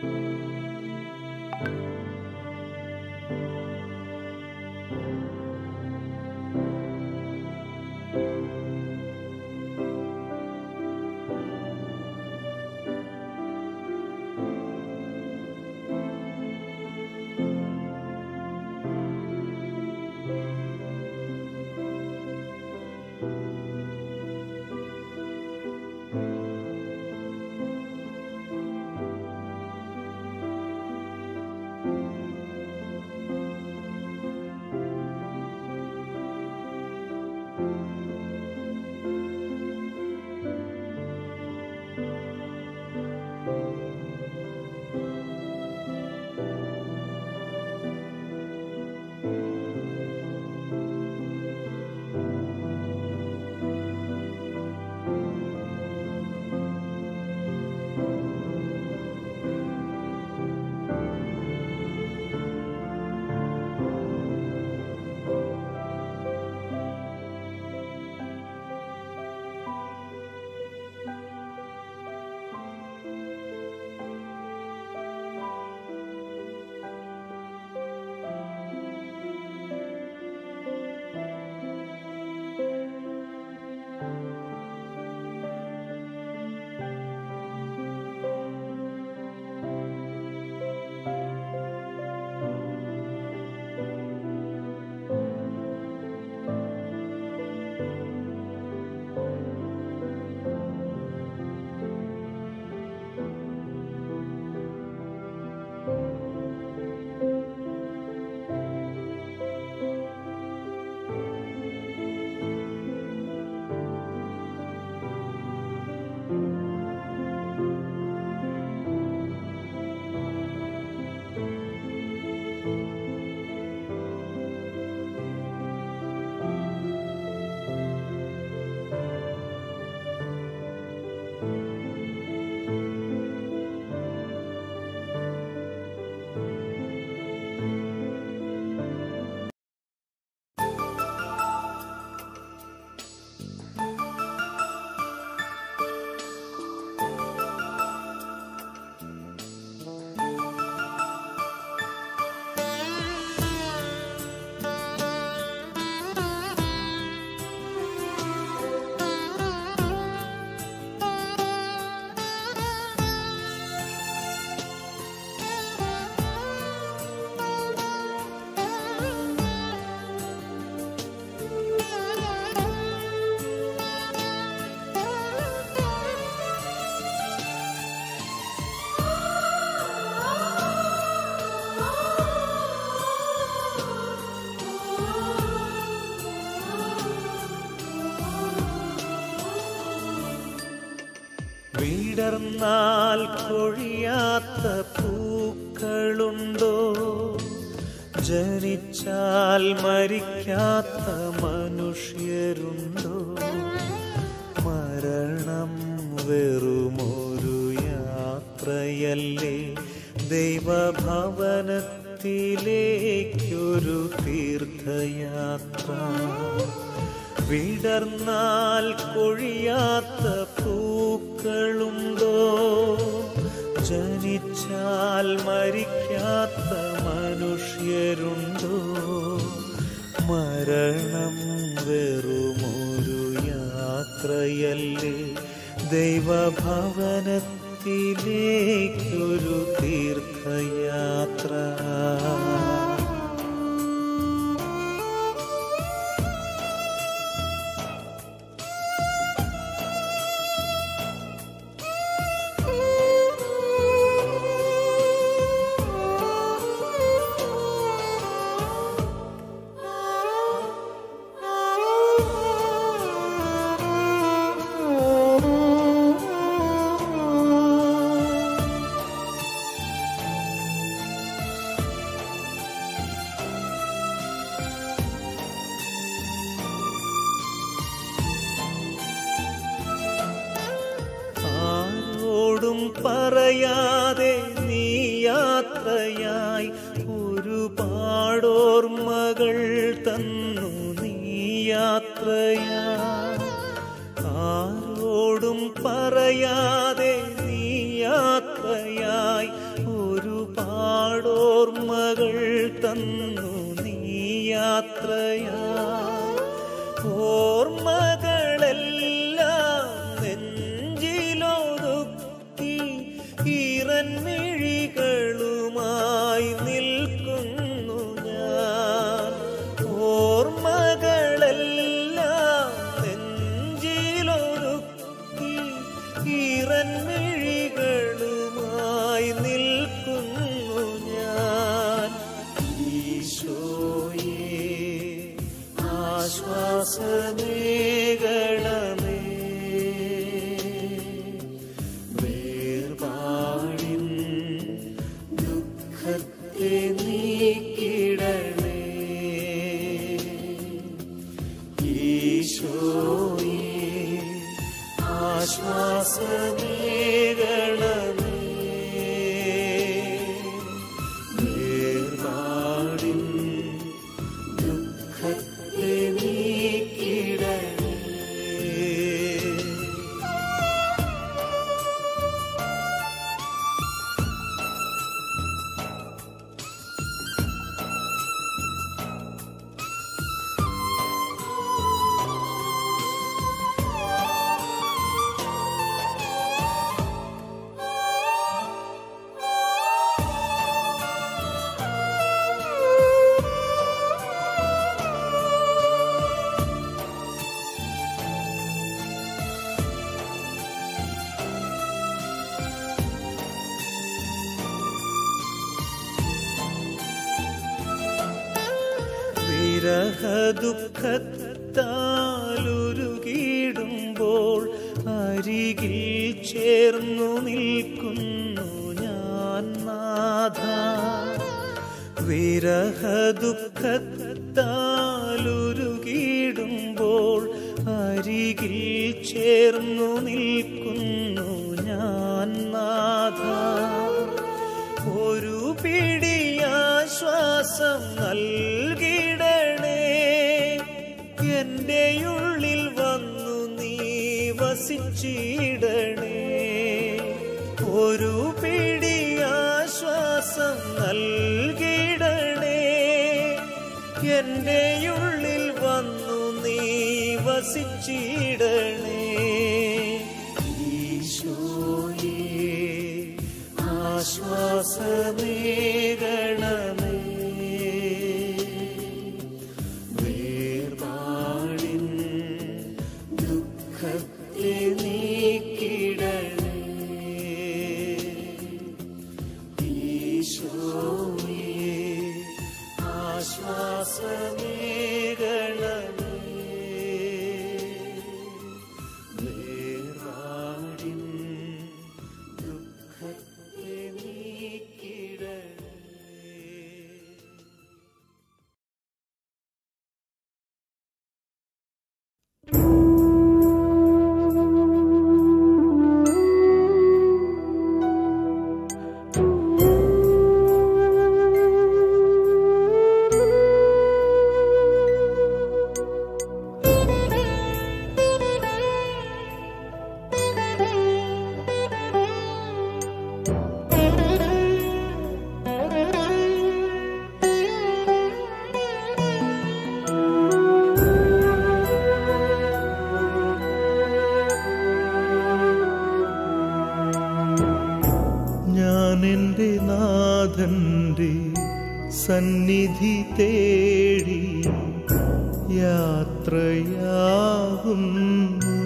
വിടർന്നാൽ കൊഴിയാത്ത പൂക്കളുണ്ടോ ജനിച്ചാൽ മരിക്കാത്ത മനുഷ്യരുണ്ടോ മരണം വെറുമൊരു യാത്രയല്ലേ ദൈവഭവനത്തിലേക്കൊരു തീർത്ഥയാത്ര വിടർന്നാൽ കൊഴിയാത്ത പൂക്കളുണ്ടോ ജനിച്ചാൽ മരിക്കാത്ത മനുഷ്യരുണ്ടോ മരണം വെറുമൊരു യാത്രയല്ലേ ദൈവഭവനത്തിലേക്കൊരു തീർത്ഥയാത്ര ആരോടും പറയാതെ നീ യാത്രയായി ഒരുപാടോർമ്മകൾ തന്നു നീ യാത്രയായി ആരോടും പറയാതെ നീ യാത്രയായി നാടോർമ്മകൾ തന്നു നീ യാത്രയാ ഓർമ്മകളെല്ലാം നെഞ്ചിലൊതുക്കി ഈറൻമിഴികളുമായി നിൽക്കുന്നു ഞാൻ ഓർമ്മകളെല്ലാം നെഞ്ചിലൊതുക്കി ഈറൻമിഴികളുമായി നിൽക്കുന്നു ഞാൻ ഈശോയേ ആശ്വാസമേകണമേ വേർപാടിൻ ദുഃഖത്തെ നീക്കിടണേ ഈശോയേ ആശ്വാസമേകണമേ വേർപാടിൻ ദുഃഖത്തെ നീക്കിടണേ വിരഹദുഃഖത്താലുരുകിടുമ്പോൾ അരികിൽ ചേർന്നു നിൽക്കുന്നു ഞാൻ നാഥ വിരഹദുഃഖത്താലുരുകിടുമ്പോൾ അരികിൽ ചേർന്നു നിൽക്കുന്നു ഞാൻ നാഥ ഒരു പിടിയാശ്വാസം നൽകിടണേ എന്റെ ഉള്ളിൽ വന്നു നീ വസിച്ചിടണേ ഒരു പിടിയാശ്വാസം നൽകിടണേ എന്റെ ഉള്ളിൽ വന്നു നീ വസിച്ചിടണേ ഈശോയേ ആശ്വാസമേകണമേ വേർപാടിൻ ദുഃഖത്തെ നീക്കിടണേ ഈശോയേ ആശ്വാസമേകണമേ വേർപാടിൻ ദുഃഖത്തെ നീക്കിടണേ ഞാൻ എൻ്റെ നാഥൻ്റെ സന്നിധി തേടി യാത്രയാകുന്നു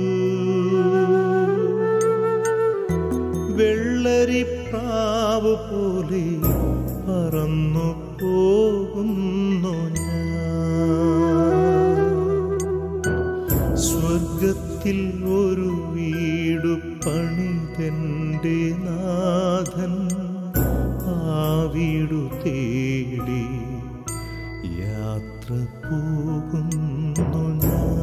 വെള്ളരിപ്രാവ് പോലെ പറന്നു പോകുന്നു ഞാൻ സ്വർഗത്തിൽ ഒരു വീടു പണിതെന്റെ നാഥൻ ആ വീടു തേടി യാത്ര പോകുന്നു ഞാൻ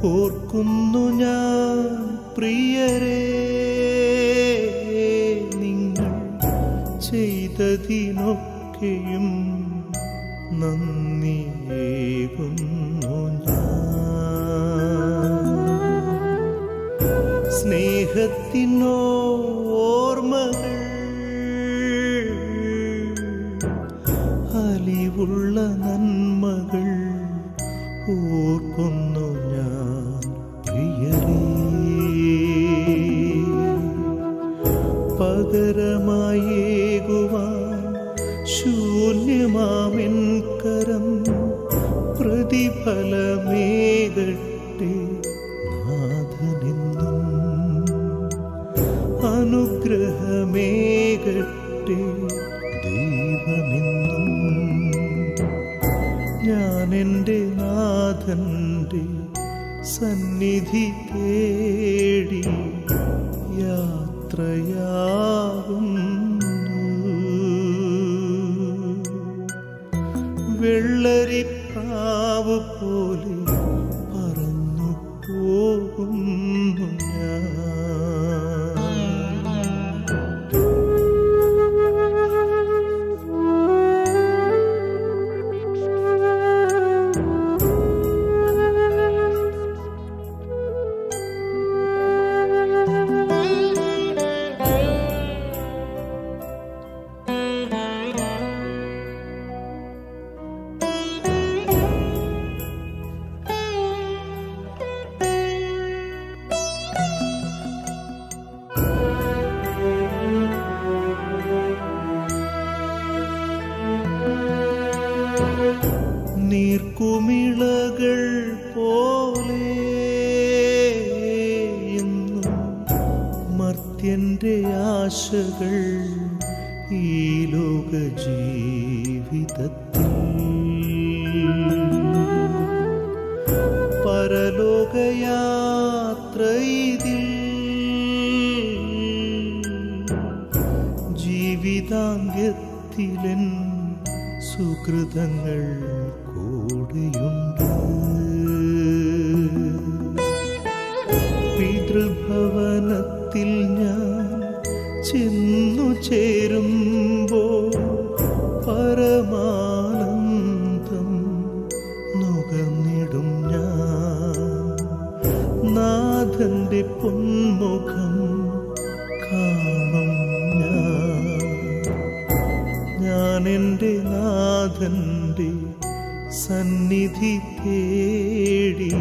ഓർക്കുന്നു ഞാൻ പ്രിയരേ നിങ്ങൾ ചെയ്തതിനൊക്കെയും നന്ദിയേകുന്നു ഞാൻ സ്നേഹത്തിനോർമ്മകൾ അലിവുള്ള നന്മകൾ ഓർക്കുന്നു ഞാൻ പ്രിയരേ പകരമായേകുവാൻ ശൂന്യമാമെൻ കരം പ്രതിഫലമേകട്ടെ നാഥനെന്നും അനുഗ്രഹമേകട്ടെ ദൈവമെന്നും ഞാൻ എൻ്റെ നാഥൻ്റെ സന്നിധി തേടി യാത്രയാകുന്നു വെള്ളരിപ്രാവ് പോലെ പറന്നു പോകുന്നു ഞാൻ നീർക്കുമിളകൾ പോലെ എന്നും മർത്യന്റെ ആശകൾ ഈ ലോക ജീവിതത്തിൽ പരലോകയാത്ര ഇതിൽ ജീവിതാന്ത്യത്തിലൻ സുഹൃതങ്ങൾ കൂടെയുണ്ട് പിതൃഭവനത്തിൽ ഞാൻ ചെന്നു ചേരുമ്പോൾ പരമാനന്ദം നുകർന്നിടും ഞാൻ നാഥന്റെ പൊന്മുഖം കാണും ഞാൻ ഞാൻ എൻ്റെ നാഥൻ്റെ സന്നിധി തേടി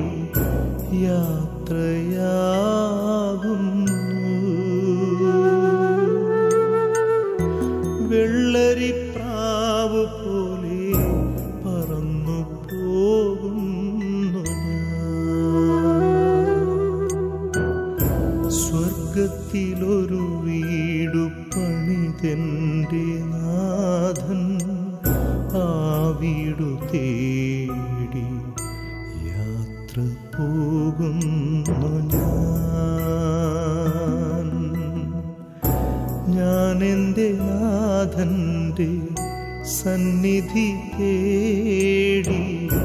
യാത്രയാകുന്നു വെള്ളരിപ്രാവ് പോലെ പറന്നു പോകുന്നു ഞാൻ സ്വർഗത്തിലൊരു വീടു പണിതെൻ്റെ നാഥൻ ആ വീടു തേടി യാത്ര പോകുന്നു ഞാൻ ഞാൻ എൻ്റെ നാഥൻ്റെ സന്നിധി തേടി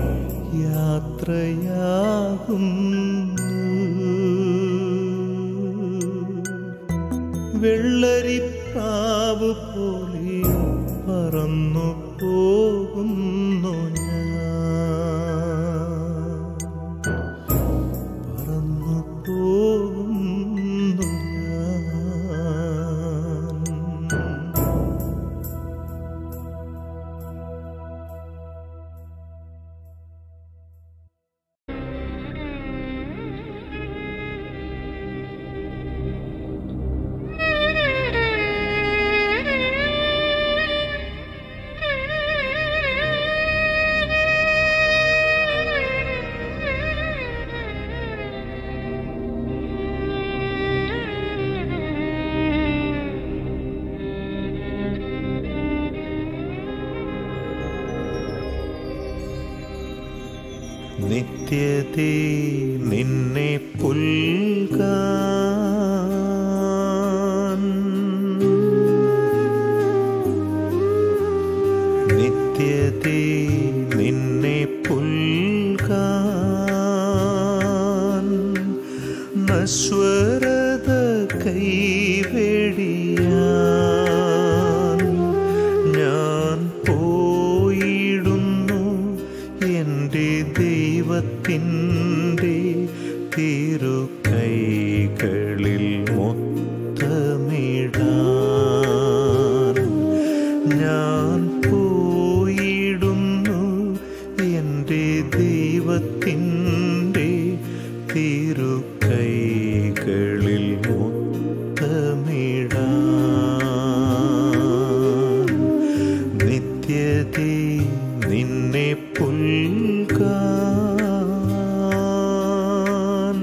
യാത്രയാകുന്നു വെള്ളരിപ്രാവ് പോലെ പറന്നു പോകുന്നു ഞാൻ പറന്നു പോകുന്നു ഞാൻ നിത്യതേ നിന്നെ പുൽകാൻ നിത്യതേ നിന്നെ പുൽകാൻ നശ്വരത കൈവെടിയാൻ ഞാൻ പോയിടുന്നു എൻ്റെ ദൈവത്തിൻ്റെ തിരുക്കൈകളിൽ മൊത്തമിടാൻ ഞാൻ പോയിടുന്നു എൻ്റെ ദൈവത്തിൻ്റെ തിരുക്കൈകളിൽ മുത്തമിടാൻ നിത്യതേ നിന്നെ പുൽകാൻ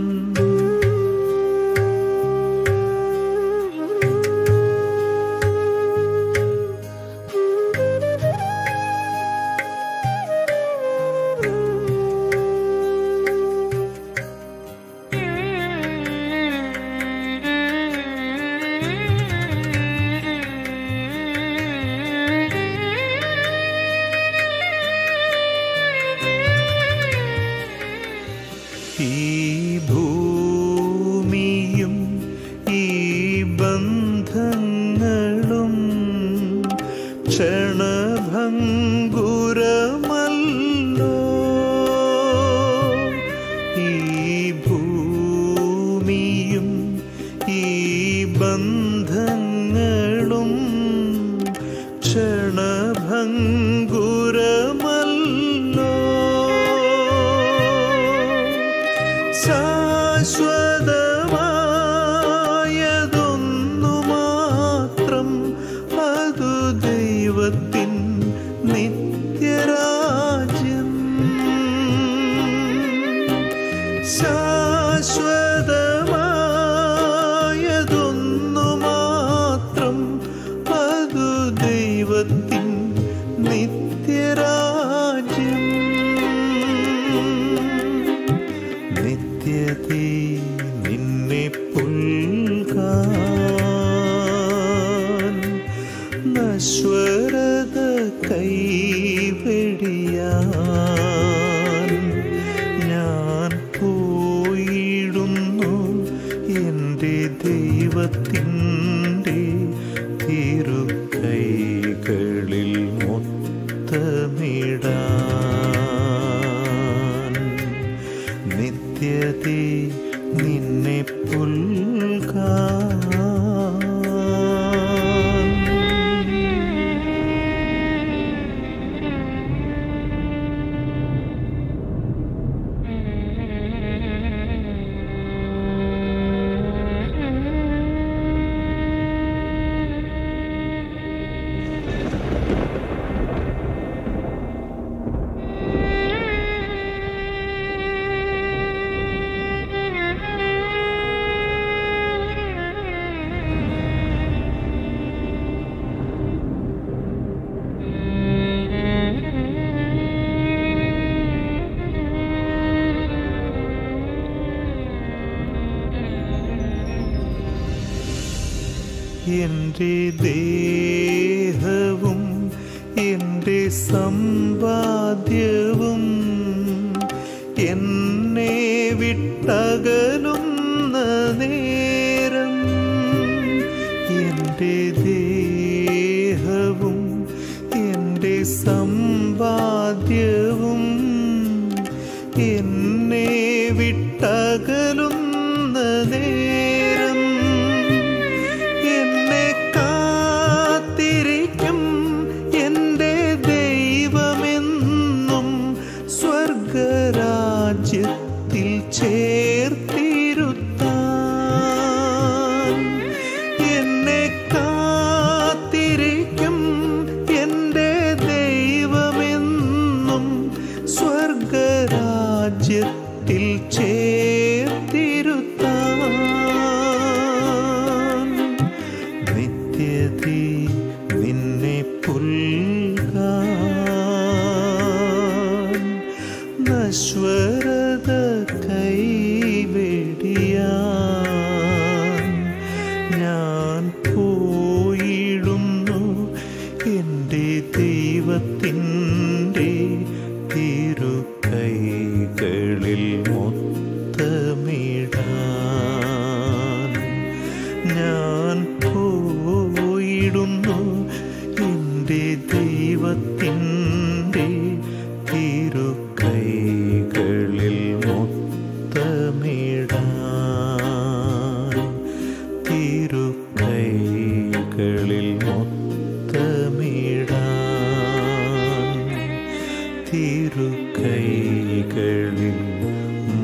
ഈ ഭൂമിയും ഈ ബന്ധങ്ങളും ക്ഷണഭംഗുരമല്ലോ ഈ ഭൂമിയും ഈ ബന്ധങ്ങളും ക്ഷണഭംഗുരമല്ലോ ശാശ്വതമായതൊന്നു മാത്രം അതു ദൈവത്തിൻ നിത്യരാജ്യം ശാശ്വതമായതൊന്നു മാത്രം അതു ദൈവത്തിൻ നിത്യരാജ്യം നിത്യതേ നിന്നെ പുൽകാൻ നശ്വരത കൈവെടിയാൻ ഞാൻ പോയിടുന്നു എൻ്റെ ദൈവത്തിൻ്റെ തിരുക്കൈകളിൽ മൊത്തമിടാൻ നിത്യതേ നിന്നെ പുൽകാൻ എൻ്റെ ദേഹവും എൻ്റെ സമ്പാദ്യവും എന്നെ വിട്ടകലുന്ന നേരം എൻ്റെ ദേഹവും എൻ്റെ സമ്പാദ്യവും എന്നെ വിട്ടകലുന്ന നേരം എന്നെ കാത്തിരിക്കും എൻ്റെ ദൈവമെന്നും സ്വർഗരാജ്യത്തിൽ ചേർത്തിരുത്താൻ എന്നെ കാത്തിരിക്കും എൻ്റെ ദൈവമെന്നും സ്വർഗരാജ്യത്തിൽ ചേർത്തിരുത്താൻ നിത്യതേ നിന്നെ പുൽകാൻ നശ്വരത കൈവെടിയാൻ ഞാൻ പോയിടുന്നു എൻ്റെ ദൈവത്തിൻ്റെ തിരുക്കൈകളിൽ മൊത്തമിടാൻ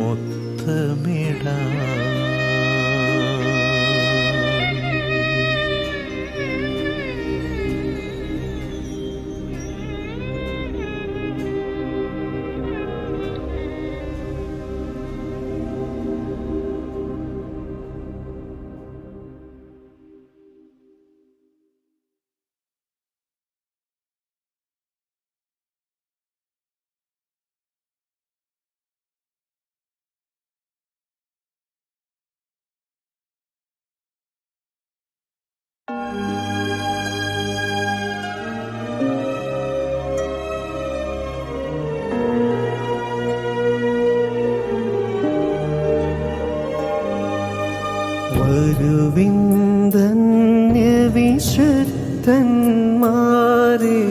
വരുവിന്ദന്യവിശുദ്ധന്മാരെ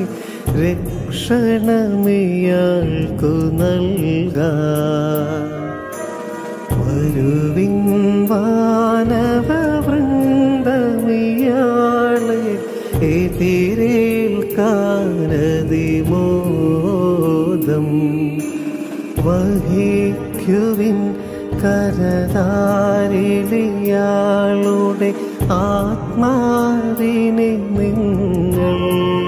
രക്ഷണമിയാൾക്കു നൽക വരുവിൻ വാനവ വൃന്ദമിയാളെ എതിരേൽക്കാനതിമോദം വഹിക്കുവിൻ കരതാരിലിയാളുടെ ആത്മാവിനെ നിങ്ങൾ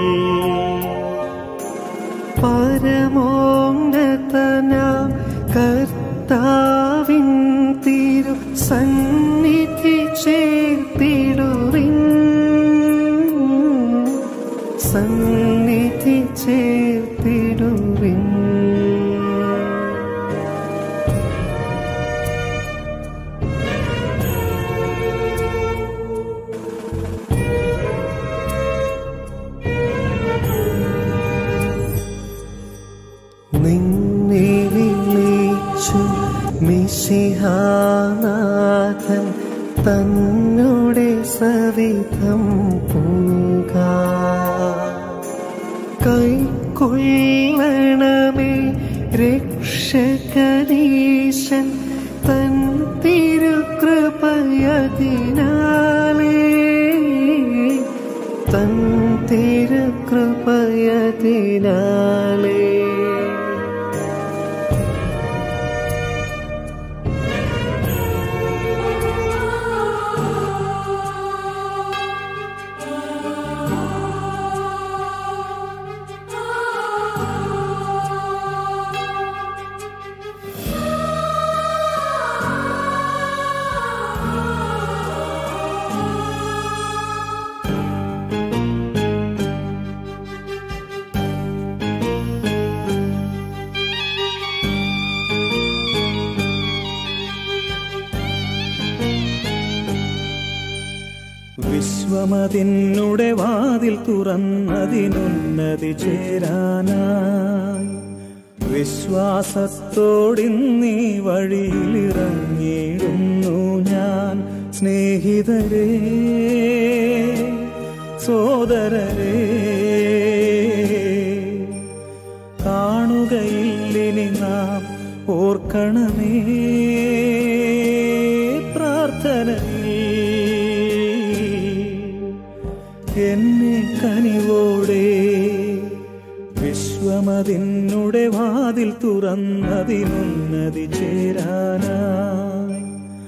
പരമോന്നതന കർത്താവിൻ തിരു സന്നിധി ചേർത്തിടുവിൻ സന്നിധി ചേർത്തിടുവിൻ നിന്നെ വിളിച്ചു മിശിഹാനാഥൻ തന്നോടെ സവിധം പൂക കൈക്കൊള്ളണമേ രക്ഷകരീശൻ തൻ തിരുകൃപയതിനാലേ തൻ തിരുകൃപയതിനാലേ വിശ്വമതിനുടെ വാതിൽ തുറന്നതിനുന്നതി ചേരാനായി വിശ്വാസത്തോടിന്നീ വഴിയിലിറങ്ങിയിടുന്നു ഞാൻ സ്നേഹിതരേ സോദരരേ കാണുകയില്ലിനി നാം ഓർക്കണമേ പ്രാർത്ഥനയിൽ എന്നെ കനിവോടെ വിശ്വമതിനുടെ വാതിൽ തുറന്നതിനുന്നതി ചേരാനായി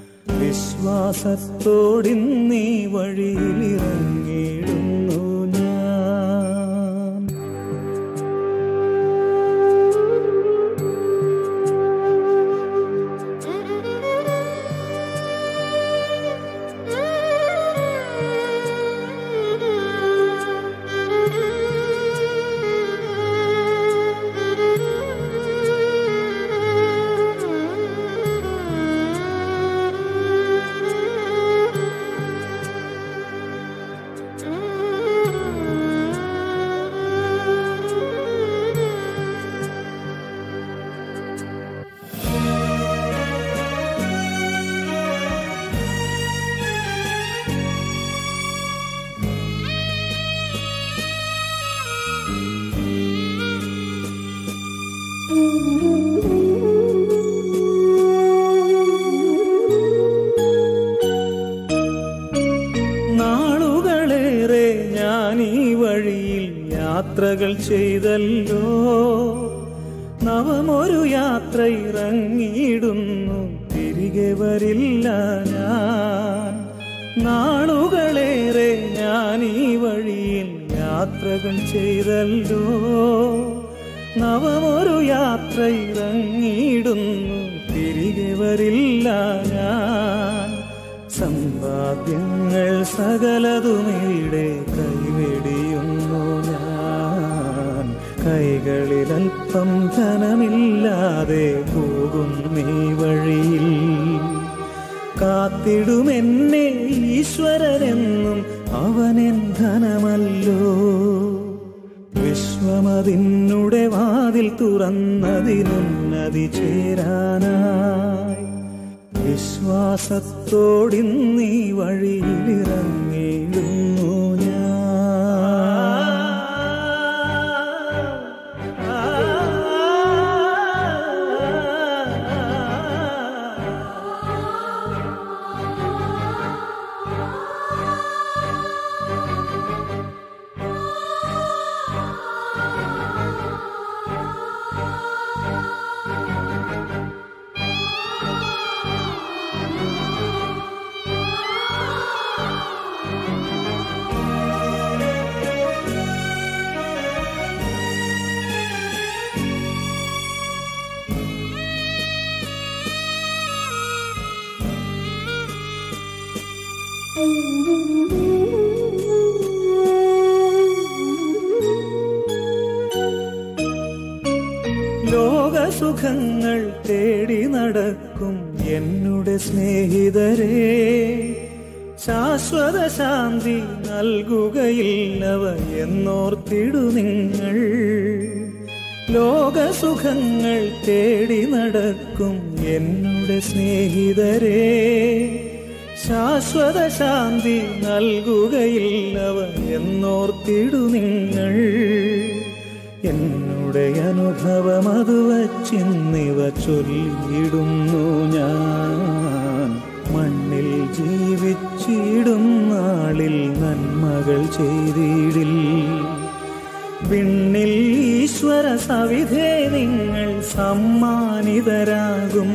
വിശ്വാസത്തോടിന്നീ വഴിയിലിറങ്ങിയിടുന്നു ഞാൻ നാളുകളേറെ ഞാൻ ഈ വഴിയിൽ യാത്രകൾ ചെയ്തല്ലോ നവമൊരു യാത്ര ഇറങ്ങിയിടുന്നു വരില്ല ഞാൻ നാളുകളേറെ ഞാൻ ഈ വഴിയിൽ യാത്രകൾ ചെയ്തല്ലോ നവമൊരു യാത്ര ഇറങ്ങിയിടുന്നു തിരികെ വരില്ല ഞാൻ സമ്പാദ്യങ്ങൾ സകലതുമിവിടെ കൈവെടിയുന്നു ഞാൻ കൈകളിലൽപ്പം ധനമില്ലാതെ പോകും നീ വഴിയിൽ കാത്തിടുമെന്നെ ഈശ്വരനെന്നും അവനെൻ ധനമല്ലോ വിശ്വമതിന്നുടെ വാതിൽ തുറന്നതിനുന്നതി ചേരാനായി വിശ്വാസത്തോടിന്നീ വഴിയിലിറങ്ങിയിടുന്നു ഞാൻ ലോകസുഖങ്ങൾ തേടി നടക്കും എന്നുടെ സ്നേഹിതരെ ശാശ്വത ശാന്തി നൽകുകയില്ലവ എന്നോർത്തിടു നിങ്ങൾ ലോകസുഖങ്ങൾ തേടി നടക്കും എന്നുടെ സ്നേഹിതരെ ശാശ്വത ശാന്തി നൽകുകയില്ലവ എന്നോർത്തിടു നിങ്ങൾ എന്നുടെ അനുഭവം അത് വച്ചിന്നിവ ചൊല്ലിയിടുന്നു ഞാൻ മണ്ണിൽ ജീവിച്ചിടും നാളിൽ നന്മകൾ ചെയ്തിടിൽ വിണ്ണിൽ ഈശ്വര സവിധേ നിങ്ങൾ സമ്മാനിതരാകും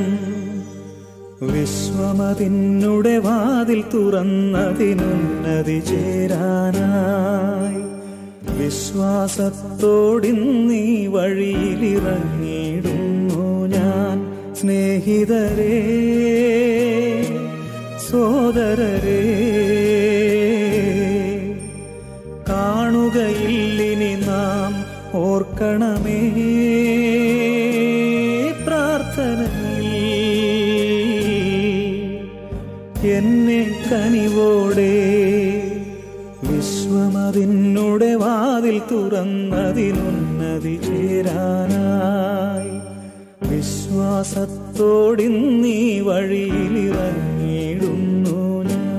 വിശ്വമതിന്നുടെ വാതിൽ തുറന്നതിനുന്നതി ചേരാനായി വിശ്വാസത്തോടിന്നീ വഴിയിലിറങ്ങിയിടുന്നു ഞാൻ സ്നേഹിതരേ സോദരരേ കാണുകയില്ലിനി നാം ഓർക്കണമേ പ്രാർത്ഥനയിൽ എന്നെ കനിവോടെ വിശ്വമതിന്നുടെ വാതിൽ തുറന്നതിനുന്നതി ചേരാനായി വിശ്വാസത്തോടിന്നീ വഴിയിലിറങ്ങിയിടുന്നു ഞാൻ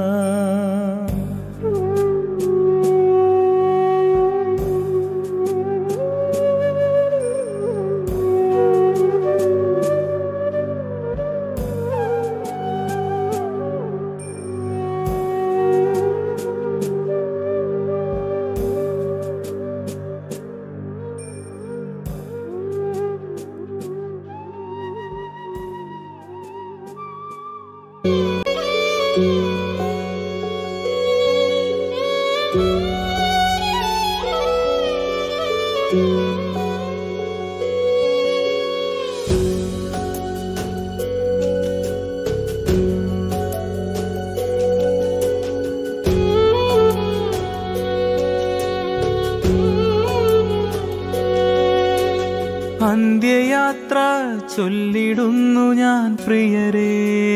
അന്ത്യയാത്ര ചൊല്ലിടുന്നു ഞാൻ പ്രിയരേ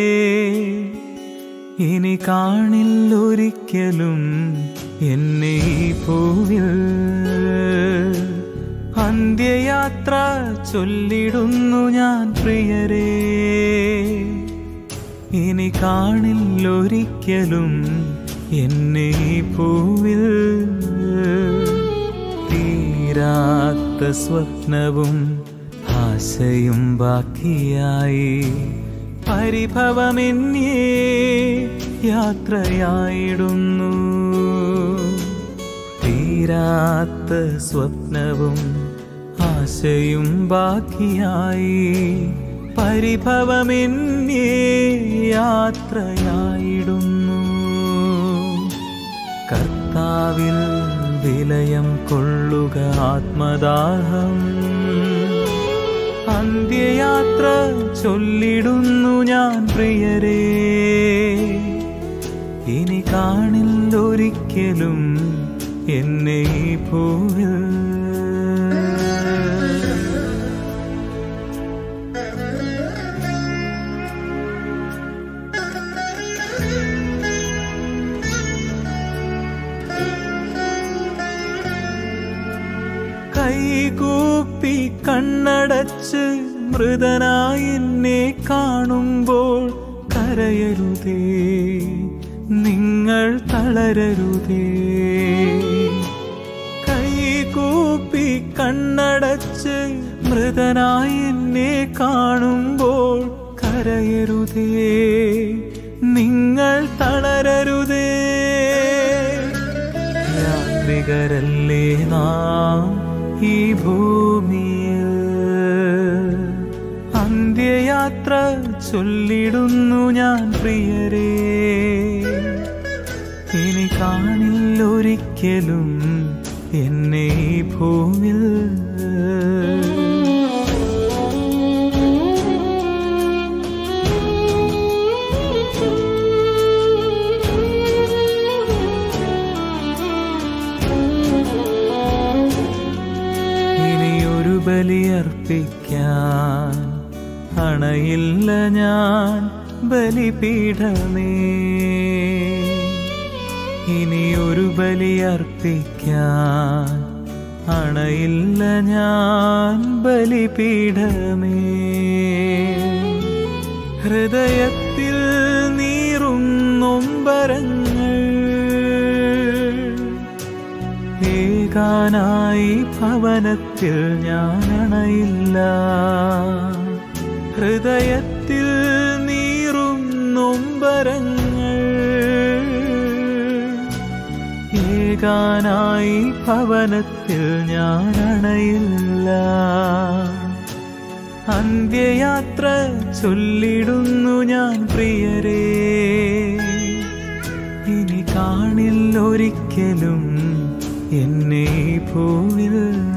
ഇനി കാണില്ലൊരിക്കലും എന്നെ ഈ പൂവിൽ അന്ത്യയാത്ര ചൊല്ലിടുന്നു ഞാൻ പ്രിയരേ ഇനി കാണില്ലൊരിക്കലും എന്നെ ഈ പൂവിൽ തീരാത്ത സ്വപ്നവും ആശയും ബാക്കിയായി പരിഭവമെന്നേ യാത്രയായിടുന്നു തീരാത്ത സ്വപ്നവും ആശയും ബാക്കിയായി പരിഭവമെന്നേ യാത്രയായിടുന്നു കർത്താവിൽ വിലയം കൊള്ളുക ആത്മദാഹം അന്ത്യയാത്ര ചൊല്ലിടുന്നു ഞാൻ പ്രിയരേ ഇനി കാണില്ലൊരിക്കലും എന്നെ ഈ ഭൂവിൽ കൈകൂപ്പി കണ്ണടച്ച് മൃതനായി എന്നെ കാണുമ്പോൾ കരയരുതേ നിങ്ങൾ തളരരുതേ കൈകൂപ്പി കണ്ണടച്ച് മൃതനായി എന്നെ കാണുമ്പോൾ കരയരുതേ നിങ്ങൾ തളരരുതേ യാത്രികരല്ലേ നാം ഈ ഭൂമിയിൽ അന്ത്യയാത്ര ചൊല്ലിടുന്നു ഞാൻ പ്രിയരേ ഇനി കാണില്ലൊരിക്കലും എന്നെ ഈ ഭൂമിൽ ഇനിയൊരു ബലിയർപ്പിക്കാൻ അണയില്ല ഞാൻ ബലിപീഠമേ ഇനിയൊരു ബലിയർപ്പിക്കാൻ അണയില്ല ഞാൻ ബലിപീഠമേ ഹൃദയത്തിൽ നീറും നൊമ്പരങ്ങൾ ഏകാനായി ഭവനത്തിൽ ഞാൻ അണയില്ല ഹൃദയത്തിൽ നീറും നൊമ്പരങ്ങൾ ഏകാനായി ഭവനത്തിൽ ഞാൻ അണയില്ല അന്ത്യയാത്ര ചൊല്ലിടുന്നു ഞാൻ പ്രിയരേ ഇനി കാണില്ലൊരിക്കലും എന്നെ ഈ ഭൂവിൽ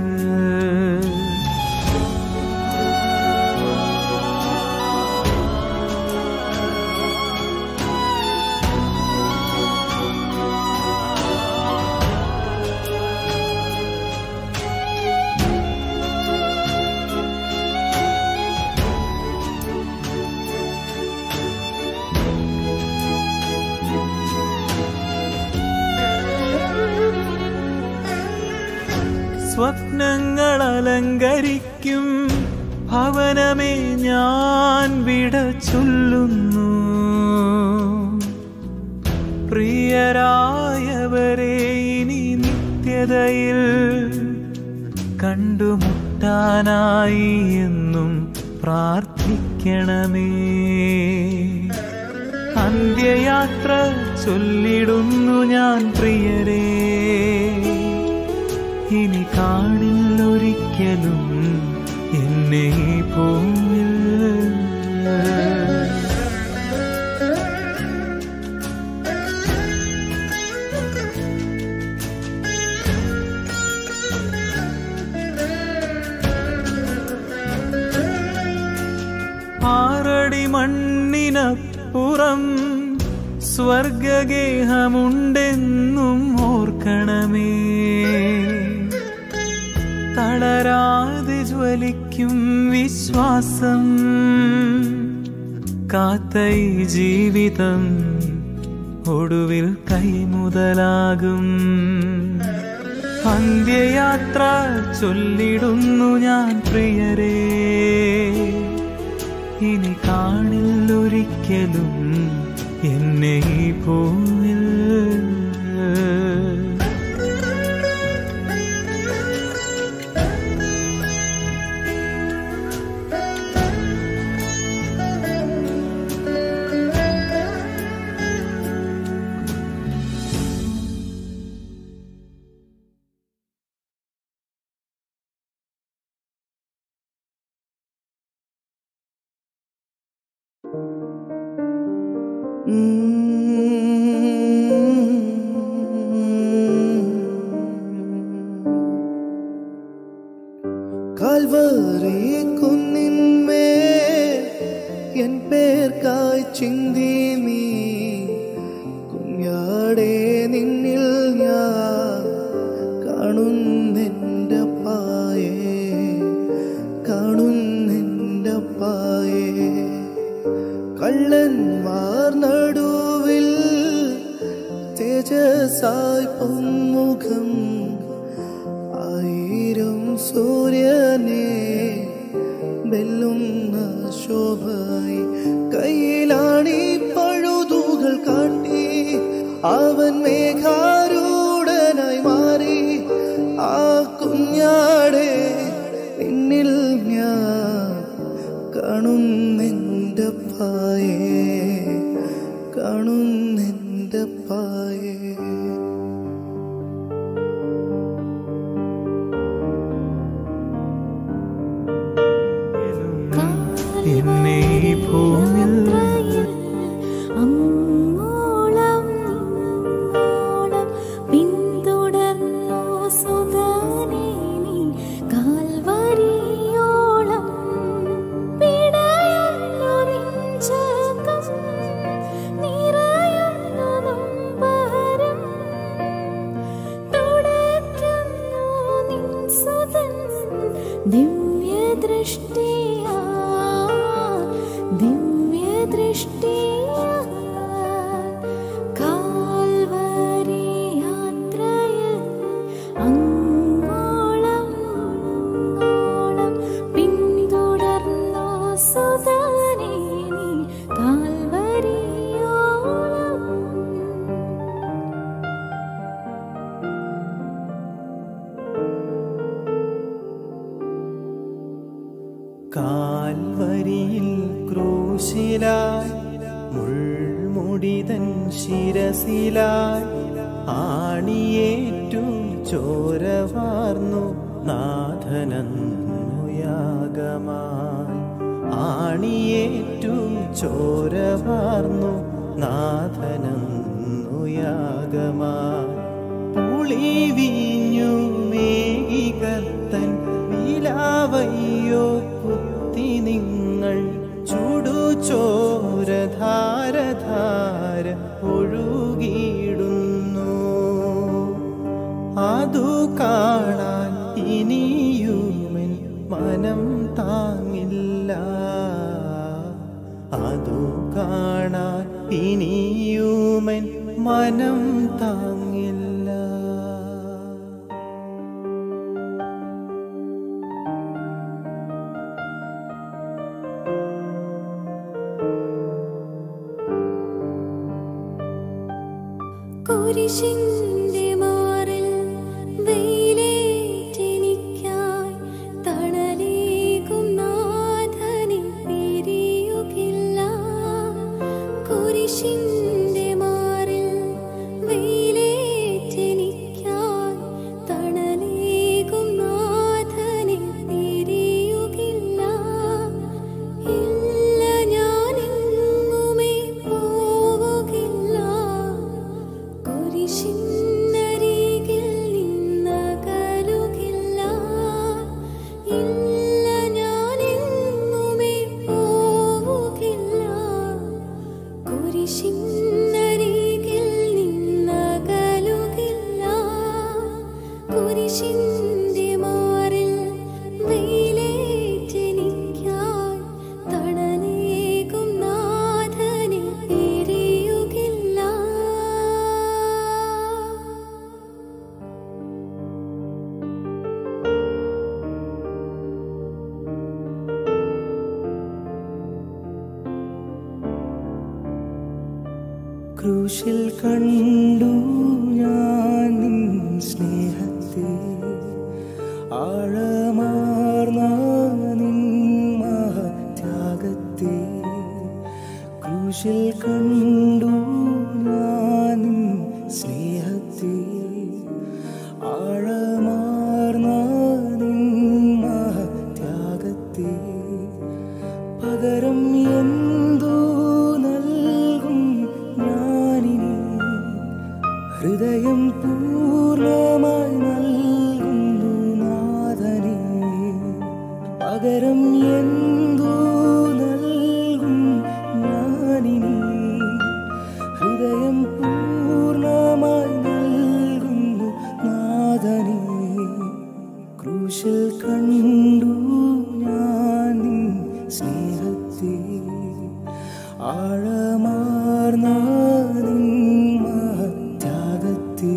സ്വപ്നങ്ങൾ അലങ്കരിക്കും ഭവനമേ ഞാൻ വിട ചൊല്ലുന്നു പ്രിയരായവരെ ഇനി നിത്യതയിൽ കണ്ടുമുട്ടാനായി എന്നും പ്രാർത്ഥിക്കണമേ അന്ത്യയാത്ര ചൊല്ലിടുന്നു ഞാൻ പ്രിയരേ ഇനി കാണില്ലൊരിക്കലും എന്നെ ഈ ഭൂമിൽ ആറടി മണ്ണിനപ്പുറം സ്വർഗഗേഹമുണ്ടെന്നും ഓർക്കണമേ തളരാതെ ജ്വലിക്കും വിശ്വാസം കാത്ത ഈ ജീവിതം ഒടുവിൽ കൈമുതലാകും അന്ത്യയാത്ര ചൊല്ലിടുന്നു ഞാൻ പ്രിയരേ ഇനി കാണില്ലൊരിക്കലും എന്നെ ഈ ഭൂമിൽ കാൽവറി കുന്നിന്മേ എൻ പേർക്കായി ചിന്തി നീ കുഞ്ഞാടെ നിന്നിൽ ഞാൻ കാണുന്നെൻ്റെ പായേ കാണുന്നെൻ്റെ പായേ കള്ളന്മാർ നടുവിൽ തേജസായി പൊന്മുഖം ആയിരം സൂര്യനെ വെല്ലുന്ന ശോഭയായി കയ്യിലാണി പഴുതുകൾ കാട്ടി അവൻ മേഘാരൂഢനായി മാറി ആ കുഞ്ഞാടെ നിന്നിൽ ഞാൻ കാണുന്നെൻ്റെ പായേ കാണുന്നെൻ്റെ പായേ എന്നെ ഈ ഭൂമിൽ അങ്ങോളം ഇങ്ങോളം പിന്തുടർന്നു സുധാനേ നീ കാൽവരിയോളം പിടയുന്നു നെഞ്ചകം, നിറയുന്നു നൊമ്പരം. തുടയ്ക്കുന്നു നിൻ സുതൻ ദിവ്യദൃഷ്ടിയാ ദിവ്യദൃഷ്ടിയാ കാൽവരി യാത്രയിൽ അങ്ങോളം ഇങ്ങോളം പിന്തുടർന്നു സുതനേ നീ കാൽവരിയോളം കാൽവരിയിൽ ക്രൂശിലായി മുൾമുടിതൻ ശിരസിലായി ആണിയേറ്റു ചോരവാർന്നു നാഥനന്നുയാഗമായി ആണിയേറ്റു ചോരവാർന്നു നാഥനന്നുയാഗമായി പുളി വീഞ്ഞു മേകികർത്തൻ വിലാവയ്യോ കുത്തി നിങ്ങൾ ചുടു ചോരധാരധാര ഒഴുകിയിടുന്നു അതു കാണാൻ ഇനിയുമെൻ മനം താങ്ങില്ല അതു കാണാൻ ഇനിയുമെൻ മനം താങ്ങില്ല കുരിശിന്റെ മാറിൽ വെയിലേറ്റെനിക്കായി തണലേകും നാഥനെ പിരിയുകില്ല കുരിശിന്റെ മാറിൽ വെയിലേറ്റെനിക്കായി തണലേകും നാഥനെ പിരിയുകില്ല ഇല്ല ഞാനെങ്ങുമേ പോവുകില്ല കുരിശിനരികിൽ നിന്നകലുകില്ല ഇല്ല ഞാനെങ്ങുമേ പോവുകില്ല കുരിശിനരികിൽ നിന്നകലുകില്ല കുരിശിന്റെ മാറിൽ വെയിലേറ്റെനിക്കായി തണലേകും നാഥനെ പിരിയുകില്ല ക്രൂശിൽ കണ്ടു ഞാൻ നിൻ സ്നേഹത്തെ ആഴമാർന്ന നിൻ മഹത്യാഗത്തെ ക്രൂശിൽ കണ്ടു ഞാൻ നിൻ സ്നേഹത്തെ ആഴമാർന്ന നിൻ മഹത്യാഗത്തെ പകരം എന്തു നൽകും ആഴമാർന്ന നിൻ മഹത്യാഗത്തിൽ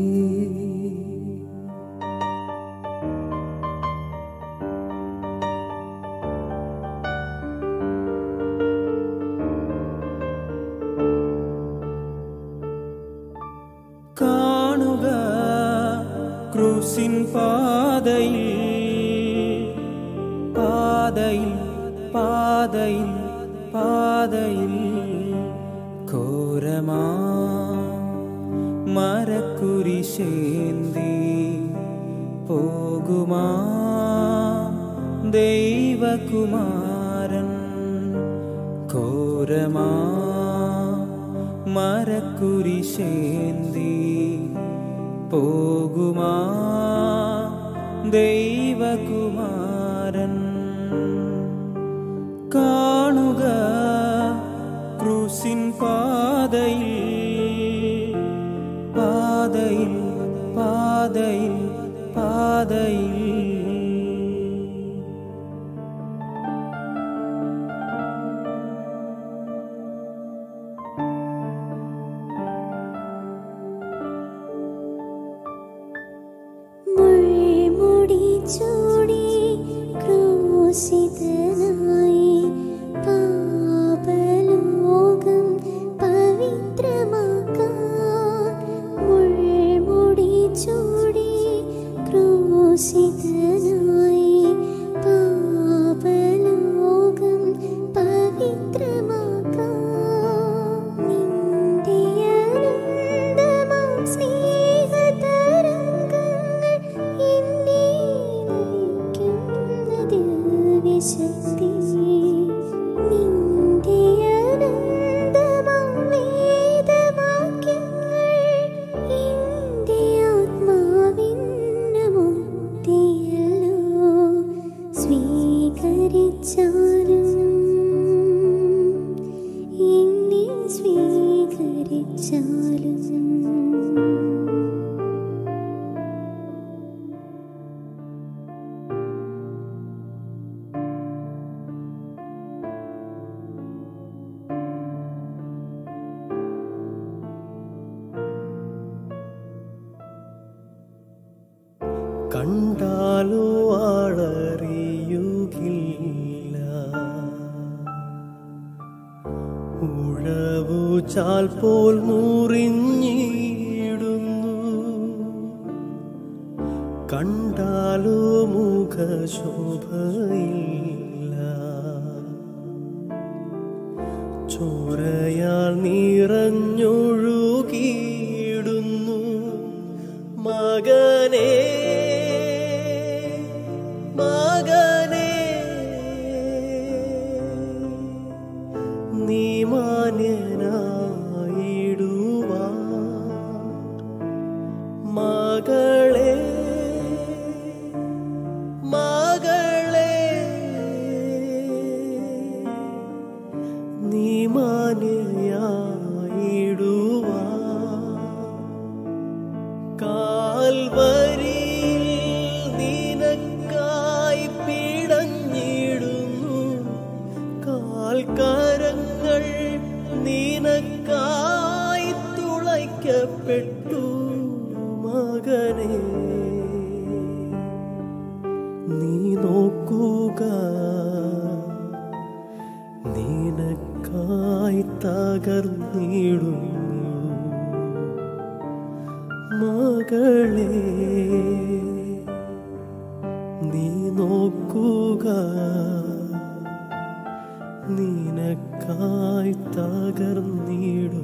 കാണുക ക്രൂസിൻ പാതയിൽ പാതയിൽ പാതയിൽ പാതയിൽ ഘോരമാ മരക്കുരിശേന്തി പോകുമാ ദൈവകുമാരൻ ഘോരമാ മരക്കുരിശേന്തി പോകുമാ ദൈവകുമാരൻ കാണുക ക്രൂസിൻ പാതയിൽ പാതയിൽ പാതയിൽ പാതയിൽ മുൾമുടി ചൂടി ക്രൂശിതനായി പാപലോകം പവിത്രമാക്കാൻ മുൾമുടി ചൂടി ക്രൂശിതനായി പാപലോകം പവിത്രമാക്കാൻ നിന്റെ അനന്തമാം സ്നേഹതരംഗങ്ങൾ എന്നെ നയിക്കുന്ന ദിവ്യശക്തി. നിന്റെ അനന്തമാം വേദവാക്യങ്ങൾ എന്റെ ആത്മാവിന് മുക്തിയല്ലോ. സ്വീകരിച്ചാലും എന്നെ സ്വീകരിച്ചാലും കണ്ടാലോ ആളറിയുകില്ല ഉഴവു ചാൽ പോൽ മുറിഞ്ഞിടുന്നു കണ്ടാലോ മുഖശോഭയില്ല ചോരയാൽ നിറഞ്ഞൊഴുകിയിടുന്നു മകനേ മകനേ നീ മാന്യനായിടുവാ മകളെ മകളെ നീ മാന്യയായിടുവാ കാൽവരിയിൽ നിനക്കായി പിടഞ്ഞിടുന്നു കാൽക്കരങ്ങൾ നിനക്കായി തുളയ്ക്കപ്പെട്ടു മകനെ നീ നോക്കുക നിനക്കായി തകർന്നിടുന്നു മകളെ നീ നോക്കുക നിനക്കായി തകർന്നിടുന്നു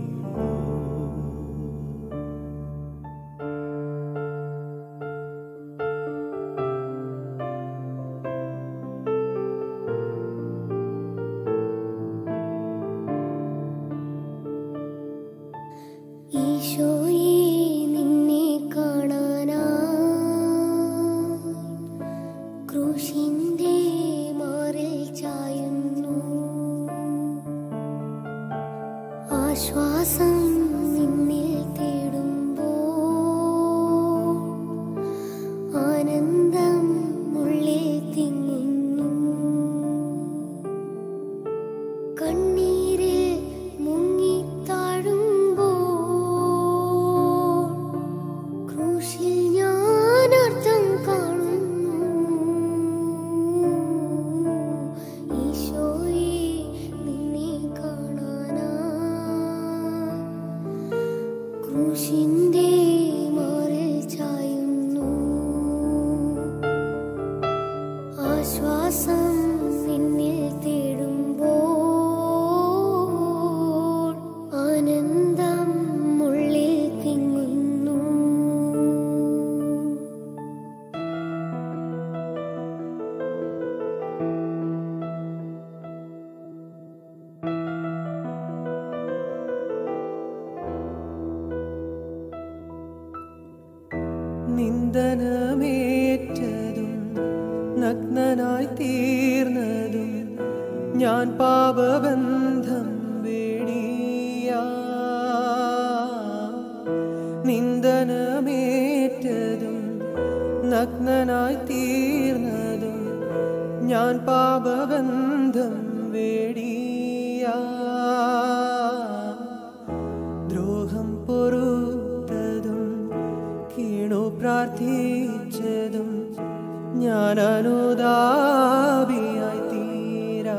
ഈശോയെ നിന്നെ കാണാനായി ക്രൂശിന്റെ മാറിൽ ചായുന്നു ആശ്വാസം നിന്നിൽ തേടുമ്പോൾ ആനന്ദം ഉള്ളിൽ തിങ്ങുന്നു കണ്ണീരിൽ ക്രൂശിന്റെ മാറിൽ ചായുന്നു ആശ്വാസം നിന്നിൽ തേടുമ്പോൾ ആനന്ദം ഉള്ളിൽ തിങ്ങുന്നു നിന്ദനമേറ്റതും നഗ്നനായി തീർന്നതും ഞാൻ പാപബന്ധം വേടിയ നിന്ദനമേറ്റതും നഗ്നനായി തീർന്നതും ഞാൻ പാപബന്ധം വേടിയ ദ്രോഹം പൊറുത്തതും കീണു പ്രാർത്ഥിച്ചതും ഞാൻ അനുതാപിയായി തീരാ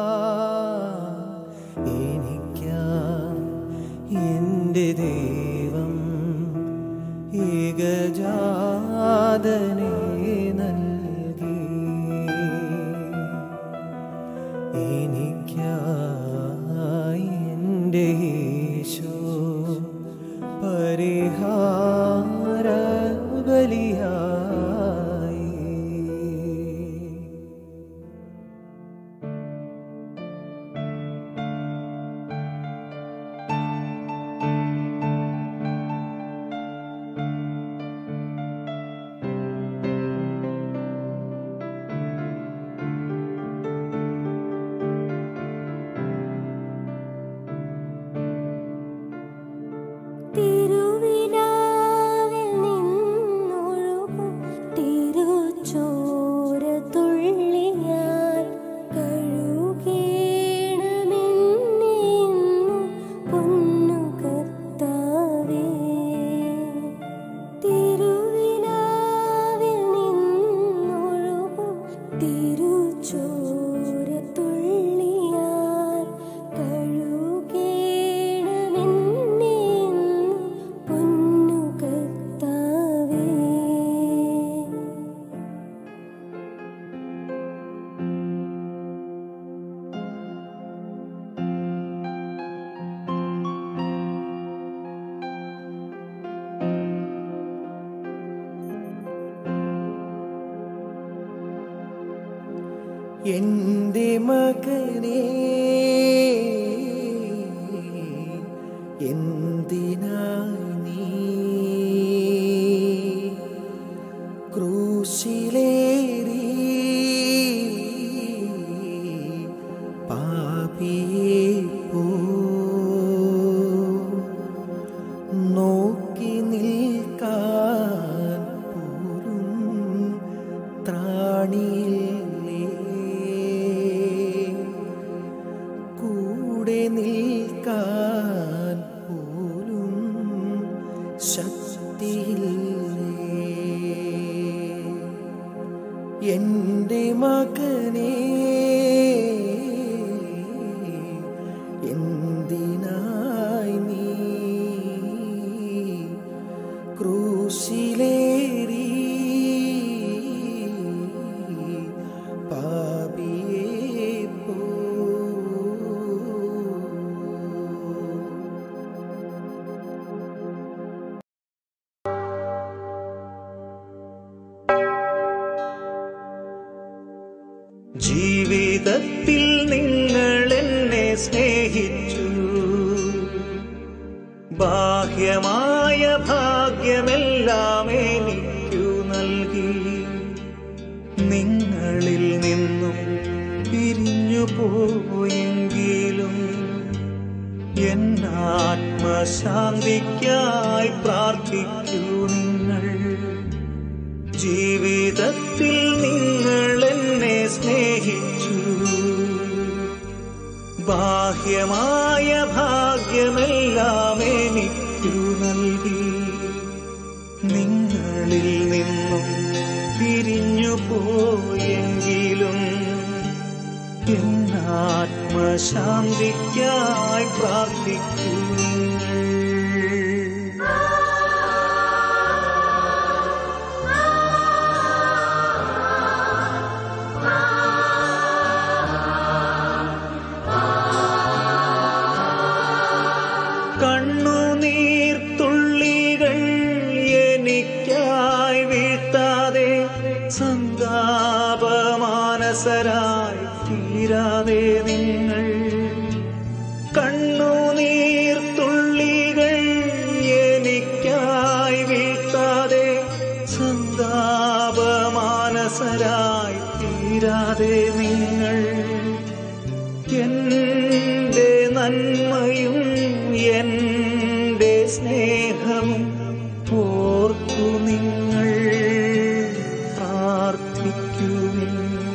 എനിക്കാ എൻ്റെ ദൈവം ഏകജാതനെ നൽകി എനിക്കായി എൻ്റെ യേശു പരിഹാര ബലിയായി തിരുവിലാവിൽ നിന്നൊഴുകും തിരുച്ചോര തുള്ളിയാൽ കഴുകേണമെന്നെ ഇന്നു പൊന്നു കർത്താവേ. തിരുവിലാവിൽ നിന്നൊഴുകും തിരുച്ചോര തുള്ളിയാൽ കഴുകേണമെന്നെ ഇന്നു പൊന്നു കർത്താവേ. എൻ്റെ മകനെ എന്തിനായി നീ ക്രൂശിലേറി പാപിയെ പോ നോക്കി നിൽക്കാൻ പോലും ത്രാണിയില്ലേ കൂടെ നിൽക്കാൻ പോലും ശക്തിയില്ലേ എൻ്റെ മകനെ എന്തിനായി നീ ക്രൂശിലേറി പാപിയെ പോ ജീവിതത്തിൽ നിങ്ങൾ എന്നെ സ്നേഹിച്ചു ബാഹ്യമായ ഭാഗ്യമെല്ലാം എനിക്കു നൽകി നിങ്ങളിൽ നിന്നും പിരിഞ്ഞു പോയെങ്കിലും എന്നാത്മശാന്തിക്കായി പ്രാർത്ഥിക്കൂ നിങ്ങൾ ജീവിതത്തിൽ നിങ്ങൾ എന്നെ സ്നേഹിച്ചു ബാഹ്യമായ ഭാഗ്യമെല്ലാം എനിക്കു നൽകി നിങ്ങളിൽ നിന്നും പിരിഞ്ഞു പോയെങ്കിലും എന്നാത്മശാന്തിക്കായി പ്രാർത്ഥിക്കൂ നിങ്ങൾ കണ്ണുനീർ തുള്ളികൾ എനിക്കായി വീഴ്ത്താതെ സന്താപമാനസരായി തീരാതെ നിങ്ങൾ കണ്ണുനീർ തുള്ളികൾ എനിക്കായി വീഴ്ത്താതെ സന്താപമാനസരായി തീരാതെ നിങ്ങൾ എന്റെ നന്മയും എന്റെ സ്നേഹവും ഓർത്തു നിങ്ങൾ പ്രാർത്ഥിക്കുവിൻ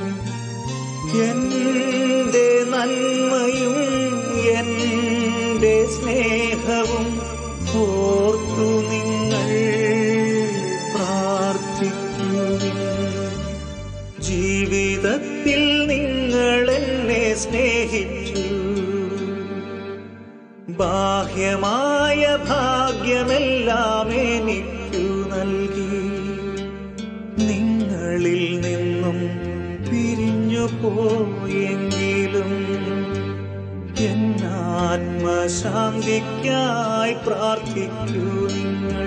എന്റെ നന്മയും എന്റെ സ്നേഹവും ഓർത്തു നിങ്ങൾ പ്രാർത്ഥിക്കുവിൻ ജീവിതത്തിൽ നിങ്ങൾ എന്നെ സ്നേഹിച്ചു ബാഹ്യമായ ഭാഗ്യമെല്ലാം എനിക്കു നൽകി നിങ്ങളിൽ നിന്നും പിരിഞ്ഞു പോയെങ്കിലും എന്നാത്മശാന്തിക്കായി പ്രാർത്ഥിക്കൂ നിങ്ങൾ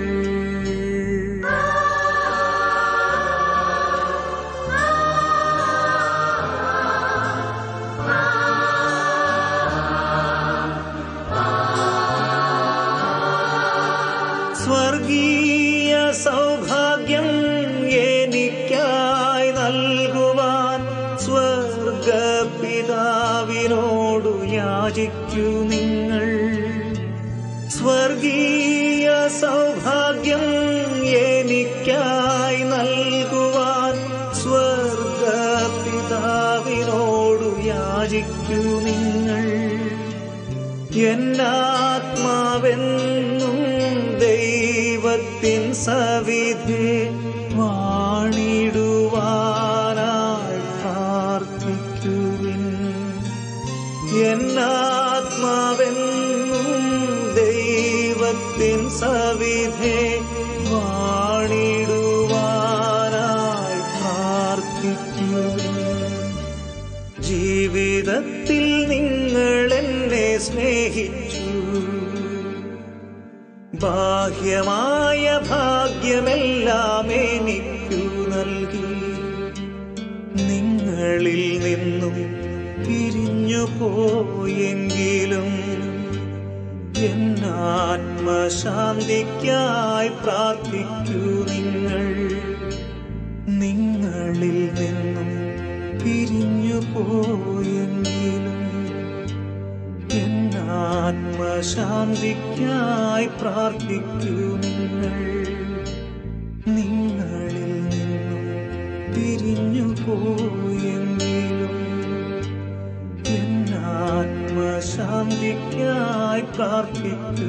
സ്വർഗീയ സൗഭാഗ്യം എനിക്കായി നൽകുവാൻ സ്വർഗപിതാവിനോടു യാചിക്കൂ നിങ്ങൾ സ്വർഗീയ സൗഭാഗ്യം എനിക്കായി നൽകുവാൻ സ്വർഗപിതാവിനോടു യാചിക്കൂ നിങ്ങൾ എന്നാത്മാവെന്നും ദൈവത്തിൻ സവിധി വാണിടുവാനായി പ്രാർത്ഥിക്കുവിൻ എന്നാത്മാവെന്നും ദൈവത്തിൻ സവിധി വാണിടുവാനായി പ്രാർത്ഥിക്കുവിൻ ജീവിതത്തിൽ നിങ്ങൾ എന്നെ സ്നേഹിച്ചു ബാഹ്യമായ ഭാഗ്യമെല്ലാം എനിക്കു നൽകി നിങ്ങളിൽ നിന്നും പിരിഞ്ഞു പോയെങ്കിലും എന്നാത്മശാന്തിക്കായി പ്രാർത്ഥിക്കൂ നിങ്ങൾ നിങ്ങളിൽ നിന്നും പിരിഞ്ഞു പോയെങ്കിലും എന്നാത്മശാന്തിക്കായി പ്രാർത്ഥിക്കൂ നിങ്ങൾ നിങ്ങളിൽ നിന്നും പിരിഞ്ഞു പോയെങ്കിലും എന്നാത്മശാന്തിക്കായി പ്രാർത്ഥിക്കൂ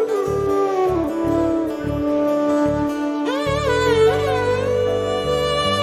Thank you.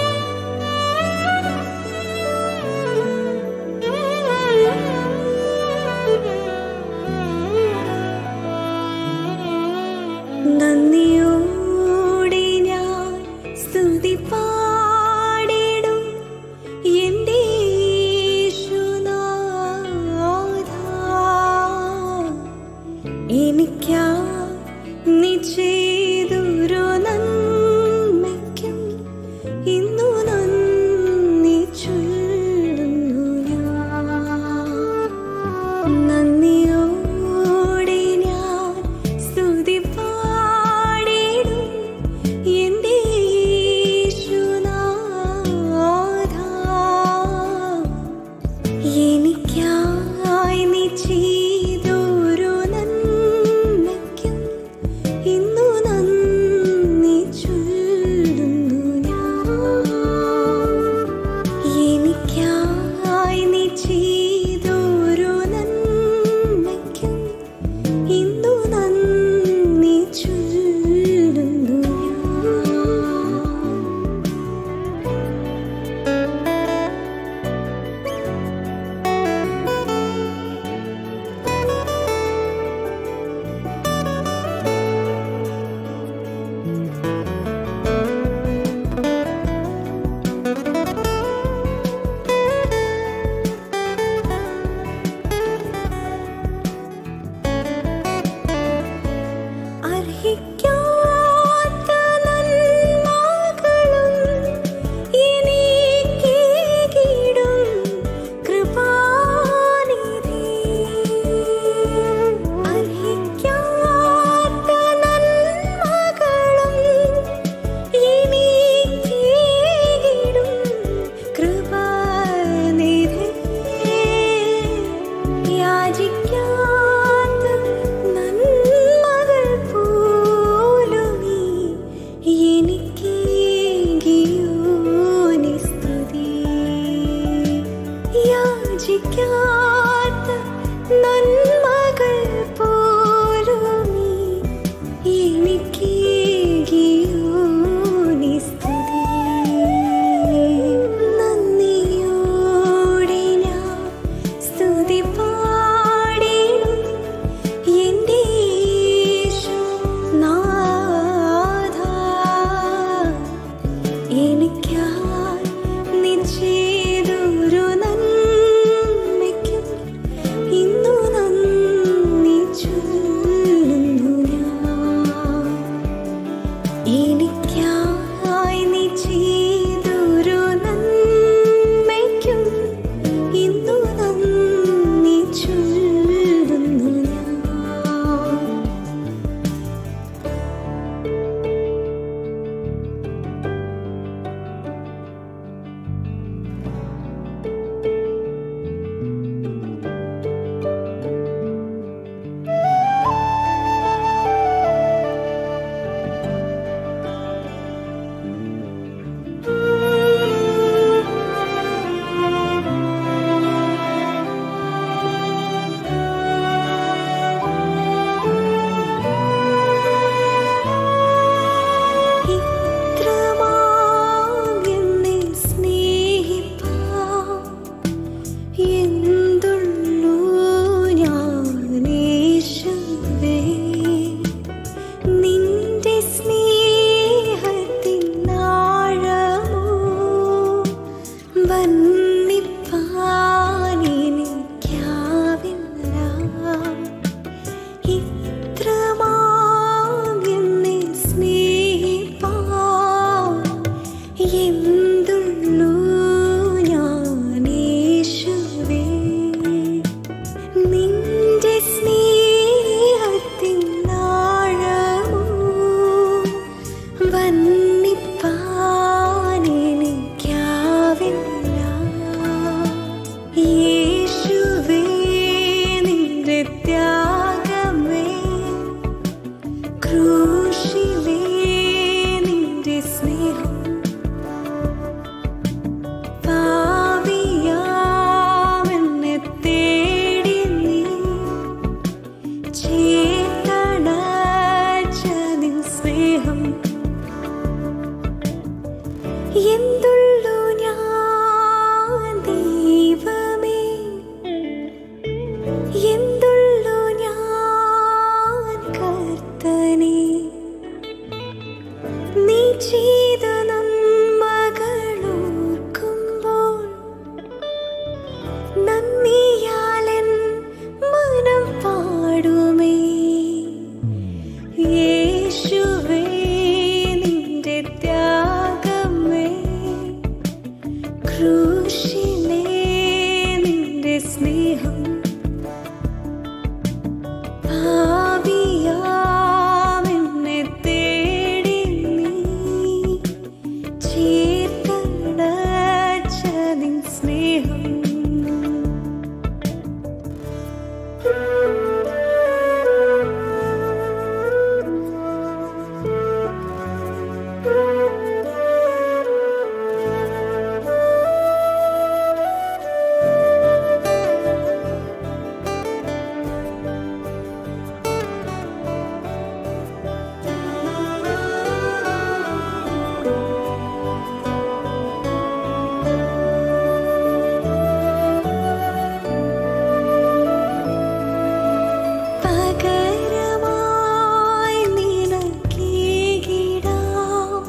വർണ്ണിപ്പാനെനിക്കാവില്ല യേശുവേ നിന്റെ ത്യാഗമേ ക്രൂശിലേ നിന്റെ സ്നേഹം പാപിയാമെന്നെ തേടി നീ ചേർത്തണച്ച നിൻ സ്നേഹം എന്തുള്ളു ഞാൻ ദൈവമേ എന്തുള്ളു ഞാൻ കർത്തനേ നീ ചെയ്ത നന്മകളോർക്കുമ്പോൾ നന്ദിയാലൻ മനം പാടുമേ യേശുവേ നിന്റെ ത്യാഗമേ ക്രൂശിലേ നിന്റെ സ്നേഹം ഭാവിയാമെന്നെ തേടി നീ ചേർത്തടച്ച നിൻ സ്നേഹം പകരമായി നിനക്കീകിടാം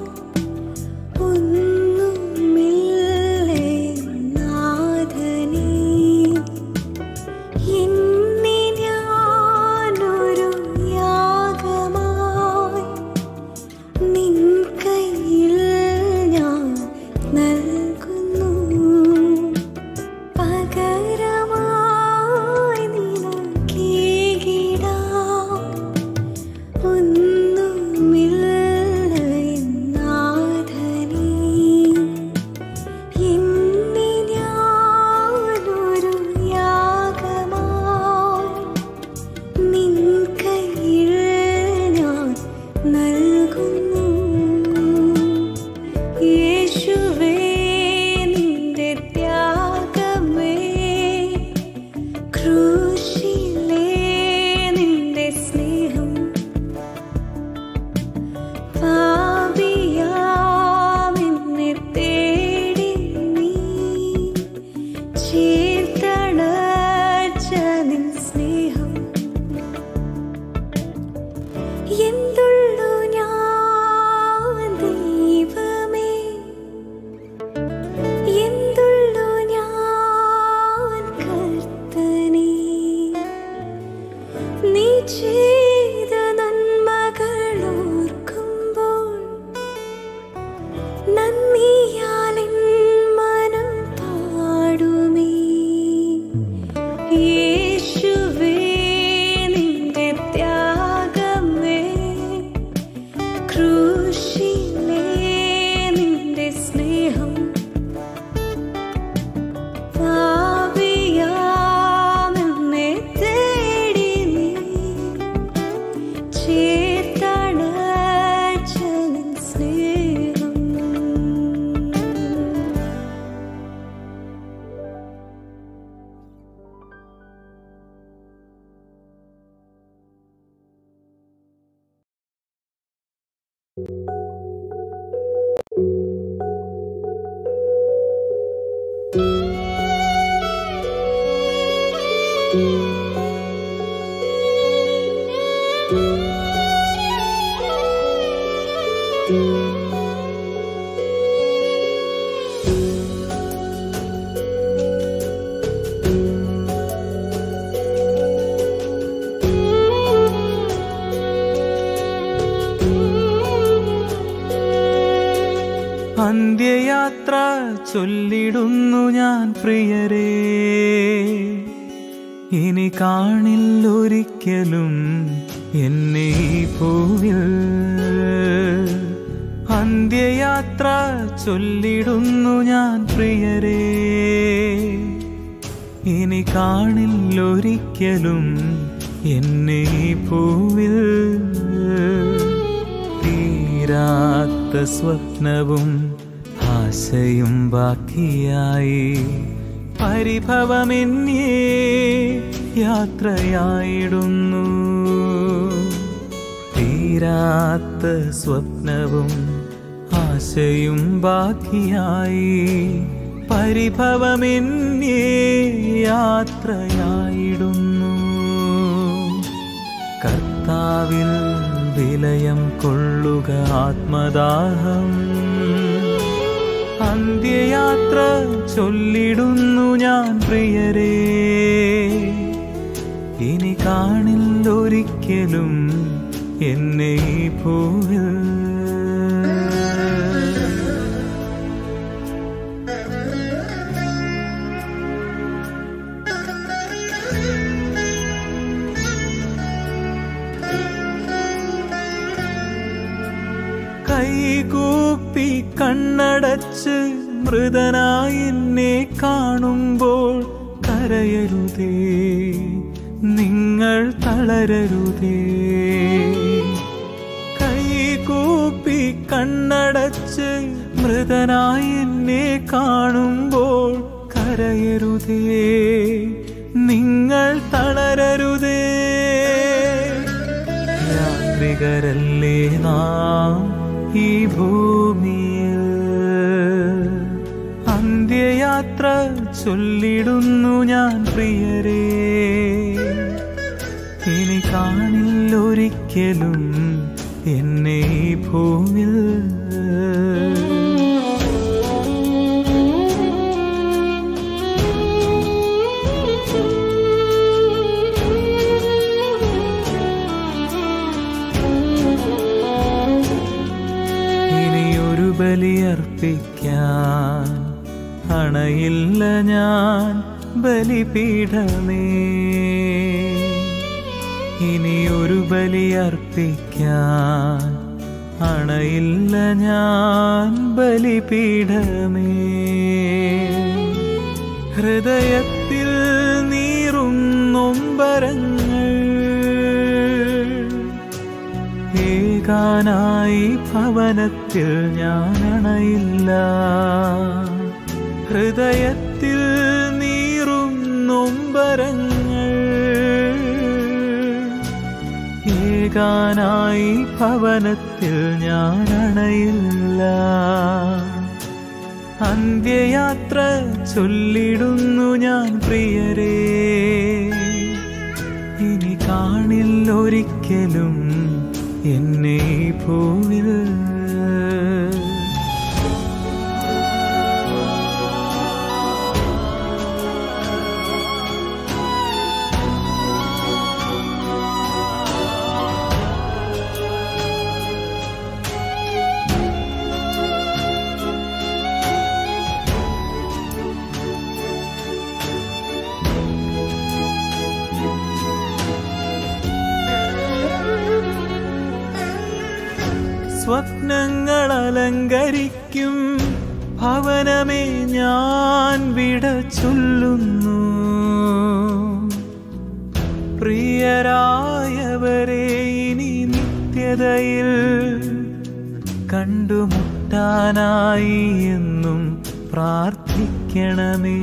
ഒന്നുമില്ലേ നാഥനേ എന്നെ ഞാനൊരു യാഗമായി നിൻ കയ്യിൽ ഞാൻ നൽകുന്നു പകരമായി നിനക്കീകിടാം ഒന്നുമില്ല നാഥനേ എന്നെ ഞാനൊരു യാഗമായി നിൻ കയ്യിൽ ഞാൻ നൽകുന്നു യേശുവേ നിന്റെ ത്യാഗമേ ക്രൂശിലേ നിന്റെ സ്നേഹം പാപിയാമെന്നെ തേടി നീ ചേർത്തണച്ച നിൻ സ്നേഹം എന്തുള്ളു ഞാൻ ദൈവമേ എന്തുള്ളു ഞാൻ കർത്തനേ നീ ചെയ്ത നന്മകളോർക്കുമ്പോൾ നന്ദിയാലിൻ മനം പാടുമേ യേശുവേ നിന്റെ ത്യാഗമേ ക്രൂശിലേ നിന്റെ സ്നേഹം പാപിയാമെന്നെ തേടി നീ ചേർത്തണച്ച നിൻ സ്നേഹം അന്ത്യയാത്ര ചൊല്ലിടുന്നു ഞാൻ പ്രിയരേ ഇനി കാണില്ലൊരിക്കലും എന്നെ ഈ ഭൂവിൽ അന്ത്യയാത്ര ചൊല്ലിടുന്നു ഞാൻ പ്രിയരേ ഇനി കാണില്ലൊരിക്കലും എന്നെ ഈ പൂവിൽ തീരാത്ത സ്വപ്നവും ആശയും ബാക്കിയായി പരിഭവമെന്നേ യാത്രയായിടുന്നു തീരാത്ത സ്വപ്നവും ആശയും ബാക്കിയായി പരിഭവമെന്നേ യാത്രയായിടുന്നു കർത്താവിൽ വിലയം കൊള്ളുക ആത്മദാഹം അന്ത്യയാത്ര ചൊല്ലിടുന്നു ഞാൻ പ്രിയരേ ഇനി കാണില്ലൊരിക്കലും എന്നെ ഈ ഭൂവിൽ കൈകൂപ്പി കണ്ണടച്ച് മൃതനായി എന്നെ കാണുമ്പോൾ കരയരുതേ നിങ്ങൾ തളരരുതേ കൈകൂപ്പി കണ്ണടച്ച് മൃതനായി എന്നെ കാണുമ്പോൾ കരയരുതേ നിങ്ങൾ തളരരുതേ യാത്രികരല്ലേ നാം ഈ ഭൂമിയിൽ അന്ത്യയാത്ര ചൊല്ലിടുന്നു ഞാൻ പ്രിയരേ ഇനി കാണില്ലൊരിക്കലും എന്നെ ഈ ഭൂമിൽ ഇനിയൊരു ബലിയർപ്പിക്കാൻ അണയില്ല ഞാൻ ബലിപീഠമേ ഇനിയൊരു ബലിയർപ്പിക്കാൻ അണയില്ല ഞാൻ ബലിപീഠമേ ഹൃദയത്തിൽ നീറും നൊമ്പരങ്ങൾ ഏകാനായി ഭവനത്തിൽ ഞാൻ അണയില്ല ഹൃദയത്തിൽ നീറും നൊമ്പരങ്ങൾ ഏകാനായി ഭവനത്തിൽ ഞാൻ അണയില്ല അന്ത്യയാത്ര ചൊല്ലിടുന്നു ഞാൻ പ്രിയരേ ഇനി കാണില്ലൊരിക്കലും എന്നെ ഈ ഭൂവിൽ സ്വപ്നങ്ങൾ അലങ്കരിക്കും ഭവനമേ ഞാൻ വിട ചൊല്ലുന്നു പ്രിയരായവരെ ഇനി നിത്യതയിൽ കണ്ടുമുട്ടാനായി എന്നും പ്രാർത്ഥിക്കണമേ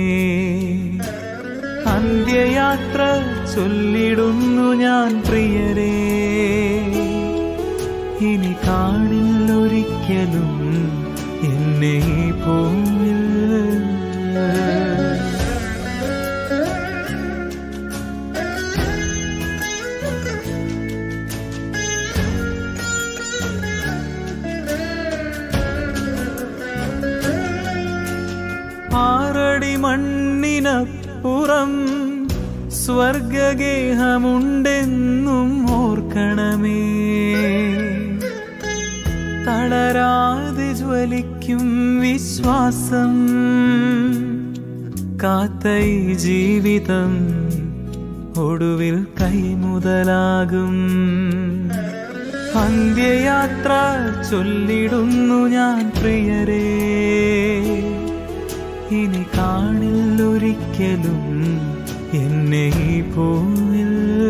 അന്ത്യയാത്ര ചൊല്ലിടുന്നു ഞാൻ പ്രിയരേ ഇനി കാണില്ലൊരിക്കലും എന്നെ ഈ ഭൂമിൽ ആറടി മണ്ണിനപ്പുറം സ്വർഗഗേഹമുണ്ടെന്നും ഓർക്കണമേ തളരാതെ ജ്വലിക്കും വിശ്വാസം കാത്ത ഈ ജീവിതം ഒടുവിൽ കൈമുതലാകും അന്ത്യയാത്ര ചൊല്ലിടുന്നു ഞാൻ പ്രിയരേ ഇനി കാണില്ലൊരിക്കലും എന്നെ ഈ പോവിൽ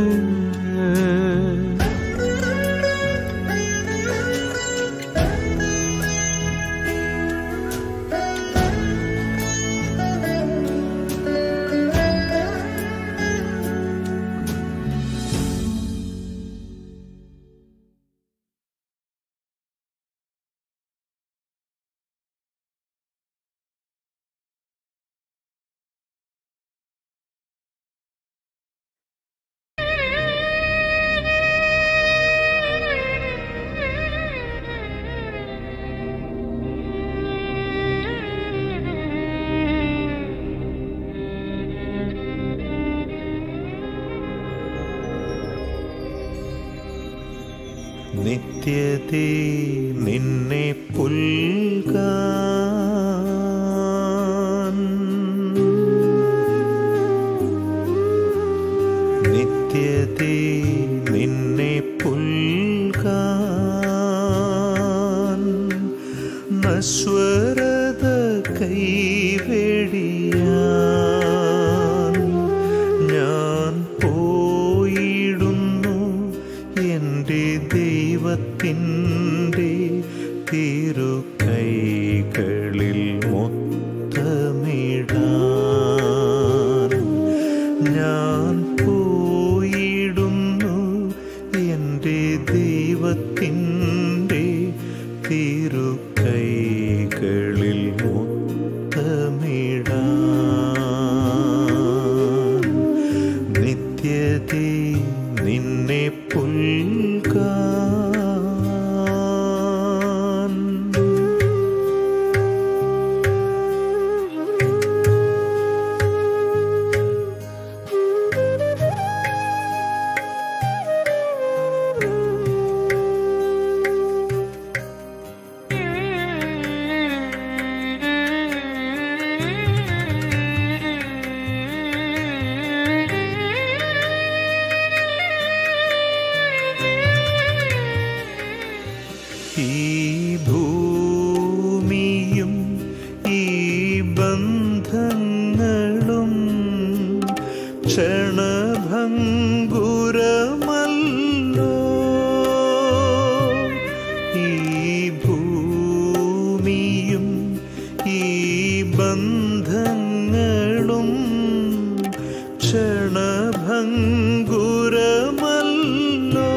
നിത്യതേ നിന്നെ പുൽകാൻ നിത്യതേ നിന്നെ പുൽകാൻ നശ്വരത കൈവെടിയാൻ ഞാൻ പോയിടുന്നു എൻ്റെ ദൈവത്തിൻ്റെ തിരുക്കൈകളിൽ മൊത്തമിടാൻ ഞാൻ പോയിടുന്നു എൻ്റെ ദൈവത്തിൻ്റെ തിരുക്കൈകളിൽ മൊത്തമിടാൻ നിത്യതേ നിന്നെ പുൽകാൻ ഈ ഭൂമിയും ഈ ബന്ധങ്ങളും ക്ഷണഭംഗുരമല്ലോ ഈ ഭൂമിയും ഈ ബന്ധങ്ങളും ക്ഷണഭംഗുരമല്ലോ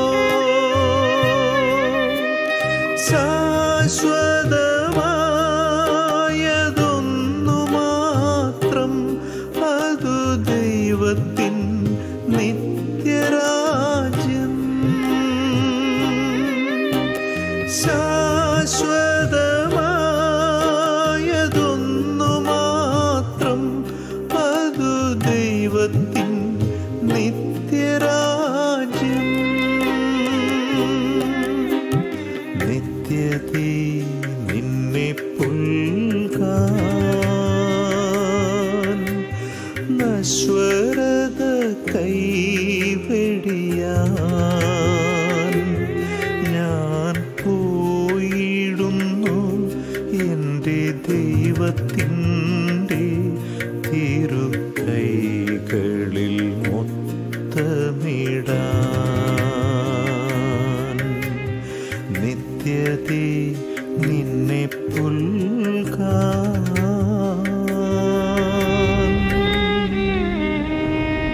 ശാശ്വതമായതൊന്നു മാത്രം അതു ദൈവത്തിൻ നിത്യരാജ്യം ശാശ്വതമായതൊന്നു മാത്രം അതു ദൈവത്തിൻ നിത്യരാജ്യം നിത്യതേ നിന്നെ പുൽകാൻ നശ്വരത കൈവെടിയാൻ ഞാൻ പോയിടുന്നു എൻ്റെ ദൈവത്തിൻ്റെ തിരുക്കൈകളിൽ മൊത്തമിടാൻ നിത്യതേ നിന്നെ പുൽകാൻ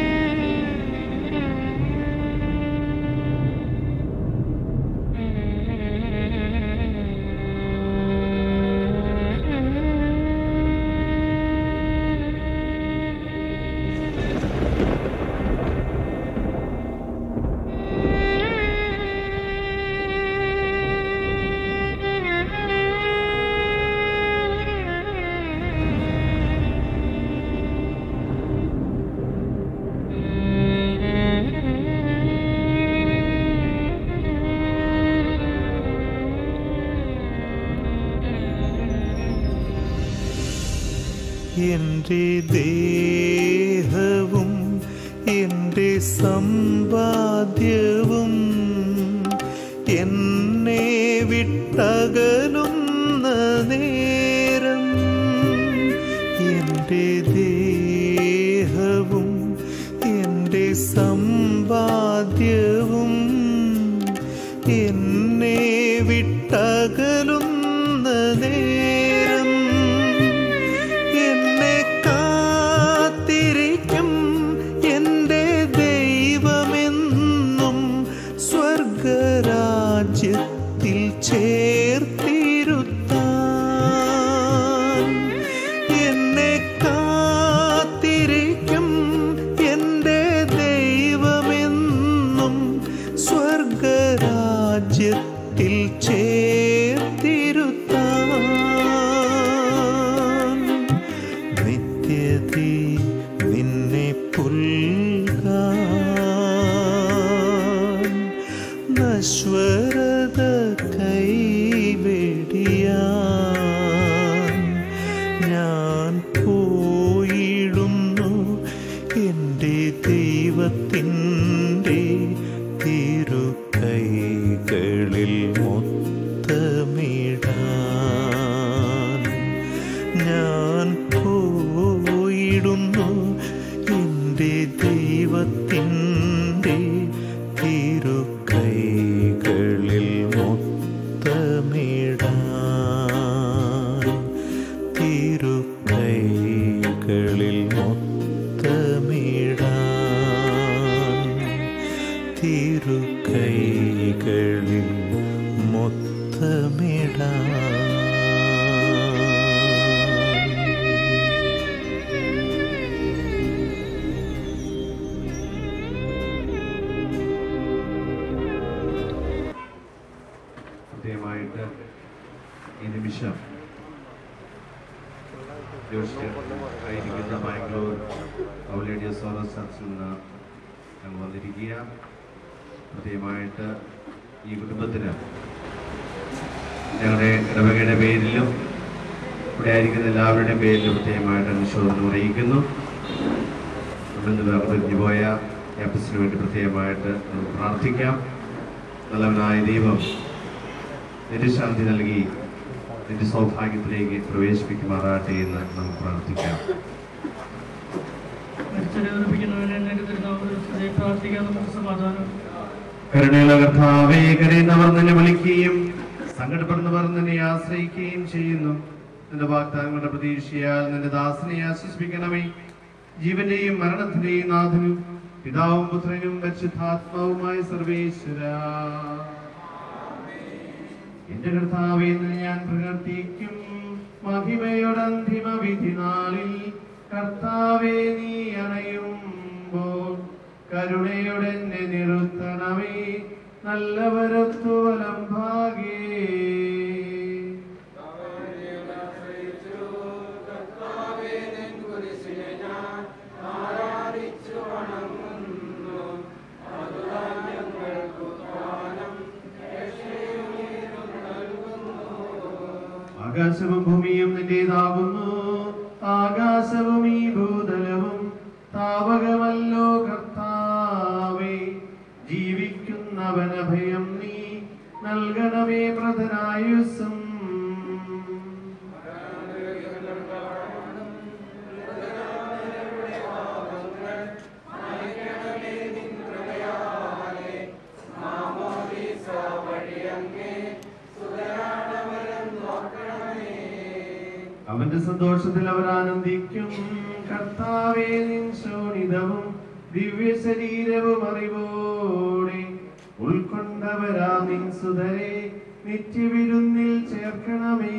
എൻ്റെ ദേഹവും എൻ്റെ സമ്പാദ്യവും എന്നെ വിട്ടകലുന്ന നേരം എൻ്റെ ദേഹവും എൻ്റെ സമ്പാദ്യവും എന്നെ വിട്ടകലുന്ന നേരം എന്നെ കാത്തിരിക്കും എൻ്റെ ദൈവമെന്നും സ്വർഗരാജ്യത്തിൽ ചേർത്തിരുത്താൻ എന്നെ കാത്തിരിക്കും എൻ്റെ ദൈവമെന്നും സ്വർഗരാജ്യത്തിൽ ചേർത്തിരുത്താൻ നിത്യതി നിന്നെ പുൽകാൻ നശ്വരത കൈവെടിയാൻ ഞാൻ പോയിടുന്നു എൻ്റെ ദൈവത്തിൻ്റെ തിരുക്കൈകളിൽ മൊത്തമിടാൻ ഞാൻ പോയിടുന്നു എൻ്റെ ദൈവത്തിൻ്റെ തിരുക്കൈകളിൽ മൊത്തമിടാൻ തിരുക്കൈകളിൽ മൊത്തമിടാൻ തിരുക്കൈകളിൽ മൊത്തമിടാൻ പ്രത്യേകമായിട്ട് ഈ നിമിഷം ജോഷിയർ ആയിരിക്കുന്ന ബാംഗ്ലൂർ ഔലേഡിയ സോളർ ചർച്ചിൽ നിന്ന് ഞങ്ങൾ വന്നിരിക്കുക പ്രത്യേകമായിട്ട് ഈ കുടുംബത്തിന് ഞങ്ങളുടെ ഇടവകയുടെ പേരിലും ഇവിടെ ആയിരിക്കുന്ന എല്ലാവരുടെയും പേരിലും പ്രത്യേകമായിട്ട് അനുശോചനം അറിയിക്കുന്നു നമ്മിൽ നിന്ന് വേർപിരിഞ്ഞു പോയ ക്യാമ്പസിന് വേണ്ടി പ്രത്യേകമായിട്ട് നമുക്ക് പ്രാർത്ഥിക്കാം നല്ലവനായ ദൈവം നിരശാന്തി നൽകി നിന്റെ സൗഭാഗ്യത്തിലേക്ക് പ്രവേശിപ്പിക്കുമാറാട്ടെ എന്ന് നമുക്ക് പ്രാർത്ഥിക്കാം മരിച്ചവരെ ഉറപ്പിക്കുന്നവനെ നിനക്ക് തിരുനാമത്തിൽ പ്രാർത്ഥിക്കാൻ നമുക്ക് സമാധാനം കരുണയുള്ള കർത്താവേ കരയുന്നവർ നിന്നെ വിളിക്കുകയും സങ്കടപ്പെടുന്നവർ നിന്നെ ആശ്രയിക്കുകയും ചെയ്യുന്നു നിന്റെ വാഗ്ദാനങ്ങളുടെ പ്രതീക്ഷയാൽ നിന്റെ ദാസനെ ആശ്വസിപ്പിക്കണമേ ജീവന്റെയും മരണത്തിന്റെയും നാഥനും പിതാവും പുത്രനും പരിശുദ്ധാത്മാവുമായ സർവേശ്വര എന്റെ കർത്താവെ എന്ന് ഞാൻ പ്രവർത്തിക്കും മഹിമയുടെ അന്തിമ വിധി നാളിൽ കർത്താവെ നീ അണയുമ്പോൾ കരുണയോടെ എന്നെ നിർത്തണമേ നല്ലവരത്തു വലം ഭാഗേ ആകാശവും ഭൂമിയും നിന്റേതാകുന്നു ആകാശവും ഈ ഭൂതലവും താവകമല്ലോ കർത്താവേ ജീവിക്കുന്നവനഭയം നീ നൽകണമേ പ്രധനായുസ്സും അവന്റെ സന്തോഷത്തിൽ അവർ ആനന്ദിക്കും കർത്താവേ നിൻ ശോണിതവും ദിവ്യ ശരീരവും അറിവോടെ ഉൾക്കൊണ്ടവരാ നിൻ സുതരെ നിത്യവിരുന്നിൽ ചേർക്കണമേ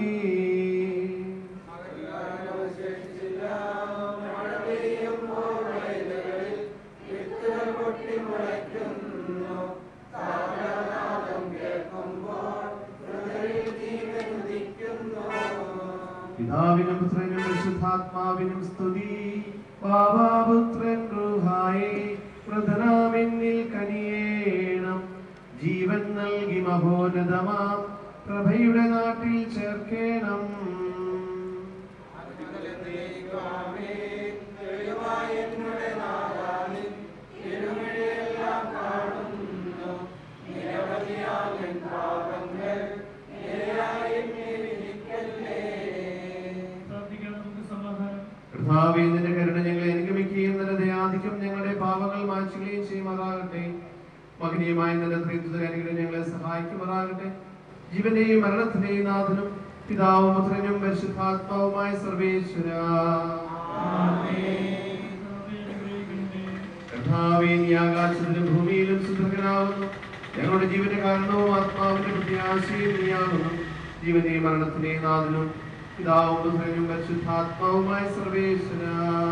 പിതാവിനും പുത്രനും പരിശുദ്ധാത്മാവിനും സ്തുതി ബാബാപുത്രൻ റൂഹായി പ്രധനാമെന്നിൽ കനിയേണം ജീവൻ നൽകി മഹോന്നതമാം പ്രഭയുടെ നാട്ടിൽ ചേർക്കേണം ും കർത്താവേ നിന്റെ കരുണ ഞങ്ങളെ അനുഗമിക്കുകയും നിന്റെ ദയാധിക്യം ഞങ്ങളുടെ പാപങ്ങൾ മാറ്റുകയും ചെയ്യുമാറാകട്ടെ മകനീയമായ നിന്റെ ത്രിത്വ അനുഗ്രഹം ഞങ്ങളെ സഹായിക്കുമാറാകട്ടെ ജീവന്റെയും മരണത്തിന്റെയും നാഥനും പിതാവും പുത്രനും പരിശുദ്ധാത്മാവുമായ സർവേശ്വര കർത്താവേ നീ ആകാശത്തിലും ഭൂമിയിലും സുദൃഢനാവുന്നു ഞങ്ങളുടെ ജീവന്റെ കാരണവും ആത്മാവിന്റെ പ്രത്യാശയും നീയാകുന്നു ജീവന്റെയും മരണത്തിന്റെയും നാഥനും പിതാവും പുത്രനും പരിശുദ്ധാത്മാവുമായ സർവേശ്വര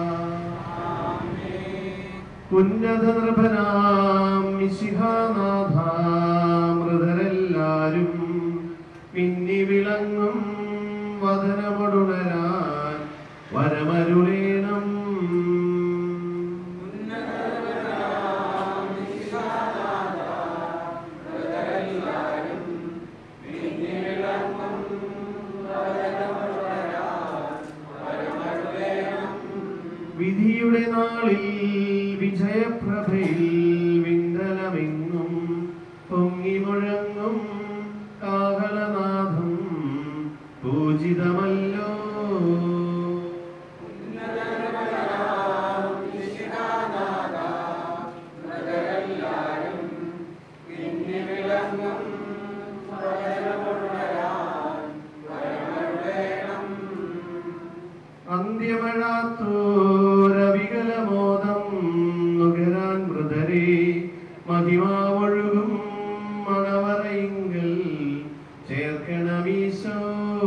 ഉന്നത നൃപനാം മിശിഹാനാഥ മൃതരെല്ലാരും മിന്നി വിളങ്ങും വദനമടുണരാൻ വരമരുളേണം വിധിയുടെ നാളിൽ വിജയപ്രഭയിൽ വിന്തലമെങ്ങും പൊങ്ങി മുഴങ്ങും കാഹളനാഥം പൂജിതമല്ലോ അന്ത്യമഴാത്തോരവികലമോദം നുകരാൻ മൃതരെ മഹിമാവൊഴുകും മണവറയിങ്കൽ ചേർക്കണമീശോ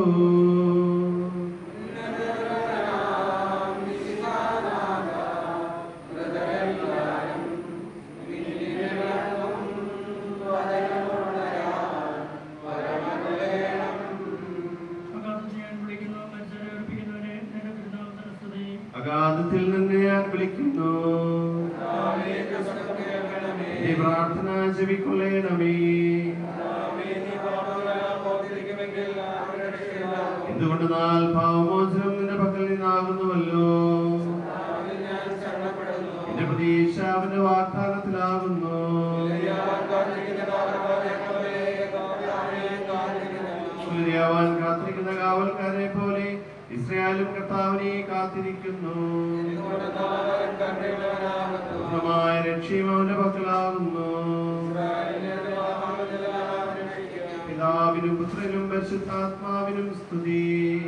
അകാലത്ത് ഞാൻ വിളിക്കുന്നു മനുഷ്യരെ ഏൽപ്പിക്കുന്നവനെ നിന്റെ തിരുനാമത്തിന് സ്തുതി അഗാധത്തിൽ നിന്ന് ഞാൻ വിളിക്കുന്നു ഈ പ്രാർത്ഥന ചെവിക്കൊള്ളേണമേ എന്തുകൊണ്ട് നാൾ പാവമോചനം നിന്റെ പക്കൽ നിന്നാകുന്നുവല്ലോ എന്റെ പ്രതീക്ഷ അവന്റെ വാഗ്ദാനത്തിലാകുന്നു സൂര്യാവാൻ കാത്തിരിക്കുന്ന കാവൽക്കാരെ പോലെ ഇസ്രായേലും കർത്താവിനെ കാത്തിരിക്കുന്നു പൂർണ്ണമായ രക്ഷയും അവന്റെ പക്കലാകുന്നു പിതാവിനും പുത്രനും പരിശുദ്ധാത്മാവിനും സ്തുതി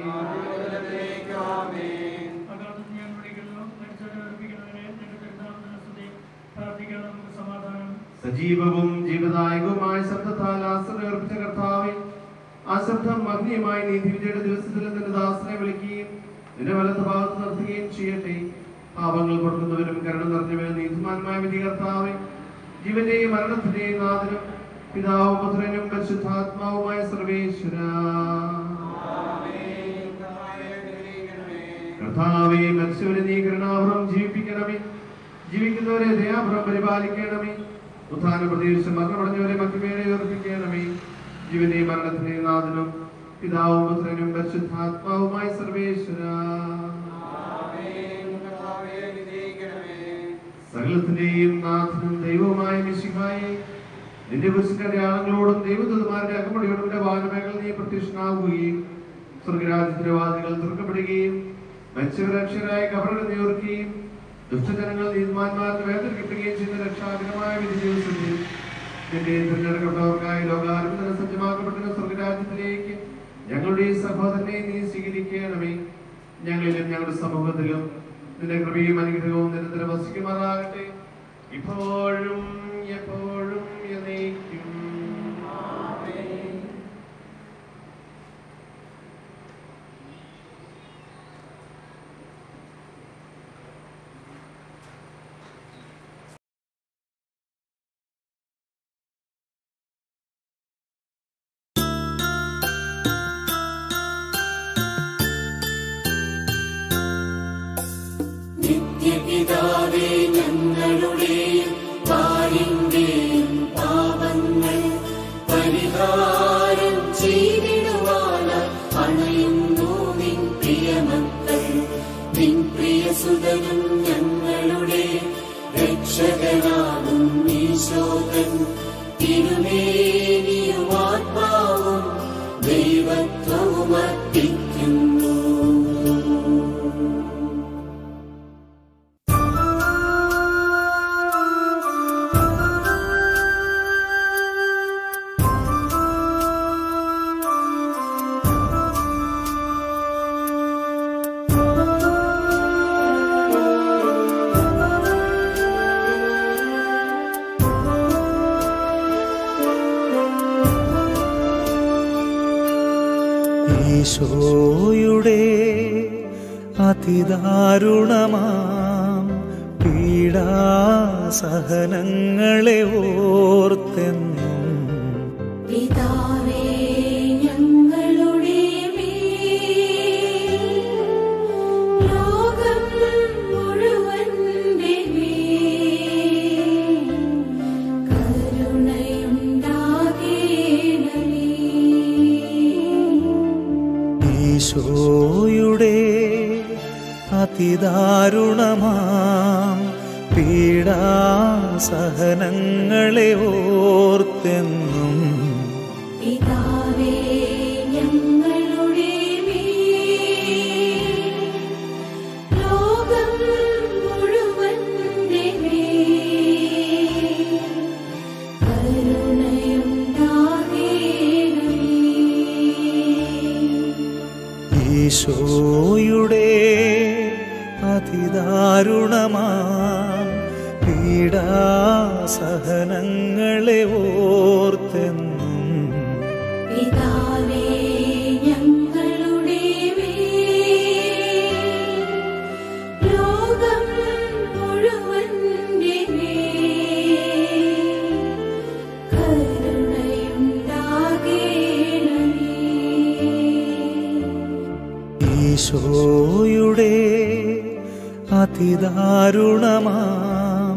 അകാലത്ത് ഞാൻ വിളിക്കുന്നു മനുഷ്യരെ ഏൽപ്പിക്കുന്നവനെ നിന്റെ തിരുനാമത്തിന് സ്തുതി പ്രാർത്ഥിക്കാൻ നമുക്ക് സമാധാനം സജീവവും ജീവദായകവുമായ ശബ്ദത്താൽ ആശ്രയർപ്പിച്ച കർത്താവെ ആ ശബ്ദം മഗ്നിയമായി നീതിവിജയുടെ ദിവസത്തിൽ നിന്റെ ദാസനെ വിളിക്കുകയും നിന്റെ വലത്ത് ഭാഗത്ത് നിർത്തുകയും ചെയ്യട്ടെ പാപങ്ങൾ കൊടുക്കുന്നവരും കരുണ നിറഞ്ഞവനും നീതിമാന്മായ വിധി കർത്താവെ ജീവന്റെയും മരണത്തിന്റെയും നാഥനും പിതാവും പുത്രനും പരിശുദ്ധാത്മാവുമായ സർവേശ്വര കർത്താവെ മത്സ്യവരെ നീ കരുണാപുരം ജീവിപ്പിക്കണമേ ജീവിക്കുന്നവരെ ദയാപുരം പരിപാലിക്കണമേ ഉത്ഥാന പ്രതീക്ഷ മരണമടഞ്ഞവരെ മധ്യമേറെ ഉയർപ്പിക്കണമേ ജീവന്റെയും മരണത്തിന്റെയും നാഥനും പിതാവും പുത്രനും പരിശുദ്ധാത്മാവുമായ സർവേശ്വര സകലത്തിന്റെയും നാഥനും ദൈവവുമായ മിശിഹായെ നിന്റെ കുറിച്ചിന്റെ അടയാളങ്ങളോടും ദൈവദൂതന്മാരുടെ അകമ്പടിയോടും നിന്റെ വാനമേഖല നീ പ്രത്യക്ഷനാവുകയും സ്വർഗരാജ്യത്തിന്റെ വാതികൾ തുറക്കപ്പെടുകയും മത്സ്യരക്ഷരായ കബറുകൾ നിയോർക്കുകയും ദുഷ്ടജനങ്ങൾ നീതിമാന്മാർക്ക് വേദനിക്കപ്പെടുകയും ചെയ്യുന്ന രക്ഷാകരമായ വിധി ദിവസത്തിൽ നിന്റെ തിരഞ്ഞെടുക്കപ്പെട്ടവർക്കായി ലോകാരംഭത്തിന് സജ്ജമാക്കപ്പെട്ട സ്വർഗരാജ്യത്തിലേക്ക് ഞങ്ങളുടെ ഈ സഹോദരനെ നീ സ്വീകരിക്കണമേ ഞങ്ങളിലും ഞങ്ങളുടെ സമൂഹത്തിലും നിന്റെ കൃപയും അനുഗ്രഹവും നിരന്തരം വസിക്കുമാറാകട്ടെ ഇപ്പോഴും എപ്പോഴും എന്നേക്കും നിത്യപിതാവേ ഞങ്ങളുടെയും പാലിന്റെയും പാപങ്ങൾ പരിഹാരം ചെയ്തിടുവാനായി അണയുന്നു നിൻ പ്രിയമക്കൾ നിൻ പ്രിയസുതനും ഞങ്ങളുടെ രക്ഷകനാകും ഈശോകൻ തിരുമേനിയും ആത്മാവും ദൈവത്വവും അർപ്പിക്കുന്നു ഈശോയുടെ അതിദാരുണമാം പീഡാസഹനങ്ങളെ ഓർത്തെന്നും പിതാവേ ഞങ്ങളുടെ മേൽ ലോകം മുഴുവന്റെ മേൽ കരുണയുണ്ടാകേണമേ ഈശോയുടെ അതിദാരുണമാം പീഡാസഹനങ്ങളെ ഓർത്തെന്നും പിതാവേ ഞങ്ങളുടെ മേൽ ലോകം മുഴുവന്റെ മേൽ കരുണയുണ്ടാകേണമേ ഈശോയുടെ അതിദാരുണമാം പീഡാസഹനങ്ങളെ ഓർത്തെന്നും പിതാവേ ഞങ്ങളുടെ മേൽ ലോകം മുഴുവന്റെ മേൽ കരുണയുണ്ടാകേണമേ ഈശോയുടെ അതിദാരുണമാം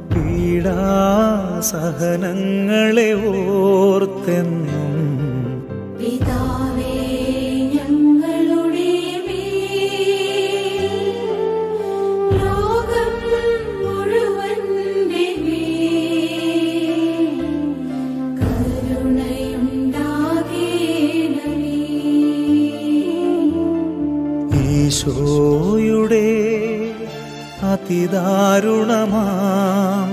പീഡാസഹനങ്ങളെ ഓർത്തെന്നും പിതാവേ ഞങ്ങളുടെ മേൽ ലോകം മുഴുവന്റെ മേൽ കരുണയുണ്ടാകേണമേ ഈശോയുടെ അതിദാരുണമാം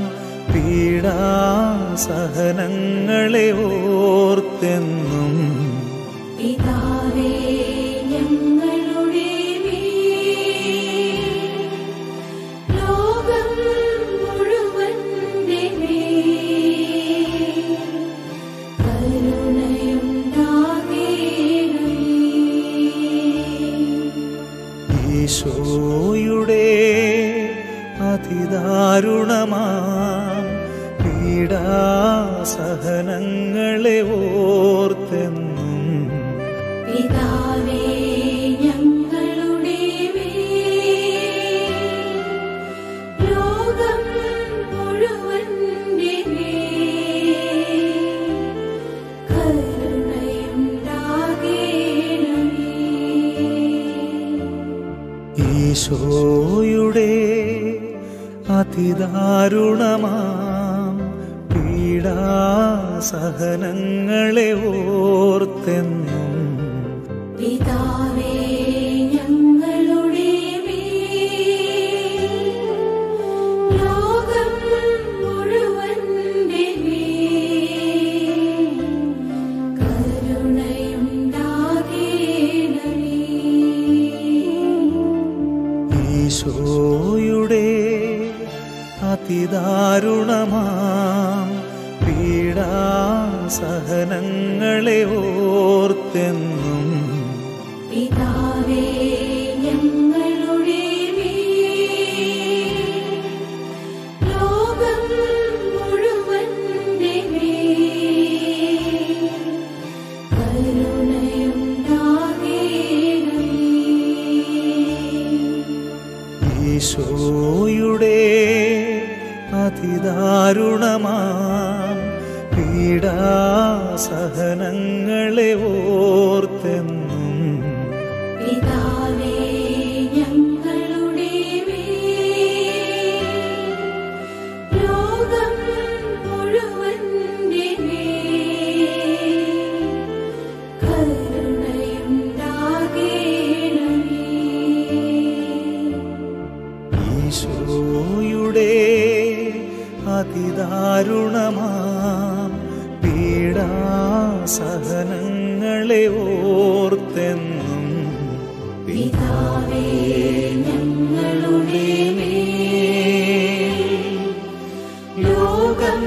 പീഡാസഹനങ്ങളെ ഓർത്തെന്നും പിതാവേ ഞങ്ങളുടെ മേൽ ലോകം മുഴുവന്റെ മേൽ കരുണയുണ്ടാകേണമേ ഈശോയുടെ അതിദാരുണമാം പീഡാസഹനങ്ങളെ ഓർത്തെന്നും പിതാവേ ഞങ്ങളുടെ മേൽ ലോകം മുഴുവന്റെ മേൽ കരുണയുണ്ടാകേണമേ ഈശോയുടെ അതിദാരുണമാം പീഡാസഹനങ്ങളെ ഓർത്തെന്നും പിതാവേ ഞങ്ങളുടെ മേൽ ലോകം മുഴുവന്റെ മേൽ കരുണയുണ്ടാകേണമേ ഈശോയുടെ അതിദാരുണമാം പീഡാസഹനങ്ങളെ ഓർത്തെന്നും പിതാവേ ഞങ്ങളുടെ മേൽ ലോകം മുഴുവന്റെ മേൽ കരുണയുണ്ടാകേണമേ ഈശോയുടെ അതിദാരുണമാം പീഡാസഹനങ്ങളെ ഓർത്തെന്നും പിതാവേ ഞങ്ങളുടെ മേൽ ലോകം മുഴുവന്റെ മേൽ കരുണയുണ്ടാകേണമേ ഈശോയുടെ അതിദാരുണമാം പീഡാസഹനങ്ങളെ ഓർത്തെന്നും പിതാവേ ഞങ്ങളുടെ മേൽ ലോകം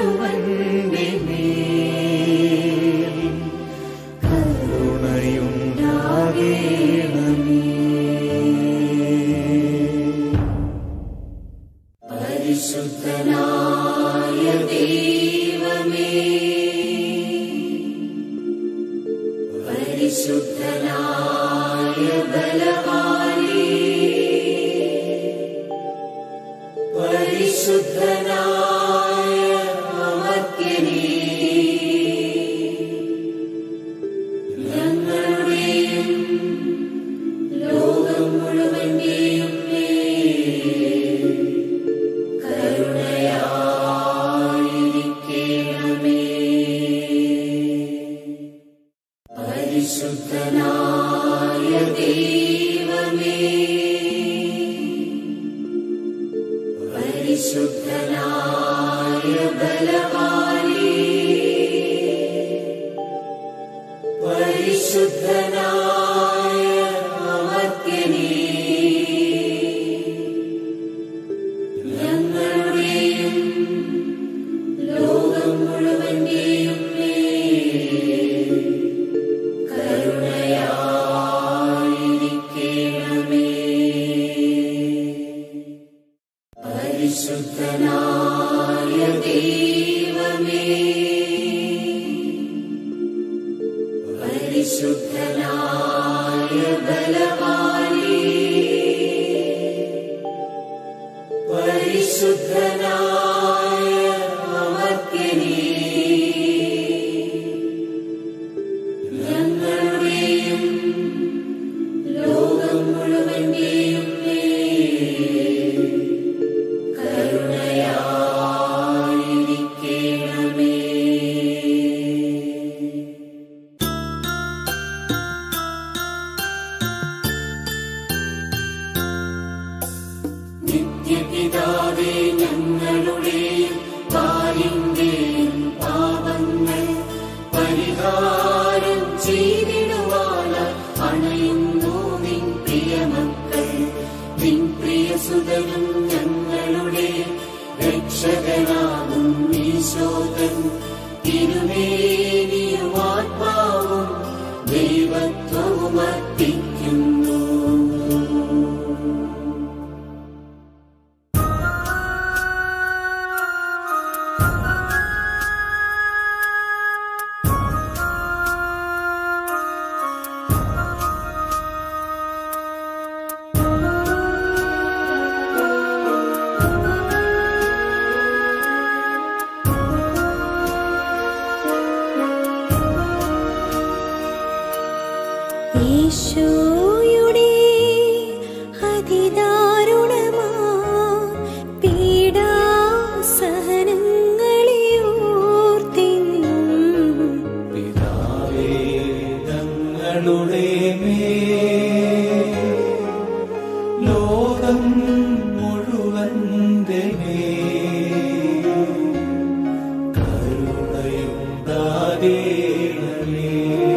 മുഴുവന്റെ മേൽ ബലവാനേ പരിശുദ്ധനായ അമർത്യനേ ഞങ്ങളുടെയും ലോകം മുഴുവന്റെയും മേൽ കരുണയായിരിക്കണമേ പരിശുദ്ധനായ ദൈവമേ പരിശുദ്ധനായ ബലവാനേ പരിശുദ്ധനായ അമർത്യനേ ഞങ്ങളുടെയും ലോകം മുഴുവന്റെയും മേൽ കരുണയായിരിക്കണമേ പരിശുദ്ധനായ ദൈവമേ പരിശുദ്ധനായ ബലവാനേ പരിശുദ്ധനായ അമർത്യനേ ഞങ്ങളുടെയും ലോകം മുഴുവന്റെയും മേൽ കരുണയായിരിക്കണമേ നിത്യപിതാവേ ഞങ്ങളുടെയും പാലിന്റെയും പാപങ്ങൾ പരിഹാരം ചെയ്തിടുവാന അണയുന്നു നിൻ പ്രിയമക്കൾ നിൻ പ്രിയസുതനും ഞങ്ങളുടെ രക്ഷകനാകും ഈശോകൻ തിരുമേനിയും ആത്മാവും ദൈവത്വവും അർപ്പിക്കുന്നു ഈശോയുടെ അതിദാരുണമാ പീഡാസഹനങ്ങളെ ഓർത്തിന്നും പിതാവേ ഞങ്ങളുടെ മേൽ ലോകം മുഴുവന്റെ മേൽ കരുണയുണ്ടാകേണമേ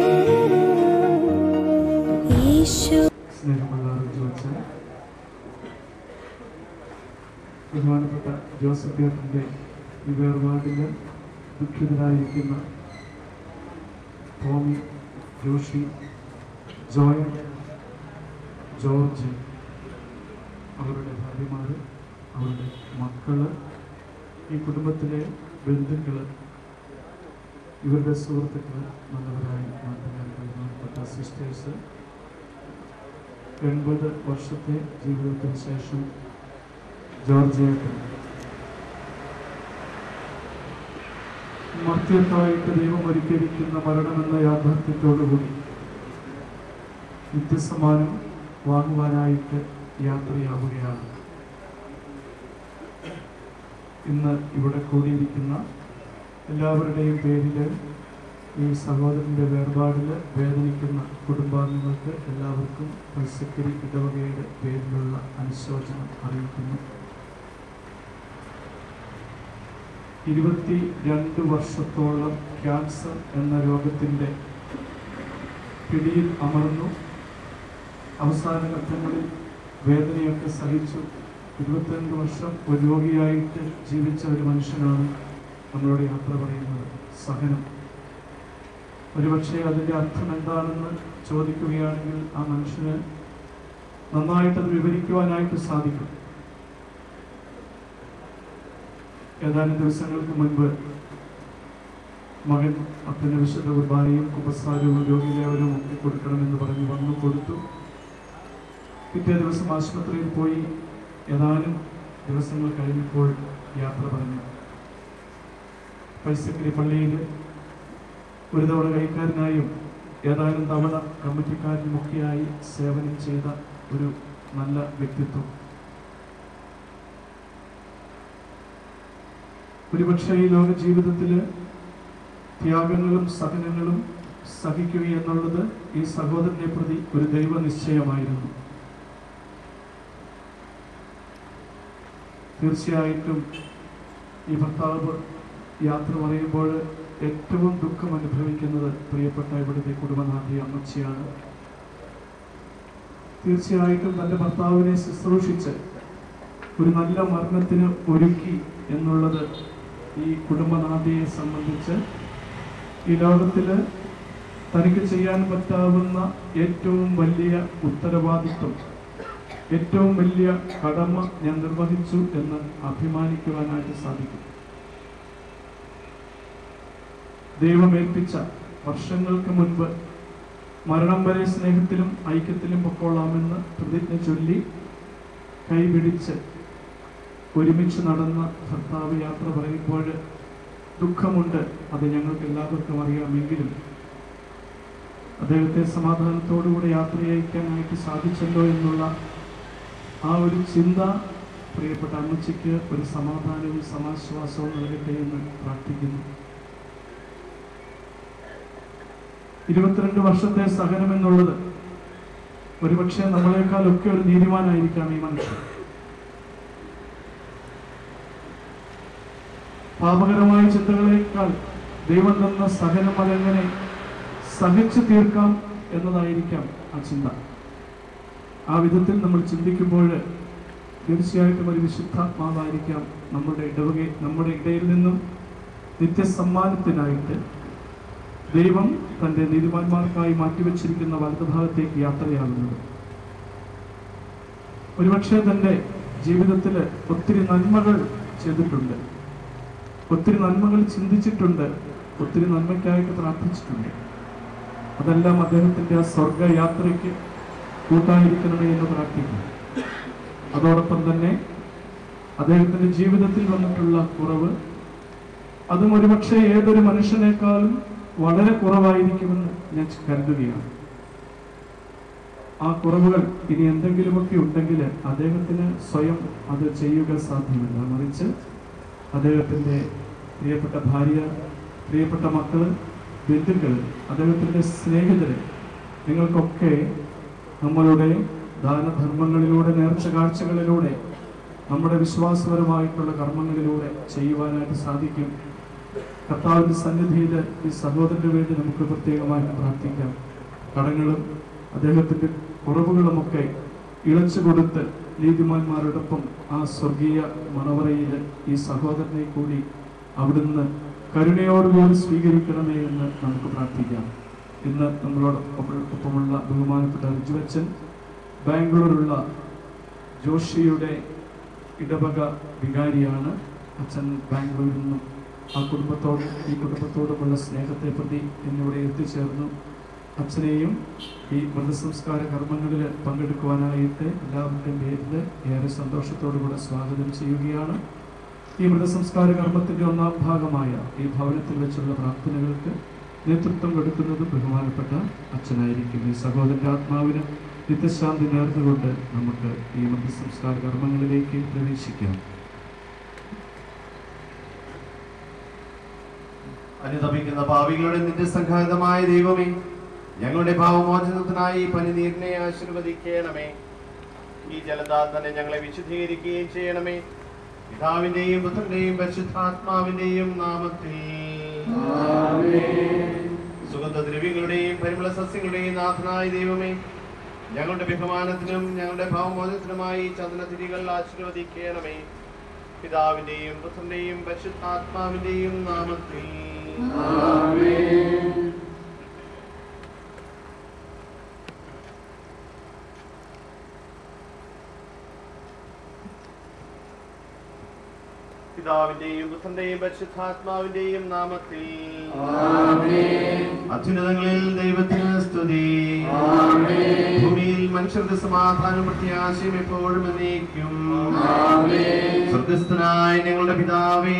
ഈശോ സ്നേഹമുള്ള ജോസ് ബഹുമാനപ്പെട്ട ജോസഫ് ദേവന്റെ ഈ വേർപാടിൽ ദുഃഖിതരായിരിക്കുന്ന ടോമി ജോഷി ജോയൻ ജോർജ് അവരുടെ ഭാര്യമാർ അവരുടെ മക്കള് ഈ കുടുംബത്തിലെ ബന്ധുക്കള് ഇവരുടെ സുഹൃത്തുക്കൾ നല്ലവരായി മാറ്റുവാൻ ബഹുമാനപ്പെട്ട സിസ്റ്റേഴ്സ് എൺപത് വർഷത്തെ ജീവിതത്തിന് ശേഷം ജോർജിയക്ക് മർത്യത്തായിട്ട് ദൈവം ഒരുക്കിയിരിക്കുന്ന മരണമെന്ന യാഥാർത്ഥ്യത്തോടുകൂടി നിത്യസമ്മാനം വാങ്ങുവാനായിട്ട് യാത്രയാവുകയാണ് ഇന്ന് ഇവിടെ കൂടിയിരിക്കുന്ന എല്ലാവരുടെയും പേരിൽ ഈ സഹോദരന്റെ വേർപാടിൽ വേദനിക്കുന്ന കുടുംബാംഗങ്ങൾക്ക് എല്ലാവർക്കും പൈസക്കരി ഇടവകയുടെ പേരിലുള്ള അനുശോചനം അറിയിക്കുന്നു ഇരുപത്തി രണ്ട് വർഷത്തോളം ക്യാൻസർ എന്ന രോഗത്തിൻ്റെ പിടിയിൽ അമർന്നു അവസാന ഘട്ടങ്ങളിൽ വേദനയൊക്കെ സഹിച്ചു ഇരുപത്തിരണ്ട് വർഷം ഒരു രോഗിയായിട്ട് ജീവിച്ച ഒരു മനുഷ്യനാണ് നമ്മളോട് യാത്ര പറയുന്നത് സഹനം ഒരുപക്ഷെ അതിൻ്റെ അർത്ഥം എന്താണെന്ന് ചോദിക്കുകയാണെങ്കിൽ ആ മനുഷ്യന് നന്നായിട്ടത് വിവരിക്കുവാനായിട്ട് സാധിക്കും ഏതാനും ദിവസങ്ങൾക്ക് മുൻപ് മകൻ അപ്പന് വിശുദ്ധ കുർബാനയും കുമ്പസാരവും രോഗിലേവരും ഒക്കെ കൊടുക്കണമെന്ന് പറഞ്ഞ് വന്നു കൊടുത്തു പിറ്റേ ദിവസം ആശുപത്രിയിൽ പോയി ഏതാനും ദിവസങ്ങൾ കഴിഞ്ഞപ്പോൾ യാത്ര പറഞ്ഞു പൈസക്കിരി പള്ളിയിൽ ഒരു തവണ കൈക്കാരനായും ഏതാനും തവണ കമ്മിറ്റിക്കാരനുമൊക്കെയായി സേവനം ചെയ്ത ഒരു നല്ല വ്യക്തിത്വം ഒരുപക്ഷെ ഈ ലോക ജീവിതത്തിൽ ത്യാഗങ്ങളും സഹനങ്ങളും സഹിക്കുക എന്നുള്ളത് ഈ സഹോദരനെ പ്രതി ഒരു ദൈവ നിശ്ചയമായിരുന്നു തീർച്ചയായിട്ടും ഈ ഭർത്താവ് യാത്ര പറയുമ്പോൾ ഏറ്റവും ദുഃഖം അനുഭവിക്കുന്നത് പ്രിയപ്പെട്ട ഇവിടുത്തെ കുടുംബനാഥി അമ്മച്ചിയാണ് തീർച്ചയായിട്ടും തൻ്റെ ഭർത്താവിനെ ശുശ്രൂഷിച്ച് ഒരു നല്ല മരണത്തിന് ഒരുക്കി എന്നുള്ളത് ഈ കുടുംബനാഥിയെ സംബന്ധിച്ച് ഈ ലോകത്തില് തനിക്ക് ചെയ്യാൻ പറ്റാവുന്ന ഏറ്റവും വലിയ ഉത്തരവാദിത്വം ഏറ്റവും വലിയ കടമ ഞാൻ നിർവഹിച്ചു എന്ന് അഭിമാനിക്കുവാനായിട്ട് സാധിക്കും ദൈവമേൽപ്പിച്ച വർഷങ്ങൾക്ക് മുൻപ് മരണം വരെ സ്നേഹത്തിലും ഐക്യത്തിലും പൊക്കോളാമെന്ന് പ്രതിജ്ഞ ചൊല്ലി കൈപിടിച്ച് ഒരുമിച്ച് നടന്ന ഭർത്താവ് യാത്ര പറയുമ്പോൾ ദുഃഖമുണ്ട് അത് ഞങ്ങൾക്ക് എല്ലാവർക്കും അറിയാമെങ്കിലും അദ്ദേഹത്തെ സമാധാനത്തോടുകൂടി യാത്ര അയക്കാനായിട്ട് സാധിച്ചല്ലോ എന്നുള്ള ആ ഒരു ചിന്ത പ്രിയപ്പെട്ട അമ്മച്ചിക്ക് ഒരു സമാധാനവും സമാശ്വാസവും നൽകട്ടെ എന്ന് പ്രാർത്ഥിക്കുന്നു ഇരുപത്തിരണ്ട് വർഷത്തെ സഹനം എന്നുള്ളത് ഒരുപക്ഷെ നമ്മളെക്കാളൊക്കെ ഒരു നീതിമാനായിരിക്കാം ഈ മനുഷ്യൻ പാപകരമായ ചിന്തകളേക്കാൾ ദൈവം തന്ന സഹനം അതെങ്ങനെ സഹിച്ചു തീർക്കാം എന്നതായിരിക്കാം ആ ചിന്ത ആ വിധത്തിൽ നമ്മൾ ചിന്തിക്കുമ്പോൾ തീർച്ചയായിട്ടും ഒരു വിശുദ്ധാത്മാവായിരിക്കാം നമ്മുടെ ഇടവക നമ്മുടെ ഇടയിൽ നിന്നും നിത്യസമ്മാനത്തിനായിട്ട് ദൈവം തൻ്റെ നീതിമാന്മാർക്കായി മാറ്റിവെച്ചിരിക്കുന്ന വലതുഭാഗത്തേക്ക് യാത്രയാകുന്നത് ഒരുപക്ഷെ തൻ്റെ ജീവിതത്തിൽ ഒത്തിരി നന്മകൾ ചെയ്തിട്ടുണ്ട് ഒത്തിരി നന്മകൾ ചിന്തിച്ചിട്ടുണ്ട് ഒത്തിരി നന്മയ്ക്കായിട്ട് പ്രാർത്ഥിച്ചിട്ടുണ്ട് അതെല്ലാം അദ്ദേഹത്തിന്റെ ആ സ്വർഗയാത്രയ്ക്ക് കൂട്ടായിരിക്കണമേ എന്ന് പ്രാർത്ഥിക്കുന്നു അതോടൊപ്പം തന്നെ അദ്ദേഹത്തിന്റെ ജീവിതത്തിൽ വന്നിട്ടുള്ള കുറവ് അതും ഒരുപക്ഷെ ഏതൊരു മനുഷ്യനേക്കാളും വളരെ കുറവായിരിക്കുമെന്ന് ഞാൻ കരുതുകയാണ് ആ കുറവുകൾ ഇനി എന്തെങ്കിലുമൊക്കെ ഉണ്ടെങ്കിൽ അദ്ദേഹത്തിന് സ്വയം അത് ചെയ്യുക സാധ്യമല്ല മറിച്ച് അദ്ദേഹത്തിന്റെ പ്രിയപ്പെട്ട ഭാര്യ പ്രിയപ്പെട്ട മക്കള് ബന്ധുക്കൾ അദ്ദേഹത്തിന്റെ സ്നേഹിതര് നിങ്ങൾക്കൊക്കെ നമ്മളുടെ ദാനധർമ്മങ്ങളിലൂടെ നേർച്ച കാഴ്ചകളിലൂടെ നമ്മുടെ വിശ്വാസപരമായിട്ടുള്ള കർമ്മങ്ങളിലൂടെ ചെയ്യുവാനായിട്ട് സാധിക്കും കർത്താവിന്റെ സന്നിധിയിൽ ഈ സഹോദരന് വേണ്ടി നമുക്ക് പ്രത്യേകമായിട്ട് പ്രാർത്ഥിക്കാം കടങ്ങളും അദ്ദേഹത്തിന്റെ കുറവുകളുമൊക്കെ ഇളച്ചു കൊടുത്ത് നീതിമാന്മാരോടൊപ്പം ആ സ്വർഗീയ മണവറയിൽ ഈ സഹോദരനെ കൂടി അവിടുന്ന് കരുണയോടുകൂടി സ്വീകരിക്കണമേ എന്ന് നമുക്ക് പ്രാർത്ഥിക്കാം ഇന്ന് നമ്മളോടൊപ്പം ഒപ്പമുള്ള ബഹുമാനപ്പെട്ട റിജുവച്ചൻ ബാംഗ്ലൂരുള്ള ജോഷിയുടെ ഇടവക വികാരിയാണ് അച്ഛൻ ബാംഗ്ലൂരിൽ നിന്നും ആ കുടുംബത്തോടും ഈ കുടുംബത്തോടുമുള്ള സ്നേഹത്തെ പ്രതി എന്നിവിടെ എത്തിച്ചേർന്നു അച്ഛനെയും ഈ മൃതസംസ്കാര കർമ്മങ്ങളിൽ പങ്കെടുക്കുവാനായിട്ട് എല്ലാവരുടെയും പേരിൽ ഏറെ സന്തോഷത്തോടുകൂടെ സ്വാഗതം ചെയ്യുകയാണ് ഈ മൃതസംസ്കാര കർമ്മത്തിന്റെ ഒന്നാം ഭാഗമായ ഈ ഭവനത്തിൽ വെച്ചുള്ള പ്രാർത്ഥനകൾക്ക് നേതൃത്വം കൊടുക്കുന്നത് ബഹുമാനപ്പെട്ട അച്ഛനായിരിക്കും ഈ സഹോദരന്റെ ആത്മാവിന് നിത്യശാന്തി നേർന്നുകൊണ്ട് നമുക്ക് ഈ മൃതസംസ്കാര കർമ്മങ്ങളിലേക്ക് പ്രവേശിക്കാം അനുതപിക്കുന്ന പാവികളുടെ നിത്യസംഘാതമായ ദൈവമേ ഞങ്ങളുടെ പാവമോചനത്തിനായി ഈ പനിനീരിനെ ആശീർവദിക്കണമേ ഈ ജലതാൽ തന്നെ ഞങ്ങളെ വിശുദ്ധീകരിക്കുകയും ചെയ്യണമേ പിതാവിന്റെയും പുത്രന്റെയും പരിശുദ്ധാത്മാവിന്റെയും നാമത്തിൽ സുഗന്ധദ്രവ്യങ്ങളുടെയും പരിമള സസ്യങ്ങളുടെയും നാഥനായ ദൈവമേ ഞങ്ങളുടെ ബഹുമാനത്തിനും ഞങ്ങളുടെ ഭാവമോചനത്തിനുമായി ചന്ദനത്തിരികൾ ആശീർവദിക്കണമേ പിതാവിന്റെയും പുത്രന്റെയും പരിശുദ്ധാത്മാവിന്റെയും നാമത്തിൽ പിതാവിന്റെയും പുത്രന്റെയും പരിശുദ്ധാത്മാവിന്റെയും നാമത്തിൽ അത്യുന്നതങ്ങളിൽ ദൈവത്തിന് സ്തുതി ഭൂമിയിൽ മനുഷ്യ മനുഷ്യർക്ക് സമാധാനം പ്രത്യാശയും എപ്പോഴും എന്നേക്കും സ്വർഗസ്ഥനായ ഞങ്ങളുടെ പിതാവേ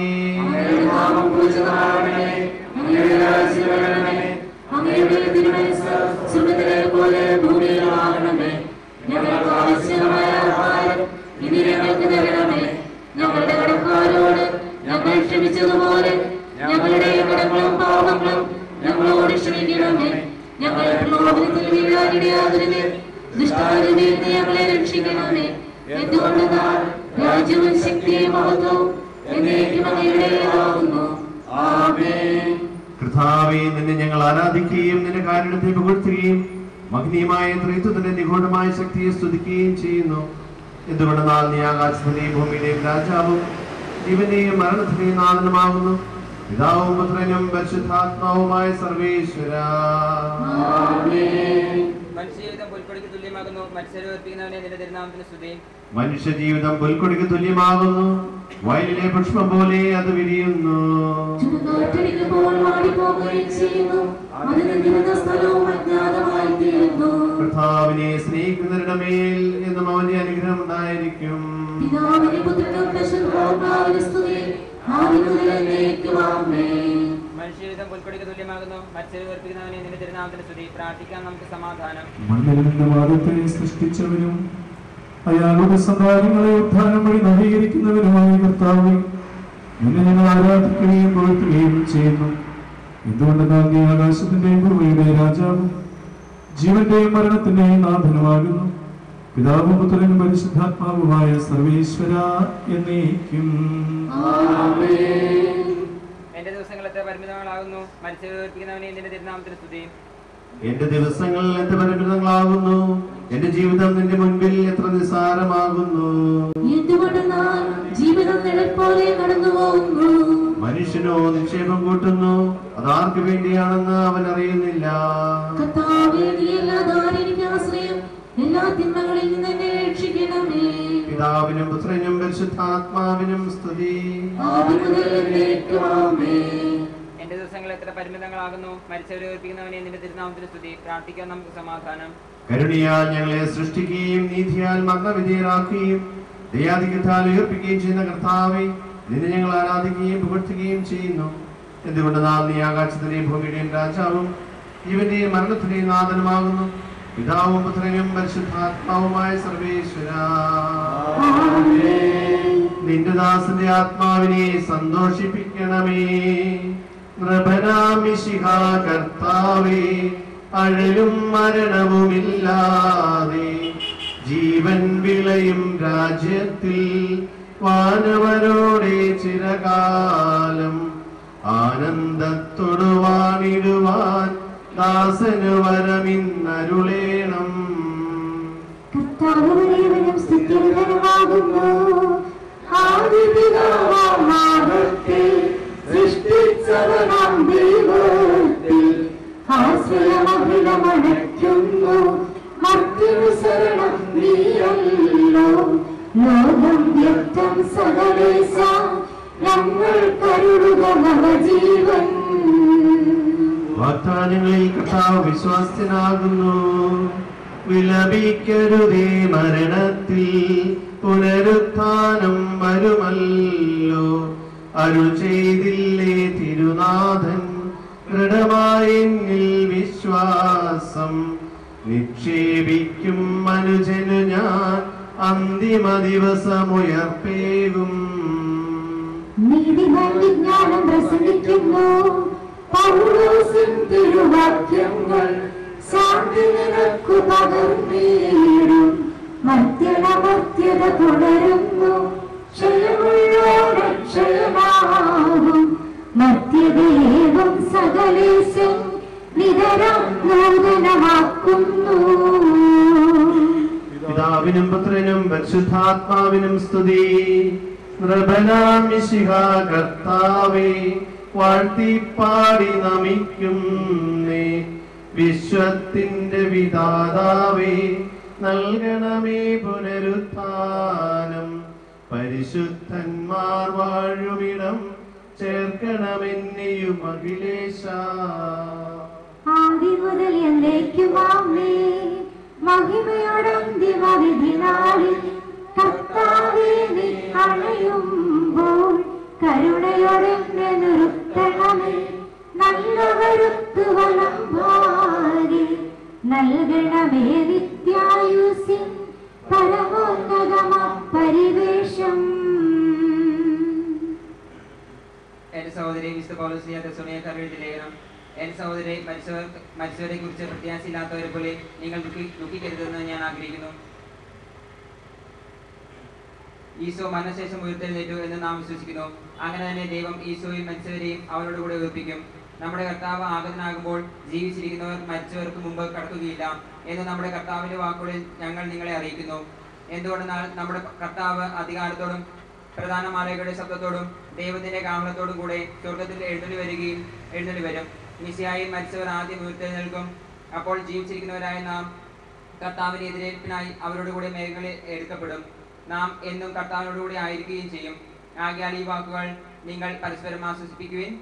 അങ്ങയുടെ തിരുമനസ് സ്വർഗ്ഗത്തിലെ പോലെ ഭൂമിയിലാകണമേ ഞങ്ങൾക്ക് ആവശ്യമായ ആഹാരം ഇനി ഞങ്ങൾക്ക് തരണമേ ഞങ്ങളുടെ കടക്കാരോട് ഞങ്ങൾ ക്ഷമിച്ചതുപോലെ ഞങ്ങളുടെ കടങ്ങളും പാപങ്ങളും ഞങ്ങളോട് ക്ഷമിക്കണമേ ഞങ്ങളെ പ്രലോഭനത്തിൽ വീഴാനിടയാകരുത് ദുഷ്ടാരിൽ നിന്ന് ഞങ്ങളെ രക്ഷിക്കണമേ എന്തുകൊണ്ടെന്നാൽ രാജ്യവും ശക്തിയും മഹത്വവും എന്നേക്കും അങ്ങയുടേതാകുന്നു ആമേൻ കർത്താവേ നിന്നെ ഞങ്ങൾ ആരാധിക്കുകയും നിന്റെ കാരണത്തെ പുകഴ്ത്തുകയും മഗ്നീയമായ ത്രിത്വത്തിന്റെ നിഗൂഢമായ ശക്തിയെ സ്തുതിക്കുകയും ചെയ്യുന്നു എന്തുകൊണ്ടെന്നാൽ നീ ആകാശത്തിന്റെയും ഭൂമിയുടെയും രാജാവും ജീവന്റെയും മരണത്തിന്റെയും നാഥനുമാകുന്നു പിതാവും പുത്രനും പരിശുദ്ധാത്മാവുമായ സർവേശ്വര മനുഷ്യജീവിതം പുൽക്കൊടിക്ക് തുല്യമാകുന്നു മത്സരവർപ്പിക്കുന്നവനെ നിന്റെ തിരുനാമത്തിന് സ്തുതി മനുഷ്യജീവിതം പുൽക്കൊടിക്ക് തുല്യമാകുന്നു വയലിലെ പുഷ്പം പോലെ അത് വിരിയുന്നു ചുടുകാറ്റടിക്കുമ്പോൾ മാടിപ്പോകുകയും ചെയ്യുന്നു അതിന് നിരുന്ന സ്ഥലവും അജ്ഞാതമായി തീരുന്നു കർത്താവിനെ സ്നേഹിക്കുന്നവരുടെ മേൽ എന്നും അവന്റെ അനുഗ്രഹം ഉണ്ടായിരിക്കും പിതാവിന് പുത്രനും പരിശുദ്ധാത്മാവിന് സ്തുതി ആദ്യം മുതൽ എന്നേക്കും ആമേൻ മനുഷ്യജീവിതം പുൽക്കൊടിക്ക് തുല്യമാകുന്നു മത്സരവർപ്പിക്കുന്നവനെ നിന്റെ തിരുനാമത്തിന് സ്തുതി പ്രാർത്ഥിക്കാം നമുക്ക് സമാധാനം മണ്ണിൽ നിന്ന് വാദത്തെ സൃഷ്ടിച്ചവനും അയാളുടെ സന്താനങ്ങളെ ഉദ്ധാനം വഴി നവീകരിക്കുന്നവനുമായ കർത്താവ് നിന്നെ ഞങ്ങൾ ആരാധിക്കുകയും പുകഴ്ത്തുകയും ചെയ്യുന്നു എന്തുകൊണ്ടെന്നാൽ നീ ആകാശത്തിന്റെയും ഭൂമിയുടെ രാജാവും ജീവന്റെയും മരണത്തിന്റെയും നാഥനുമാകുന്നു പിതാവും പുത്രനും പരിശുദ്ധാത്മാവുമായ സർവേശ്വര എന്നേക്കും എന്റെ ദിവസങ്ങൾ എത്ര പരിമിതങ്ങളാകുന്നു മത്സരവർപ്പിക്കുന്നവനെ നിന്റെ തിരുനാമത്തിന് സ്തുതി എന്റെ ദിവസങ്ങൾ എത്ര പരിമിതങ്ങളാകുന്നു എന്റെ ജീവിതം നിന്റെ മുൻപിൽ എത്ര നിസ്സാരമാകുന്നു എന്തുകൊണ്ടെന്നാൽ ജീവിതം നിഴൽ പോലെ കടന്നു പോകുന്നു മനുഷ്യനോ നിക്ഷേപം കൂട്ടുന്നു അതാർക്ക് വേണ്ടിയാണെന്ന് അവൻ അറിയുന്നില്ല കർത്താവേ നീ അല്ലാതെ എനിക്ക് ആശ്രയം എല്ലാ തിന്മകളിൽ നിന്ന് എന്നെ രക്ഷിക്കണമേ പിതാവിനും പുത്രനും പരിശുദ്ധാത്മാവിനും സ്തുതി ആദ്യം മുതൽ എന്നേക്കും ആമേൻ എന്റെ ദിവസങ്ങൾ എത്ര പരിമിതങ്ങളാകുന്നു മത്സരവർപ്പിക്കുന്നവനെ നിന്റെ തിരുനാമത്തിന് സ്തുതി പ്രാർത്ഥിക്കാം നമുക്ക് സമാധാനം കരുണയാൽ ഞങ്ങളെ സൃഷ്ടിക്കുകയും നീതിയാൽ മരണവിധേയരാക്കുകയും ദയാധികത്താൽ ഉയർപ്പിക്കുകയും ചെയ്യുന്ന കർത്താവെ നിന്നെ ഞങ്ങൾ ആരാധിക്കുകയും പുകഴ്ത്തുകയും ചെയ്യുന്നു എന്തുകൊണ്ട് നാം നീ ആകാശത്തിന്റെയും ഭൂമിയുടെയും രാജാവും ജീവന്റെയും മരണത്തിന്റെയും നാഥനുമാകുന്നു പിതാവും പുത്രനും പരിശുദ്ധാത്മാവുമായ സർവേശ്വര നിന്റെ ദാസന്റെ ആത്മാവിനെ സന്തോഷിപ്പിക്കണമേ നൃപനാമിശിഹ കർത്താവേ അഴലും മരണവുമില്ലാതെ ജീവൻ വിളയും രാജ്യത്തിൽ വാനവരോടെ ചിരകാലം ആനന്ദത്തോടു വാണിടുവാൻ ദാസന് വരമിന്നരുളേണം കർത്താവ് വലിയവനും സ്തുത്യർഹനുമാകുന്നു ആദിപിതാവാമത്തെ സൃഷ്ടിച്ചവനാം ദൈവത്തിൽ ആശ്രയമഭിലമണയ്ക്കുന്നു മർത്തിനു ശരണം നീയല്ലോ ലോകം വ്യക്തം സകലേശ ഞങ്ങൾ കരുളുക നവജീവൻ വാഗ്ദാനങ്ങളിൽ കർത്താവ് വിശ്വാസത്തിനാകുന്നു വിലപിക്കരുതേ മരണത്തിൽ പുനരുത്ഥാനം വരുമല്ലോ അരുൾ ചെയ്തില്ലേ തിരുനാഥൻ ദൃഢമായെന്നിൽ വിശ്വാസം നിക്ഷേപിക്കും മനുജനു ഞാൻ അന്തിമ ദിവസമുയർപ്പേകും നീതിമാൻ വിജ്ഞാനം പ്രസംഗിക്കുന്നു പൗലോസിൻ തിരുവാക്യങ്ങൾ ശാന്തി നിനക്കു പകർന്നീടും മർത്യനമർത്യത തുടരുന്നു ക്ഷയമുള്ളോടെ ക്ഷയമാകും മർത്യതയേകും സകലേശം നിതരം നൂതനമാക്കുന്നു പിതാവിനും പുത്രനും പരിശുദ്ധാത്മാവിനും സ്തുതി നൃപനാമിശിഹ കർത്താവേ വാഴ്ത്തിപ്പാടി നമിക്കുന്നേ വിശ്വത്തിന്റെ വിധാതാവേ നൽകണമേ പുനരുത്ഥാനം പരിശുദ്ധന്മാർ വാഴുമിടം ചേർക്കണമെന്നെയും അഖിലേശ ആദ്യം മുതൽ എന്നേക്കുമാമേ മഹിമയോടന്തിമവിധി നാളിൽ കർത്താവേ നീ അണയുമ്പോൾ കരുണയോടെന്നെ നിർത്തണമേ നല്ലവരുത്തു വളം ഭാരി നൽകണമേ നിത്യായുസിൻ പരമോന്നതമ പരിവേഷം എന്റെ സഹോദരി വിശുദ്ധ പൗലോസിയ തെസ്സലോനിയക്കാർ എഴുതിയ ലേഖനം എന്റെ സഹോദരി മരിച്ചവർ മരിച്ചവരെ കുറിച്ച് പ്രത്യാശയില്ലാത്തവരെ പോലെ നിങ്ങൾ ദുഃഖി ദുഃഖിക്കരുതെന്ന് ഞാൻ ആഗ്രഹിക്കുന്നു ഈശോ മരണശേഷം ഉയർത്തെഴുന്നേറ്റു എന്ന് നാം വിശ്വസിക്കുന്നു അങ്ങനെ തന്നെ ദൈവം ഈശോയും മരിച്ചവരെയും അവരോട് കൂടെ ഉയർപ്പിക്കും നമ്മുടെ കർത്താവ് ആഗതനാകുമ്പോൾ ജീവിച്ചിരിക്കുന്നവർ മരിച്ചവർക്ക് മുമ്പ് കടക്കുകയില്ല എന്ന് നമ്മുടെ കർത്താവിന്റെ വാക്കുകളിൽ ഞങ്ങൾ നിങ്ങളെ അറിയിക്കുന്നു എന്തുകൊണ്ടെന്നാൽ നമ്മുടെ കർത്താവ് അധികാരത്തോടും പ്രധാന മാലയുടെ ശബ്ദത്തോടും ദൈവത്തിന്റെ കാഹളത്തോടും കൂടെ സ്വർഗത്തിൽ എഴുന്നള്ളി വരികയും എഴുന്നള്ളി വരും മിശിയായി മരിച്ചവർ ആദ്യം ഉയർത്തെഴുന്നേൽക്കും അപ്പോൾ ജീവിച്ചിരിക്കുന്നവരായ നാം കർത്താവിന്റെ എതിരേൽപ്പിനായി അവരോട് കൂടെ മേഘങ്ങളിൽ എടുക്കപ്പെടും നാം എന്നും കർത്താവിനോടുകൂടി ആയിരിക്കുകയും ചെയ്യും ആകിയാൽ ഈ വാക്കുകൾ നിങ്ങൾ പരസ്പരം ആശ്വസിപ്പിക്കുവിൻ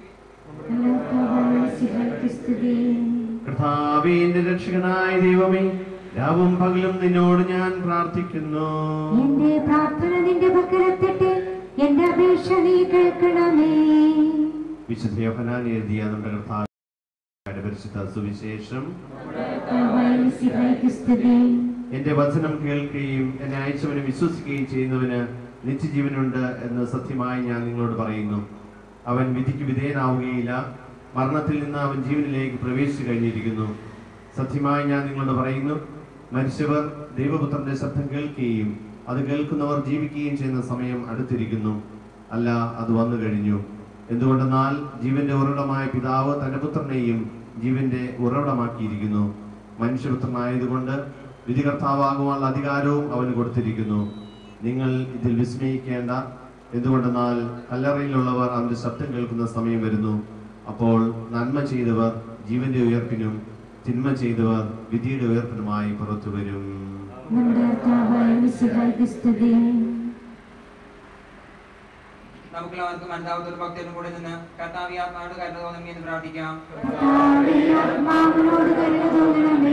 കർത്താവേ എന്റെ രക്ഷകനായ ദൈവമേ രാവും പകലും നിന്നോട് ഞാൻ പ്രാർത്ഥിക്കുന്നു എന്റെ പ്രാർത്ഥന നിന്റെ പക്കലെത്തട്ടെ എന്റെ അപേക്ഷ നീ കേൾക്കണമേ വിശുദ്ധ യോഹനാൻ എഴുതിയ നമ്മുടെ കർത്താവിന്റെ പരിശുദ്ധ സുവിശേഷം കർത്താവായ മിശിഹായ്ക്ക് സ്തുതി. എന്റെ വചനം കേൾക്കുകയും എന്നെ അയച്ചവനെ വിശ്വസിക്കുകയും ചെയ്യുന്നവന് നിത്യജീവനുണ്ട് എന്ന് സത്യമായി ഞാൻ നിങ്ങളോട് പറയുന്നു അവൻ വിധിക്ക് വിധേയനാവുകയില്ല മരണത്തിൽ നിന്ന് അവൻ ജീവനിലേക്ക് പ്രവേശിച്ചു കഴിഞ്ഞിരിക്കുന്നു സത്യമായി ഞാൻ നിങ്ങളോട് പറയുന്നു മരിച്ചവർ ദൈവപുത്രന്റെ ശബ്ദം കേൾക്കുകയും അത് കേൾക്കുന്നവർ ജീവിക്കുകയും ചെയ്യുന്ന സമയം അടുത്തിരിക്കുന്നു അല്ല അത് വന്നു കഴിഞ്ഞു എന്തുകൊണ്ടെന്നാൽ ജീവന്റെ ഉറവിടമായ പിതാവ് തന്റെ പുത്രനെയും ജീവന്റെ ഉറവിടമാക്കിയിരിക്കുന്നു മനുഷ്യപുത്രനായതുകൊണ്ട് വിധികർത്താവാകുവാനുള്ള അധികാരവും അവന് കൊടുത്തിരിക്കുന്നു നിങ്ങൾ ഇതിൽ വിസ്മയിക്കേണ്ട എന്തുകൊണ്ടെന്നാൽ കല്ലറയിലുള്ളവർ അവന്റെ ശബ്ദം കേൾക്കുന്ന സമയം വരുന്നു അപ്പോൾ നന്മ ചെയ്തവർ ജീവന്റെ ഉയർപ്പിനും തിന്മ ചെയ്തവർ വിധിയുടെ ഉയർപ്പിനുമായി പുറത്തു വരും നമ്മുടെ കർത്താവായ മിശിഹായ്ക്ക് സ്തുതി. നമുക്കെല്ലാവർക്കും അന്താവത്തോട് ഭക്തരും കൂടെ നിന്ന് കർത്താവ് ഈ ആത്മാവിനോട് കരുണ തോന്നണമേ എന്ന് പ്രാർത്ഥിക്കാം കർത്താവേ, ആത്മാവിനോട് കരുണ തോന്നണമേ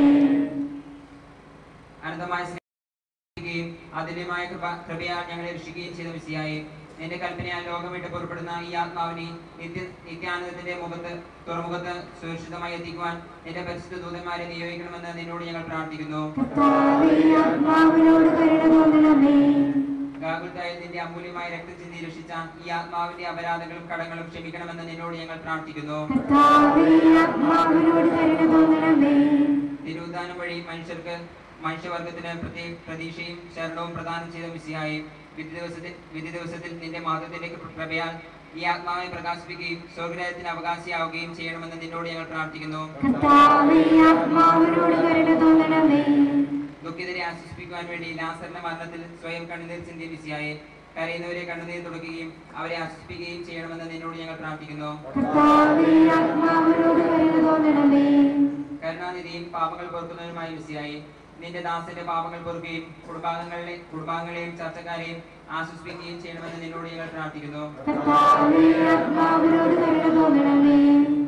അനന്തമായ സ്നേഹിക്കുകയും അതുല്യമായ കൃപ കൃപയാൽ ഞങ്ങളെ രക്ഷിക്കുകയും ചെയ്ത വിശിയായി നിന്റെ കൽപ്പനയാൽ ലോകം വിട്ട് പുറപ്പെടുന്ന ഈ ആത്മാവിനെ നിത്യ നിത്യാനന്ദത്തിന്റെ മുഖത്ത് തുറമുഖത്ത് സുരക്ഷിതമായി എത്തിക്കുവാൻ നിന്റെ പരിശുദ്ധ ദൂതന്മാരെ നിയോഗിക്കണമെന്ന് നിന്നോട് ഞങ്ങൾ പ്രാർത്ഥിക്കുന്നു കർത്താവേ, ആത്മാവിനോട് കരുണ തോന്നണമേ ഗാകുൽത്തായിൽ നിന്റെ അമൂല്യമായ രക്തം ചിന്തി രക്ഷിച്ച ഈ ആത്മാവിന്റെ അപരാധങ്ങളും കടങ്ങളും ക്ഷമിക്കണമെന്ന് നിന്നോട് ഞങ്ങൾ പ്രാർത്ഥിക്കുന്നു കർത്താവേ, ആത്മാവിനോട് കരുണ തോന്നണമേ തിരുവിധാനം വഴി മനുഷ്യർക്ക് മനുഷ്യവർഗത്തിന് പ്രത്യേക പ്രതീക്ഷയും ശരണവും പ്രദാനം ചെയ്ത മിസിയായി വിധി ദിവസത്തിൽ വിധി ദിവസത്തിൽ നിന്റെ മാതൃത്തിന്റെ പ്രഭയാൽ ഈ ആത്മാവിനെ പ്രകാശിപ്പിക്കുകയും സ്വർഗരാജ്യത്തിന് അവകാശിയാവുകയും ചെയ്യണമെന്ന് നിന്നോട് ഞങ്ങൾ പ്രാർത്ഥിക്കുന്നു കർത്താവേ, ആത്മാവിനോട് കരുണ തോന്നണമേ ദുഃഖിതരെ ആശ്വസിപ്പിക്കുവാൻ വേണ്ടി ലാസറിന്റെ മരണത്തിൽ സ്വയം കണ്ണുനീർ ചിന്തിയ മിസിയായി കരയുന്നവരെ കണ്ണുനീർ തുടക്കുകയും അവരെ ആശ്വസിപ്പിക്കുകയും ചെയ്യണമെന്ന് നിന്നോട് ഞങ്ങൾ പ്രാർത്ഥിക്കുന്നു കർത്താവേ, ആത്മാവിനോട് കരുണ തോന്നണമേ കരുണാനിധിയും പാപങ്ങൾ പൊറുക്കുന്നവരുമായ മിസിയായി നിന്റെ ദാസന്റെ പാപങ്ങൾ പൊറുക്കുകയും കുടുംബാംഗങ്ങളെ കുടുംബാംഗങ്ങളെയും ചർച്ചക്കാരെയും ആശ്വസിപ്പിക്കുകയും ചെയ്യണമെന്ന് നിന്നോട് ഞങ്ങൾ പ്രാർത്ഥിക്കുന്നു കർത്താവേ, ആത്മാവിനോട് കരുണ തോന്നണമേ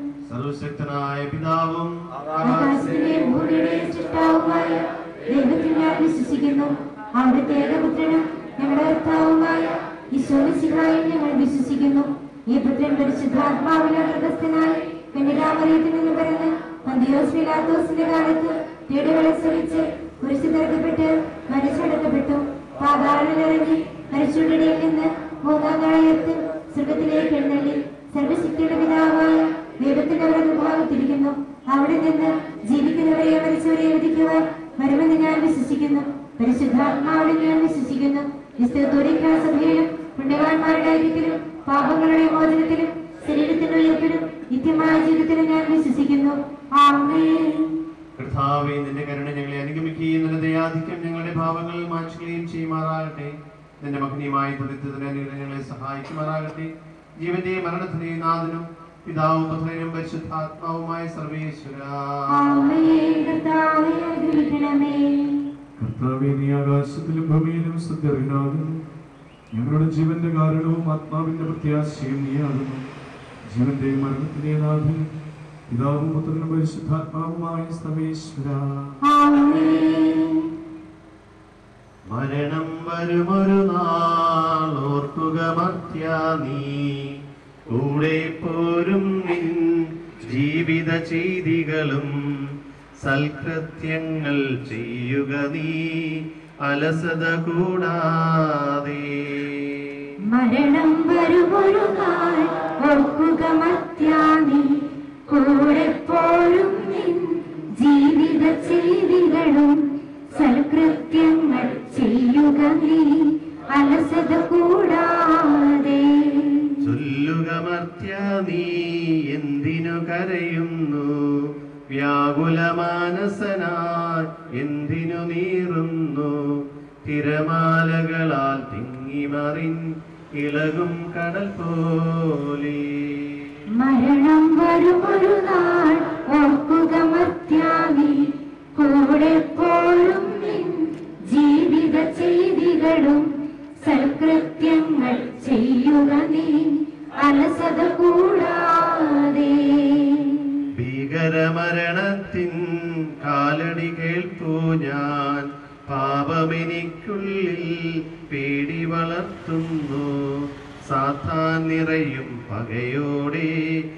സർവശക്തനായ പിതാവും ആകാശത്തിന്റെയും ഭൂമിയുടെയും സൃഷ്ടാവുമായ ദൈവത്തിൽ ഞാൻ വിശ്വസിക്കുന്നു അവിടുത്തെ ഏകപുത്രനും ഞങ്ങളുടെ കർത്താവുമായ ഈശോമിശിഹായിൽ ഞങ്ങൾ വിശ്വസിക്കുന്നു ഈ പുത്രൻ പരിശുദ്ധാത്മാവിനെ ഗർഭസ്ഥനായി കന്യകാമറിയത്തിൽ നിന്ന് പിറന്ന് പന്തിയോസ് പിലാത്തോസിന്റെ കാലത്ത് പീഡകളെ ശ്രമിച്ച് കുരിശു തിരക്കപ്പെട്ട് മരിച്ചടക്കപ്പെട്ടു പാതാളനിലിറങ്ങി മരിച്ചവരുടെ ഇടയിൽ നിന്ന് മൂന്നാം നാളയത്ത് സ്വർഗത്തിലേക്ക് എഴുന്നള്ളി സർവശക്തിയുടെ പിതാവായ ദൈവത്തിന്റെ വലതുഭാഗത്തിരിക്കുന്നു അവിടെ നിന്ന് ജീവിക്കുന്നവരെ മരിച്ചവരെ വിധിക്കുവാൻ വരുമെന്ന് ഞാൻ വിശ്വസിക്കുന്നു പരിശുദ്ധാത്മാവിനെ ഞാൻ വിശ്വസിക്കുന്നു വിസ്തൃതോരിക്കാ സഭയിലും പുണ്യവാന്മാരുടെ ഐക്യത്തിലും പാപങ്ങളുടെ മോചനത്തിലും ശരീരത്തിന്റെ ഉയർപ്പിലും നിത്യമായ ജീവിതത്തിലും ഞാൻ വിശ്വസിക്കുന്നു ആമേൻ കർത്താവെ നിന്റെ കരുണ ഞങ്ങളെ അനുഗമിക്കുകയും നിന്റെ ദയാധിക്യം ഞങ്ങളുടെ ഭാവങ്ങൾ മാറ്റുകയും ചെയ്യുമാറാകട്ടെ നിന്റെ മഹനീയമായ പ്രതിത്വത്തിന് അനുഗ്രഹം ഞങ്ങളെ സഹായിക്കുമാറാകട്ടെ ജീവന്റെയും മരണത്തിന്റെയും നാഥനും പിതാവും പുത്രനും പരിശുദ്ധാത്മാവുമായ സർവേശ്വര ആമേൻ കർത്താവേ അനുഗ്രഹിക്കണമേ കർത്താവേ നീ ആകാശത്തിലും ഭൂമിയിലും സത്യറിനാകുന്നു ഞങ്ങളുടെ ജീവന്റെ കാരണവും ആത്മാവിന്റെ പ്രത്യാശയും നീയാകുന്നു ജീവന്റെയും മരണത്തിന്റെയും നാഥനും പിതാവും പുത്രനും പരിശുദ്ധാത്മാവുമായ സ്തവേശ്വര മരണം വരുമൊരു നാൾ ഓർക്കുക മർത്യ നീ കൂടെ പോരും നിൻ ജീവിത ചെയ്തികളും സൽകൃത്യങ്ങൾ ചെയ്യുക നീ അലസത കൂടാതെ മരണം വരുമൊരു നാൾ ഓർക്കുക മത്യാനി കൂടെപ്പോഴും നിൻ ജീവിത ചെയ്തികളും സൽകൃത്യങ്ങൾ ചെയ്യുക നീ അലസത കൂടാതെ ചൊല്ലുക മർത്യ നീ എന്തിനു കരയുന്നു വ്യാകുലമാനസനായി എന്തിനു നീറുന്നു തിരമാലകളാൽ തിങ്ങിമറിൻ ഇളകും കടൽ പോലെ മരണം വരുമൊരു നാൾ ഓർക്കുക മത്യാനി കൂടെപ്പോഴും നിൻ ജീവിത ചെയ്തികളും സൽകൃത്യങ്ങൾ ചെയ്യുക നീ അലസത കൂടാതെ ഭീകരമരണത്തിൻ കാലടി കേൾപ്പൂ ഞാൻ പാപമെനിക്കുള്ളിൽ പേടി വളർത്തുന്നു സാത്താൻ നിറയും പകയോടെ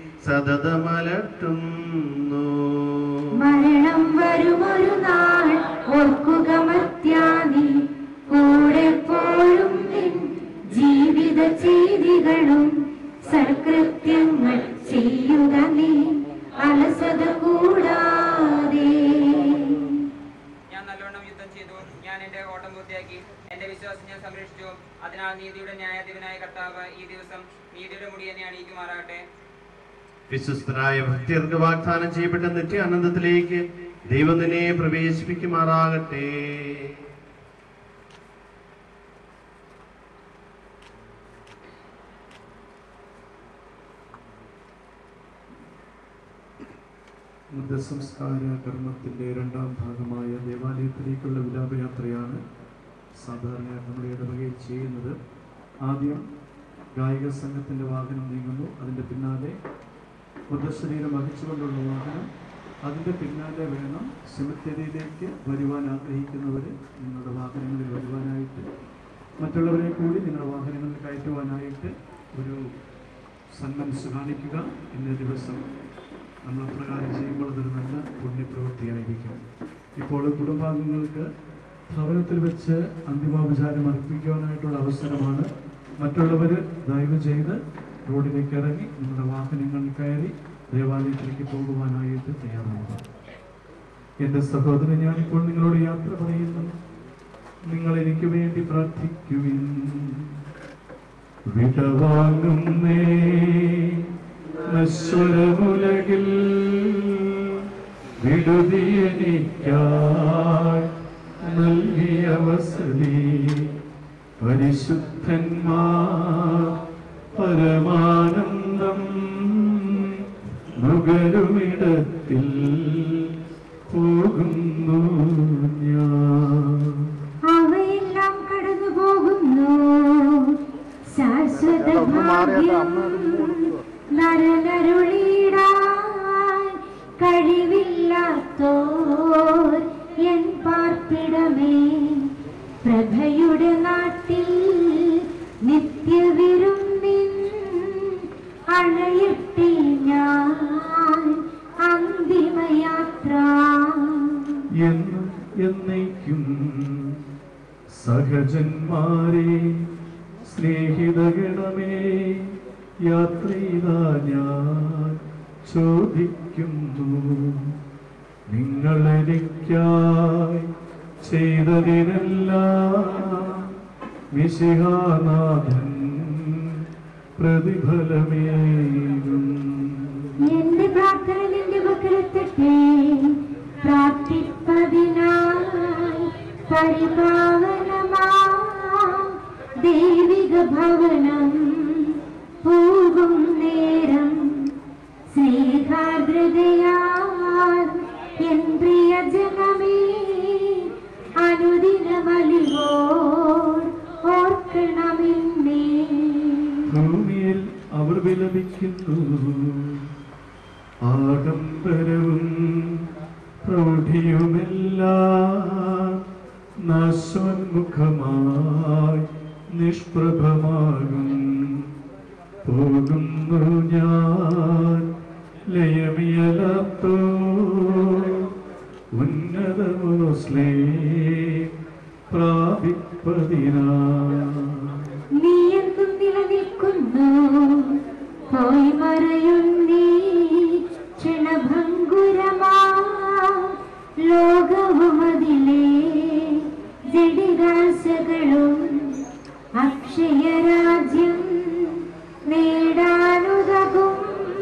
സതതമലട്ടുന്നു മരണം വരുമൊരു നാൾ ഓർക്കുക മത്യാനി കൂടെപ്പോഴും നിൻ ജീവിത ചെയ്തികളും സൽകൃത്യങ്ങൾ ചെയ്യുക നീ അലസത കൂടാതെ ഞാൻ നല്ലവണ്ണം യുദ്ധം ചെയ്തു ഞാൻ എന്റെ ഓട്ടം പൂർത്തിയാക്കി എന്റെ വിശ്വാസം ഞാൻ സംരക്ഷിച്ചു അതിനാൽ നീതിയുടെ ന്യായാധിപനായ കർത്താവ് ഈ ദിവസം നീതിയുടെ മുടി എന്നെ അണിയിക്കുമാറാകട്ടെ വിശ്വസ്തരായ ഭക്തർക്ക് വാഗ്ദാനം ചെയ്യപ്പെട്ട നിത്യാനന്ദത്തിലേക്ക് ദൈവം നിന്നെ പ്രവേശിപ്പിക്കുമാറാകട്ടെ മൃതസംസ്കാര കർമ്മത്തിന്റെ രണ്ടാം ഭാഗമായ ദേവാലയത്തിലേക്കുള്ള വിലാപയാത്രയാണ് സാധാരണ നമ്മുടെ ഇടവകയിൽ ചെയ്യുന്നത് ആദ്യം ഗായിക സംഘത്തിന്റെ വാഹനം നീങ്ങുന്നു അതിന്റെ പിന്നാലെ മൃതശരീരം വഹിച്ചുകൊണ്ടുള്ള വാഹനം അതിന്റെ പിന്നാലെ വേണം സെമിത്തേരിയിലേക്ക് വരുവാൻ ആഗ്രഹിക്കുന്നവർ നിങ്ങളുടെ വാഹനങ്ങളിൽ വരുവാനായിട്ട് മറ്റുള്ളവരെ കൂടി നിങ്ങളുടെ വാഹനങ്ങളിൽ കയറ്റുവാനായിട്ട് ഒരു സന്മനസ് കാണിക്കുക ഇന്ന ദിവസം നമ്മൾ അപ്രകാരം ചെയ്യുമ്പോൾ അതൊരു നല്ല പുണ്യപ്രവൃത്തിയായിരിക്കും ഇപ്പോൾ കുടുംബാംഗങ്ങൾക്ക് ഭവനത്തിൽ വെച്ച് അന്തിമോപചാരം അർപ്പിക്കുവാനായിട്ടുള്ള അവസരമാണ് മറ്റുള്ളവർ ദയവ് ചെയ്ത് റോഡിലേക്ക് ഇറങ്ങി നിങ്ങളുടെ വാഹനങ്ങളിൽ കയറി ദേവാലയത്തിലേക്ക് പോകുവാനായിട്ട് തയ്യാറാവുക എൻ്റെ സഹോദരൻ ഞാനിപ്പോൾ നിങ്ങളോട് യാത്ര പറയുന്നു നിങ്ങൾ എനിക്ക് വേണ്ടി പ്രാർത്ഥിക്കുവിൻ വിടവാങ്ങുന്നേ നശ്വരമുലകിൽ വിടുതിയനിക്കായി നൽകിയ വസതി പരിശുദ്ധന്മാർ പരമാനന്ദം നുകരുമിടത്തിൽ പോകുന്നു ഞാൻ അവയെല്ലാം കടന്നു പോകുന്നു ശാശ്വത ഭാഗ്യം നരനരുളിടാൻ കഴിവില്ലാത്തോർ എൻ പാർപ്പിടമേ പ്രഭയുടെ നാട്ടിൽ നിത്യവിരുന്നിൻ അണയട്ടെ ഞാൻ അന്തിമയാത്ര എന്നും എന്നേക്കും സഹജന്മാരെ സ്നേഹിതഗണമേ യാത്ര ചെയ്താ ഞാൻ ചോദിക്കുന്നു നിങ്ങളെനിക്കായി ചെയ്തതിനെല്ലാം മിശിഹാനാഥൻ പ്രതിഫലമേകും എന്റെ പ്രാർത്ഥന നിന്റെ പക്കലെത്തട്ടെ പ്രാർത്ഥിപ്പതിനായി പരിപാവനമാ ദൈവിക ഭവനം പോകും നേരം സ്നേഹാർദ്രതയാൽ എൻ പ്രിയ ജനമേ അനുദിനമലിവോർ ഓർക്കണമെന്നേ ഭൂമിയിൽ അവർ വിലപിക്കുന്നു ആകം നാശോന്മുഖമായി നിഷ്പ്രഭമാകും പോകുന്നു ഞാൻ ലയമിയലത്തോ ഉന്നതമോസ്ലേ പ്രാപിപ്പതിനാ നീയെന്നും നിലനിൽക്കുന്നു പോയി മറയുന്നീ ക്ഷണഭങ്കുരമാ ലോകവും അതിലെ ജഡികാശകളും അക്ഷയരാജ്യം നേടാനുതകും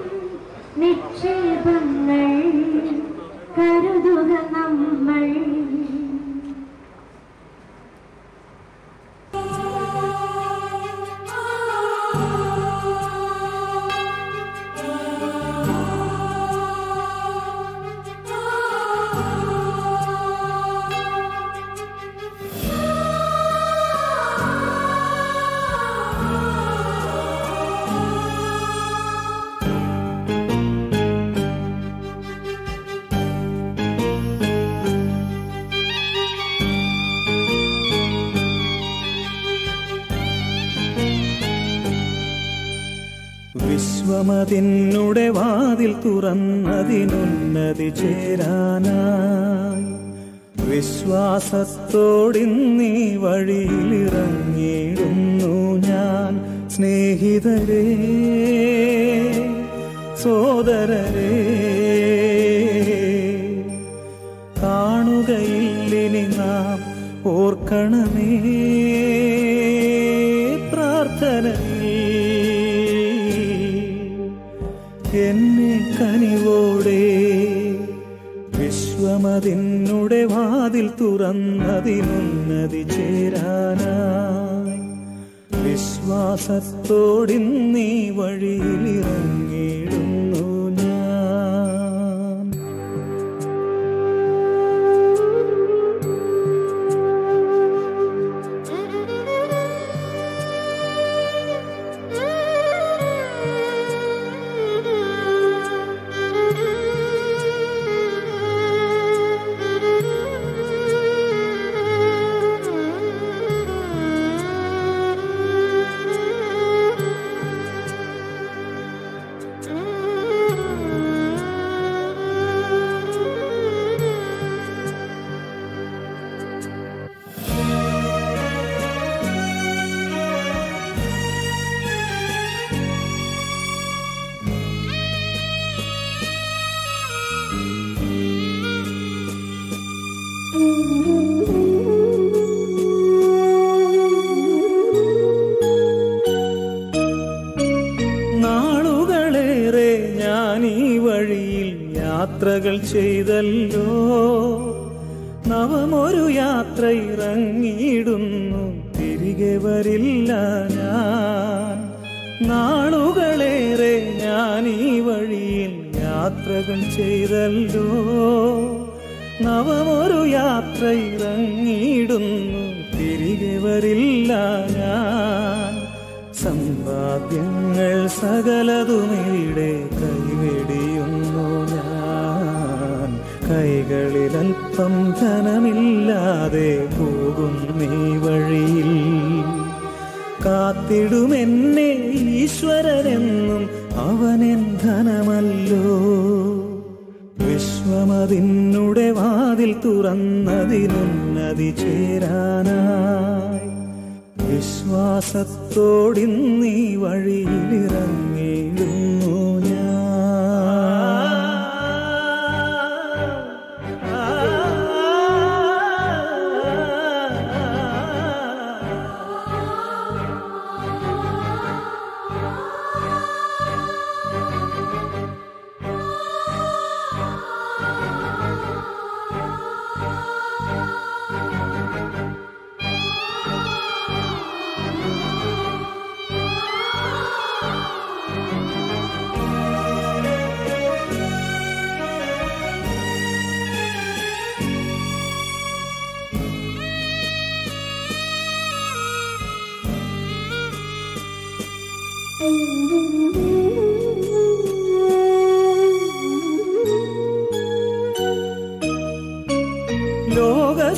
നിക്ഷേപങ്ങൾ കരുതുക നമ്മൾ വിശ്വമതിന്നുടെ വാതിൽ തുറന്നതിനുന്നതി ചേരാനായി വിശ്വാസത്തോടിന്നീ വഴിയിലിറങ്ങിയിടുന്നു ഞാൻ സ്നേഹിതരേ സോദരരേ കാണുകയില്ലിനി നാം ഓർക്കണമേ പ്രാർത്ഥനയിൽ എന്നെ കനിവോടെ വിശ്വമതിന്നുടെ വാതിൽ തുറന്നതിനുന്നതി ചേരാനായി വിശ്വാസത്തോടിന്നീ വഴിയിലിറങ്ങിയിടുന്നു ഞാൻ നാളുകളേറെ ഞാൻ ഈ വഴിയിൽ യാത്രകൾ ചെയ്തല്ലോ നവമൊരു യാത്ര ഇറങ്ങിയിടുന്നു തിരികെ വരില്ല ഞാൻ നാളുകളേറെ ഞാൻ ഈ വഴിയിൽ യാത്രകൾ ചെയ്തല്ലോ നവമൊരു യാത്ര ഇറങ്ങിയിടുന്നു തിരികെ വരില്ല ഞാൻ സമ്പാദ്യങ്ങൾ സകലതുമിവിടെ കൈവെടിയുന്നു ഞാൻ കൈകളിലൽപ്പം ധനമില്ലാതെ പോകും നീ വഴിയിൽ കാത്തിടുമെന്നെ ഈശ്വരനെന്നും അവനെൻ ധനമല്ലോ വിശ്വമതിന്നുടെ വാതിൽ തുറന്നതിനുന്നതി ചേരാനായി വിശ്വാസത്തോടിന്നീ വഴിയിലിറങ്ങിയിടുന്നു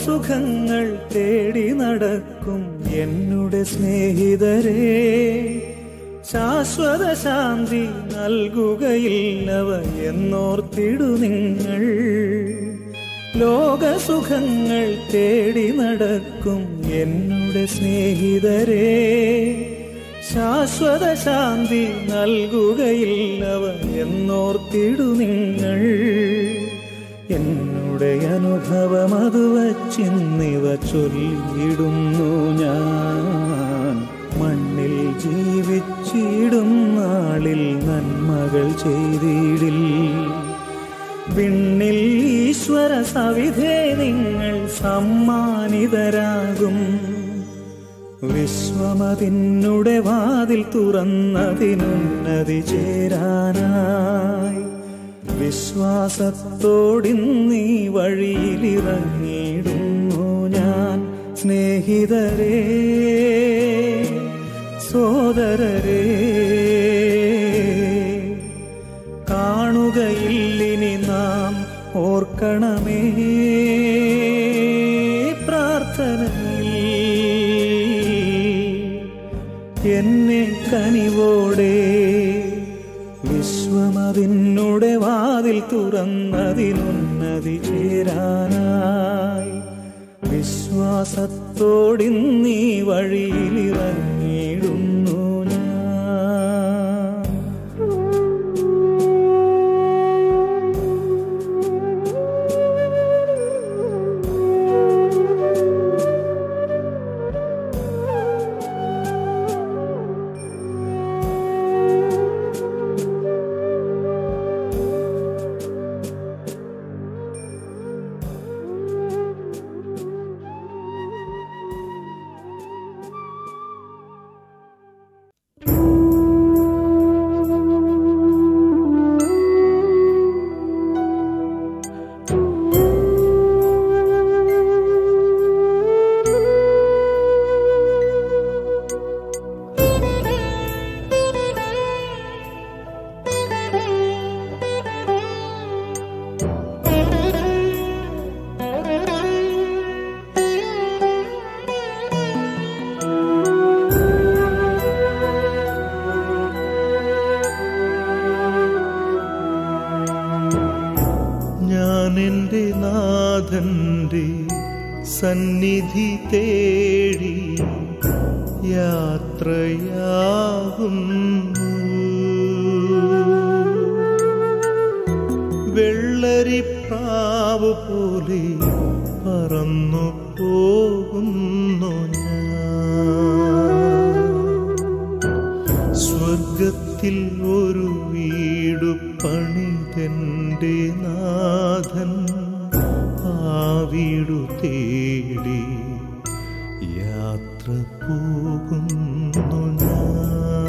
ലോകസുഖങ്ങൾ തേടി നടക്കും എന്നുടെ സ്നേഹിതരെ ശാശ്വത ശാന്തി നൽകുകയില്ലവ എന്നോർത്തിടു നിങ്ങൾ ലോകസുഖങ്ങൾ തേടി നടക്കും എന്നുടെ സ്നേഹിതരെ ശാശ്വത ശാന്തി നൽകുകയില്ലവ എന്നോർത്തിടു നിങ്ങൾ എന്നുടെ അനുഭവം അത് വച്ചിന്നിവ ചൊല്ലിയിടുന്നു ഞാൻ മണ്ണിൽ ജീവിച്ചിടും നാളിൽ നന്മകൾ ചെയ്തിടിൽ വിണ്ണിൽ ഈശ്വര സവിധേ നിങ്ങൾ സമ്മാനിതരാകും വിശ്വമതിന്നുടെ വാതിൽ തുറന്നതിനുന്നതി ചേരാനായി വിശ്വാസത്തോടിന്നീ വഴിയിലിറങ്ങിയിടുന്നു ഞാൻ സ്നേഹിതരേ സോദരരേ കാണുകയില്ലിനി നാം ഓർക്കണമേ പ്രാർത്ഥനയിൽ എന്നെ കനിവോടെ വിശ്വമതിന്നുടെ വാതിൽ തുറന്നതിനുന്നതി ചേരാനായി വിശ്വാസത്തോടിന്നീ വഴിയിലിറങ്ങിയിടുന്നു ഞാൻ ഞാൻ എൻ്റെ നാഥൻ്റെ സന്നിധി തേടി യാത്രയാകുന്നു വെള്ളരിപ്രാവ് പോലെ പറന്നു പോകുന്നു ഞാൻ സ്വർഗത്തിൽ ഒരു വീടു പണിതെന്റെ നാഥൻ ആ വീടു തേടി യാത്ര പോകുന്നു ഞാൻ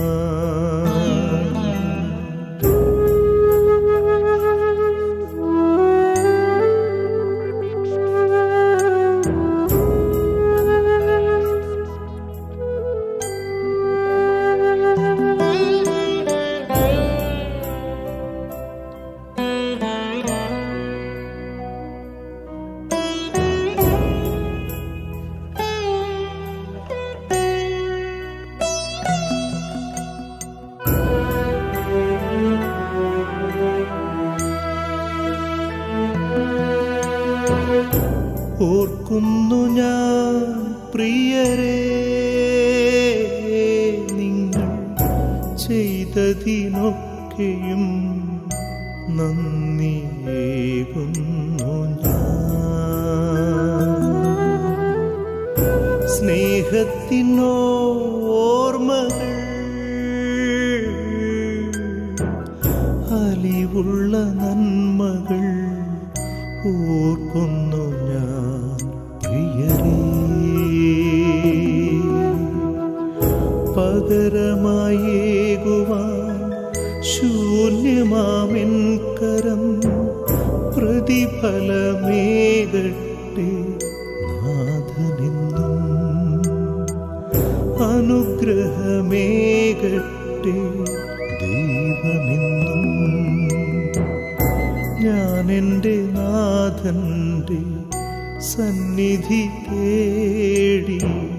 ഓർക്കുന്നു ഞാൻ പ്രിയരേ നിങ്ങൾ ചെയ്തതിനൊക്കെയും നന്ദിയേകുന്നു ഞാൻ സ്നേഹത്തിനോർമ്മകൾ അലിവുള്ള നന്മകൾ ഓർക്കുന്നു ഞാൻ പ്രിയരേ പകരമായേകുവാൻ ശൂന്യമാമിൻ കരം പ്രതിഫലമേകട്ടെ നാഥനെന്നും അനുഗ്രഹമേകട്ടെ ദൈവമെന്നും ഞാൻ എൻ്റെ നാഥൻ്റെ സന്നിധി തേടി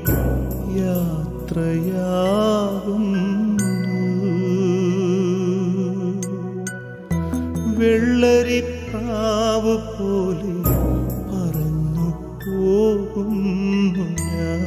യാത്രയാകുന്നു വെള്ളരിപ്രാവ് പോലെ പറന്നു പോകുന്നു ഞാൻ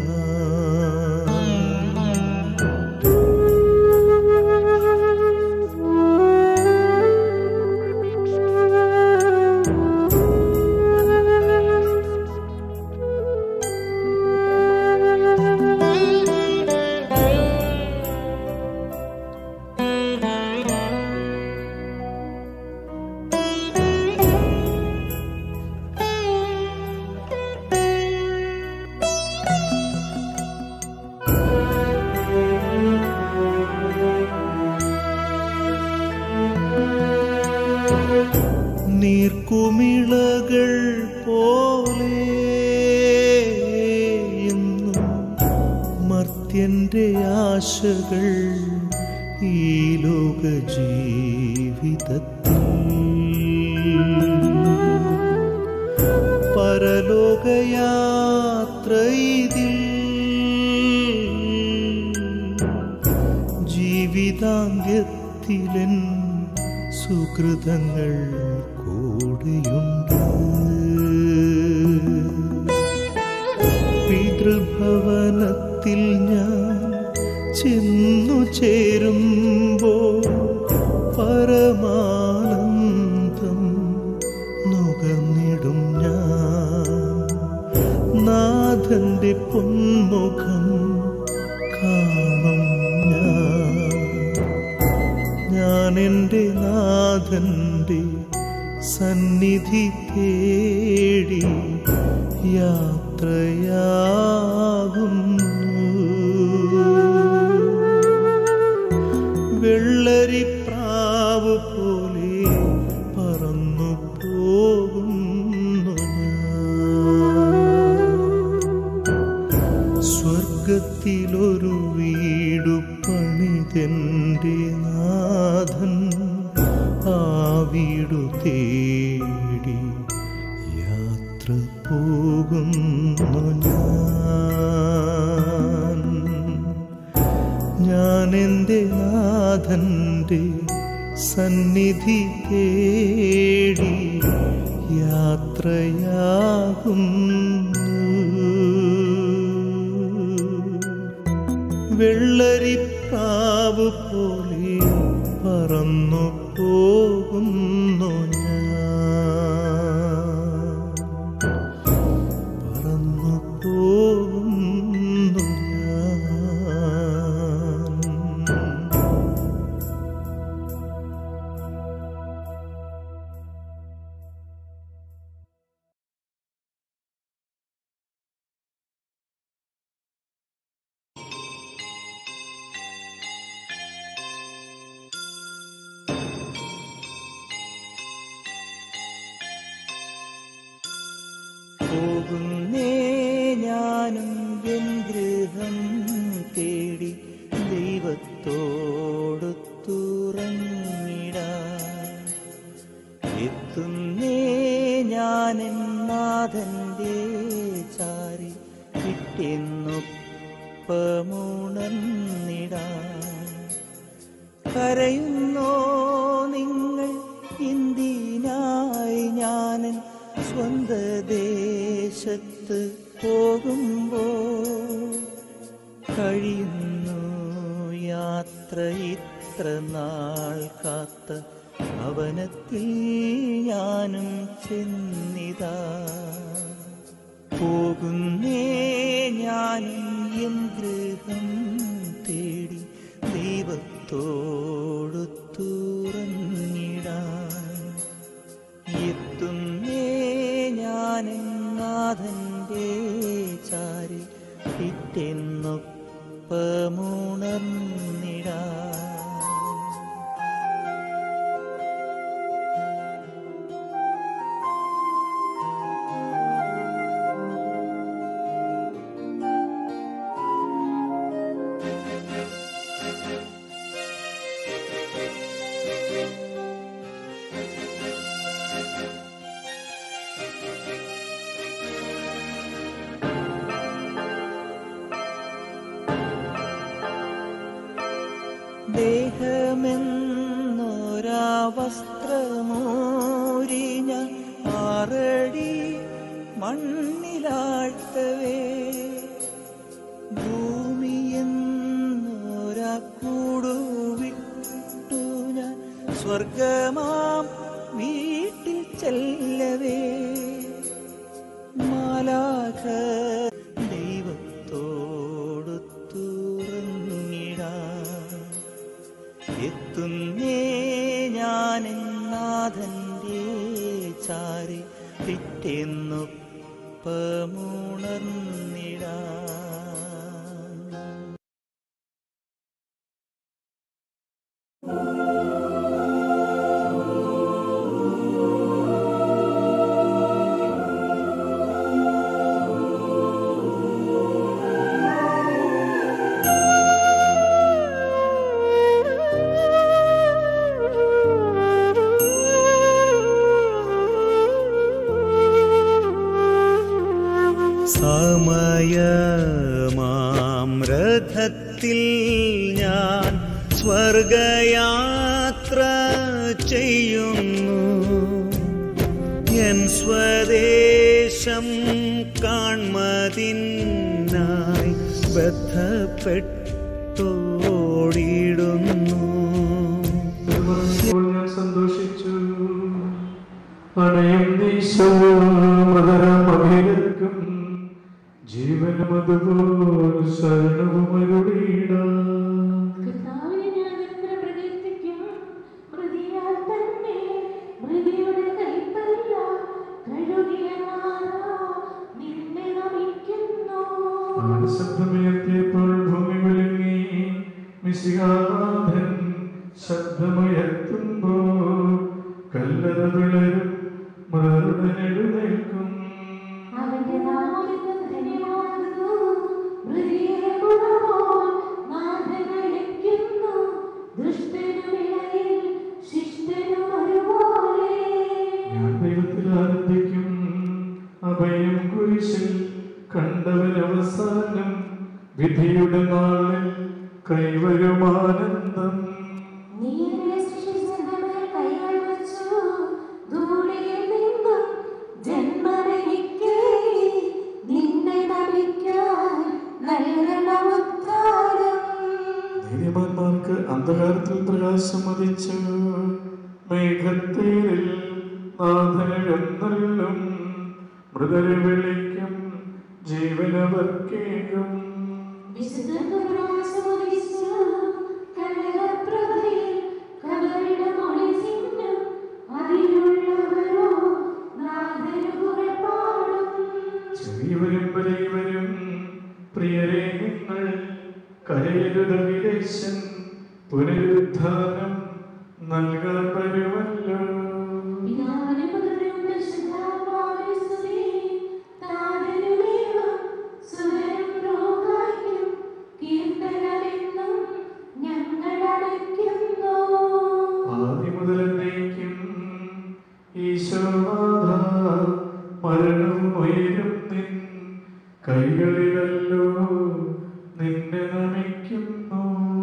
നീർക്കുമിളകൾ പോലെ എന്നും മർത്യന്റെ ആശകൾ ഈ ലോക ജീവിതത്തിൽ പരലോകയാത്ര ഇതിൽ ജീവിതാന്ത്യത്തിലൻ സുഹൃതങ്ങൾ കൂടെയുണ്ട് പിതൃഭവനത്തിൽ ഞാൻ ചെന്നു ചേരുമ്പോൾ പരമാനന്ദം നുകർന്നിടും ഞാൻ നാഥന്റെ പൊന്മുഖം കാണും ഞാൻ ഞാൻ എൻ്റെ നാഥന്റെ സന്നിധി തേടി യാത്രയാകുന്നു വെള്ളരിപ്രാവ് പോലെ പറന്നു പോകുന്നു ഞാൻ. സ്വർഗത്തിലൊരു വീടു പണിതെന്റെ നാഥൻ ആ വീടു തേടി യാത്ര പോകുന്നു ഞാൻ ഞാൻ എൻ്റെ നാഥൻ്റെ സന്നിധി തേടി യാത്രയാകുന്നു വെള്ളരിപ്രാവ് പോലെ പറന്നു പോകുന്നു ഞാൻ പറന്നു പോകുന്നു ഞാൻ പോകുന്നേ ഞാനും എൻ ഗൃഹം തേടി ദൈവത്തോടു തുറന്നിടാൻ എത്തുന്നേ ഞാൻ നാഥന്റെ ചാരി കിട്ടിയെന്നൊപ്പമുണർന്നിടാൻ കരയുന്നോ നിങ്ങൾ എന്തിനായി ഞാനൻ സ്വന്ത ദേശത്ത് പോകുമ്പോൾ കഴിയുന്നു യാത്ര ഇത്ര നാൾ കാത്ത ഭവനത്തിൽ ഞാനും ചെന്നിതാ പോകുന്നേ ഞാനും എൻ ഗൃഹം തേടി ദൈവത്തോടു തുറന്നിടാൻ എത്തുന്നേ ഞാൻ നാഥന്റെ ചാരി പിറ്റെന്നൊപ്പമുണർന്നിടാൻ സ്വർഗമാം വീട്ടിൽ ചെല്ലവേ മാലാഖ ദൈവത്തോടു തുറന്നിടാൻ എത്തുന്നേ ഞാൻ നാഥന്റെ ചാരി പിറ്റെന്നൊപ്പമുണർന്നിടാൻ സമയമാം രഥത്തിൽ ഞാൻ സ്വർഗയാത്ര ചെയ്യുന്നു എൻ സ്വദേശം കാൺമതിനായി ബന്ധപ്പെട്ടോടിടുന്നു ഇപ്പോൾ ഞാൻ സന്തോഷിച്ചു അണയും നീശോമതരമേർക്കും ജീവനും അതുപോൽ ശരണവും അരുളിയിടാം കർത്താവിനെ ഞാൻ എത്ര പ്രകീർത്തിക്കും മൃതിയാൽ തന്നെ മൃതിയുടെ കൈപ്പല്ല കഴുകിയ നാഥാ, നിന്നെ നമിക്കുന്നു അവന്റെ ശബ്ദമുയർത്തിയപ്പോൾ ഭൂമി കുലുങ്ങി മിശിഹാനാഥൻ ശബ്ദമുയർത്തുമ്പോൾ കല്ലറ വിളരും മറുടൻ എഴുന്നേൽക്കും അവന്റെ നാമത്തിൽ ധന്യമാകുന്നു മൃതിയെ ഗുണമോൽ നാഥൻ അയയ്ക്കുന്നു ദുഷ്ടനു വിളയിൽ ശിഷ്ടനു ഒരുപോലെ ഞാൻ ദൈവത്തിൽ ആനന്ദിക്കും അഭയം കുരിശിൽ കണ്ടവൻ അവസാനം വിധിയുടെ നാളിൽ കൈവരുമാനന്ദം നീ എന്നെ സൃഷ്ടിച്ചതിന്റെ മേൽ കൈകൾ വച്ചു ധൂളിയിൽ നിന്നും ജന്മമെനിക്ക് നിന്നെ നമിക്കാൻ നൽകണം ഉദ്ധാരം നീതിമാന്മാർക്ക് അന്ധകാരത്തിൽ പ്രകാശം മതിച്ചു മേഘത്തേരിൽ നാഥനെഴുന്നള്ളും മൃതരെ വിളിക്കും ജീവനവർക്കേകും വിശുദ്ധർക്ക് പ്രകാശമുദിച്ചു കല്ലറപ്രഭയിൽ കബറിടം ഒളിച്ചിന്നും അതിലുള്ളവരോ നാഥനു പുറപ്പാടും ചെറിയവരും വലിയവരും പ്രിയരെ നിങ്ങൾ കരയരുത് വിദേശൻ പുനരുദ്ധാനം നൽകാൻ വരുമല്ലോ പിതാവിനും പുത്രനും പരിശുദ്ധാത്മാവിനും സ്തുതി. താതനുമേവം സുതനും റൂഹായ്ക്കും കീർത്തനമെന്നും ഞങ്ങൾ അടയ്ക്കുന്നു. ആദ്യം മുതൽ എന്നേക്കും ഈശോനാഥ മരണവും ഉയരും നിൻ കൈകളിലല്ലോ നിന്നെ നമിക്കുന്നു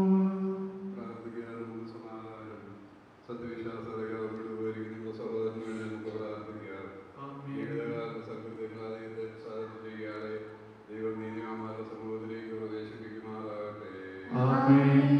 ആമേൻ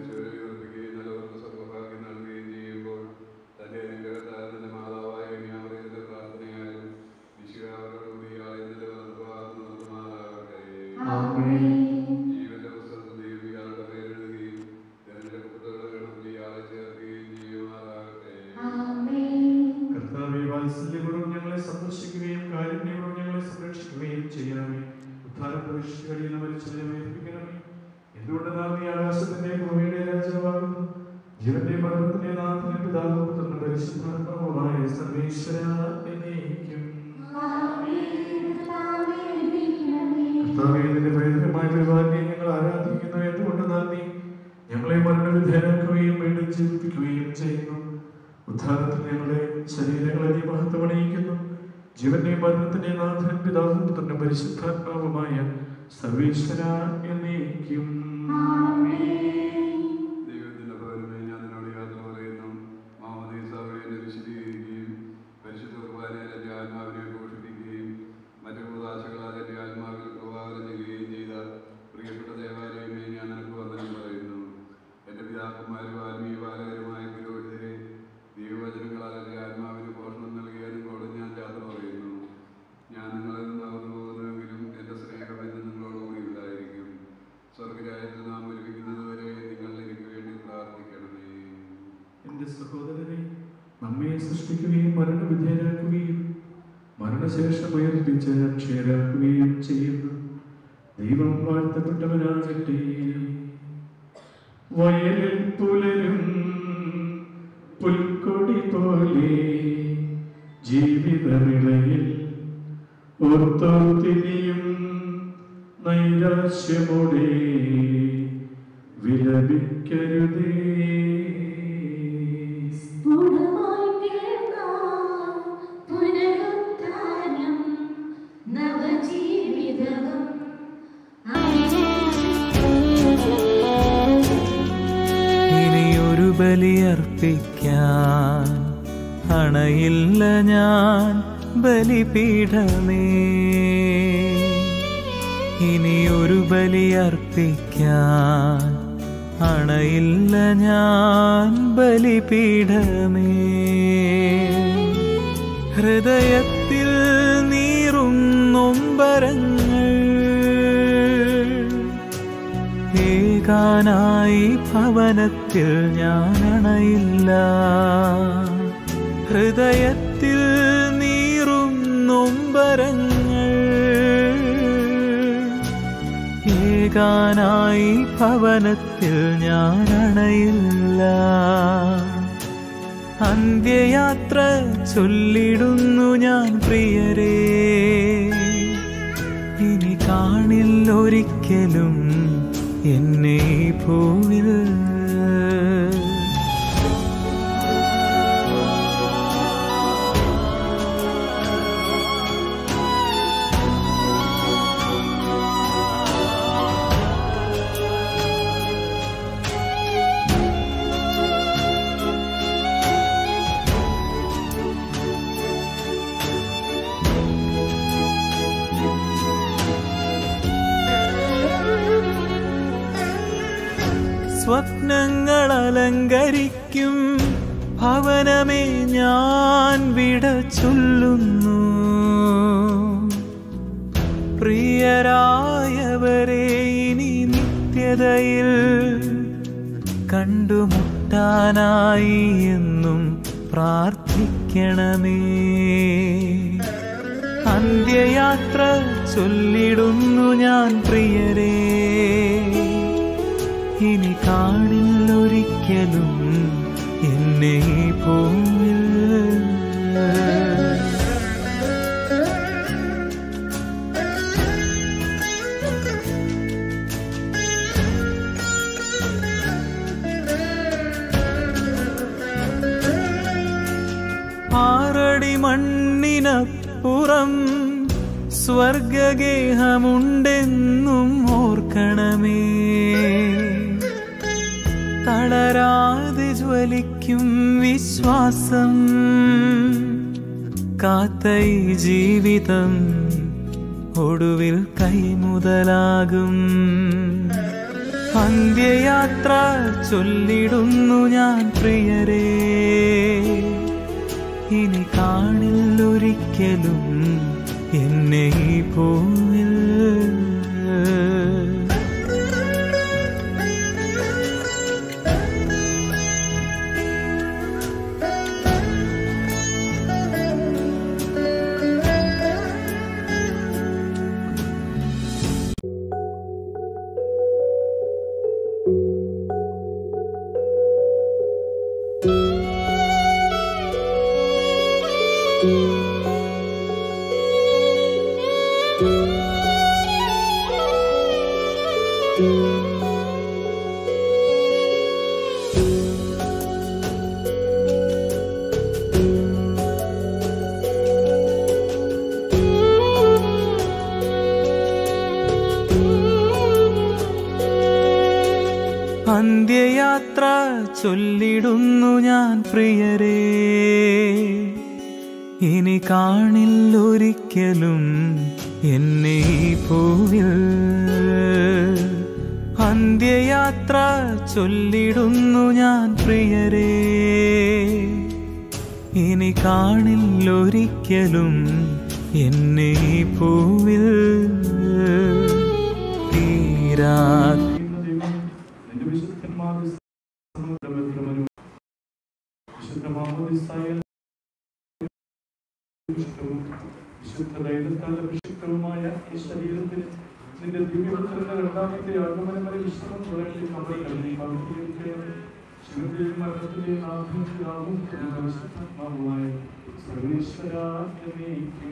ആമേൻ ജീവന്റെ പുസ്തകത്തിൽ ദൈവികാരുടെ പേരെഴുതുകയും തിരഞ്ഞെടുക്കപ്പെട്ടവരുടെ ഗണത്തിൽ ഇയാളെ ചേർക്കുകയും ചെയ്യുമാറാകട്ടെ കർത്താവെ വാത്സല്യപൂർവ്വം ഞങ്ങളെ സന്ദർശിക്കുകയും കാരുണ്യപൂർവ്വം ഞങ്ങളെ സംരക്ഷിക്കുകയും ചെയ്യണമേ ഉദ്ധാര പ്രതീക്ഷികളിൽ മരിച്ചതിനെ വേദിപ്പിക്കണമേ എന്തുകൊണ്ട് നാം ഈ ആകാശത്തിന്റെ ഭൂമിയുടെ രാജാവാകുന്നു ജീവന്റെ മരണത്തിന്റെ നാഥനും പിതാവും പുത്രനും പരിശുദ്ധാത്മാവുമായ സർവേശ്വര എന്നേക്കും കർത്താവേ, അനുഗ്രഹിക്കണമേ. കർത്താവേ നിന്റെ ഭയങ്കരമായ പരിപാടിയെ ഞങ്ങൾ ആരാധിക്കുന്നു എന്തുകൊണ്ട് നന്ദി ഞങ്ങളെ മരണവിധേയനാക്കുകയും വീണ്ടും ജീവിപ്പിക്കുകയും ചെയ്യുന്നു ഉദ്ധാരത്തിൽ ഞങ്ങളുടെ ശരീരങ്ങളെ നീ മഹത്വമണിയിക്കുന്നു ജീവന്റെയും മരണത്തിന്റെയും നാഥനും പിതാവും പുത്രനും പരിശുദ്ധാത്മാവുമായ സർവേശ്വര എന്നേക്കും ദൈവത്തിന്റെ ഭവനമേ ഞാൻ നിന്നോട് യാത്ര പറയുന്നു മാമോദീസാവെ എന്നെ വിശദീകരിക്കുകയും പരിശുദ്ധ കുർബാനയിൽ എൻ്റെ ആത്മാവിനെ ഘോഷിപ്പിക്കുകയും മറ്റു കൂതാശകളാൽ എൻ്റെ ആത്മാവിൽ പ്രഭാവനം ചെയ്യുകയും ചെയ്ത പ്രിയപ്പെട്ട ദേവാലയമേ ഞാൻ നിനക്ക് വന്ദനം പറയുന്നു എൻ്റെ പിതാക്കന്മാരും ആത്മീയ ബാലകരുമായ പുരോഹിതരെ വിധേയരാക്കുകയും മരണശേഷം ഉയർപ്പിച്ച് അക്ഷയരാക്കുകയും ചെയ്യുന്നു ദൈവം വാഴ്ത്തപ്പെട്ടവനാകട്ടെ വയലിൽ പുലരും പുൽക്കൊടി പോലെ ജീവിതവിളയിൽ ഓർത്തോത്തിനിയും നൈരാശ്യമോടെ വിലപിക്കരുതേ സ്ഫുടമായി കേൾക്കാം പുനരുത്ഥാനം നവജീവിതവും ഇനിയൊരു ബലിയർപ്പിക്കാൻ അണയില്ല ഞാൻ ബലിപീഠമേ ഇനിയൊരു ബലിയർപ്പിക്കാൻ അണയില്ല ഞാൻ ബലിപീഠമേ ഹൃദയത്തിൽ നീറും നൊമ്പരങ്ങൾ ഏകാനായി ഭവനത്തിൽ ഞാൻ അണയില്ല ഹൃദയത്തിൽ നീറും നൊമ്പരങ്ങൾ ഏകാനായി ഭവനത്തിൽ ഞാൻ അണയില്ല അന്ത്യയാത്ര ചൊല്ലിടുന്നു ഞാൻ പ്രിയരേ ഇനി കാണില്ലൊരിക്കലും എന്നെ ഈ ഭൂവിൽ സ്വപ്നങ്ങൾ അലങ്കരിക്കും ഭവനമേ ഞാൻ വിട ചൊല്ലുന്നു പ്രിയരായവരെ ഇനി നിത്യതയിൽ കണ്ടുമുട്ടാനായി എന്നും പ്രാർത്ഥിക്കണമേ അന്ത്യയാത്ര ചൊല്ലിടുന്നു ഞാൻ പ്രിയരേ ഇനി കാണില്ലൊരിക്കലും എന്നെ ഈ ഭൂമിൽ ആറടി മണ്ണിനപ്പുറം സ്വർഗഗേഹമുണ്ടെന്നും ഓർക്കണമേ തളരാതെ ജ്വലിക്കും വിശ്വാസം കാത്ത ഈ ജീവിതം ഒടുവിൽ കൈമുതലാകും അന്ത്യയാത്ര ചൊല്ലിടുന്നു ഞാൻ പ്രിയരേ ഇനി കാണില്ലൊരിക്കലും എന്നെ ഈ ഭൂമിൽ അന്ത്യയാത്ര ചൊല്ലിടുന്നു ഞാൻ പ്രിയരേ ഇനി കാണില്ലൊരിക്കലും എന്നെ ഈ ഭൂവിൽ അന്ത്യയാത്ര ചൊല്ലിടുന്നു ഞാൻ പ്രിയരേ ഇനി കാണില്ലൊരിക്കലും എന്നെ ഈ ഭൂവിൽ തീരാ നിന്റെ വിശുദ്ധന്മാരുടെ സമൂഹത്തിൽ വിശുദ്ധ മാമോദിസായ വിശുദ്ധ ദൈവത്താൽ അഭിഷിക്തവുമായ ഈ ശരീരത്തിന് നിന്റെ ദിവ്യപുത്രന്റെ രണ്ടാമത്തെ ആഗമനം വരെ വിശ്രമം വേണ്ടി നമ്മൾ കരുതി പവിത്രീകരിക്കണം ശിവന്റെയും മരണത്തിന്റെയും ആത്മീയാവും വിശുദ്ധാത്മാവുമായ സർവേശ്വര എന്നേക്കും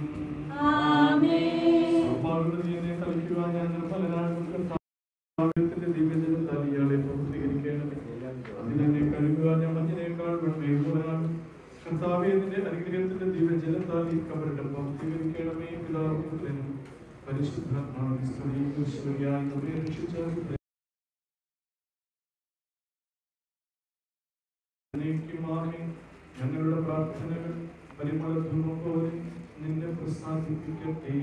സൗഭാഗ്യത്തിനെ കളിക്കുവാൻ ഞാൻ നിർമ്മലനാകും കർത്താവിന്റെ ദിവ്യജനത്താൽ ഇയാളെ പൂർത്തീകരിക്കേണ്ടത് അതിനെ കഴുകുവാൻ ഞാൻ മഞ്ഞിനേക്കാൾ വെണ്മയുള്ളവനാകും കർത്താവെ നിന്റെ അനുഗ്രഹത്തിന്റെ ദിവ്യജലത്താൽ ഈ കബറിടം പൂർത്തീകരിക്കണമേ പിതാവും പുത്രനും പരിശുദ്ധാത്മാവിൻ സ്തുതിയും ഈശോയായി നമ്മെ രക്ഷിച്ചാൽ എന്നേക്കുമാമേ. ഞങ്ങളുടെ പ്രാർത്ഥനകൾ പരിമളധൂമം പോലെ നിന്നെ പ്രസാദിപ്പിക്കട്ടെ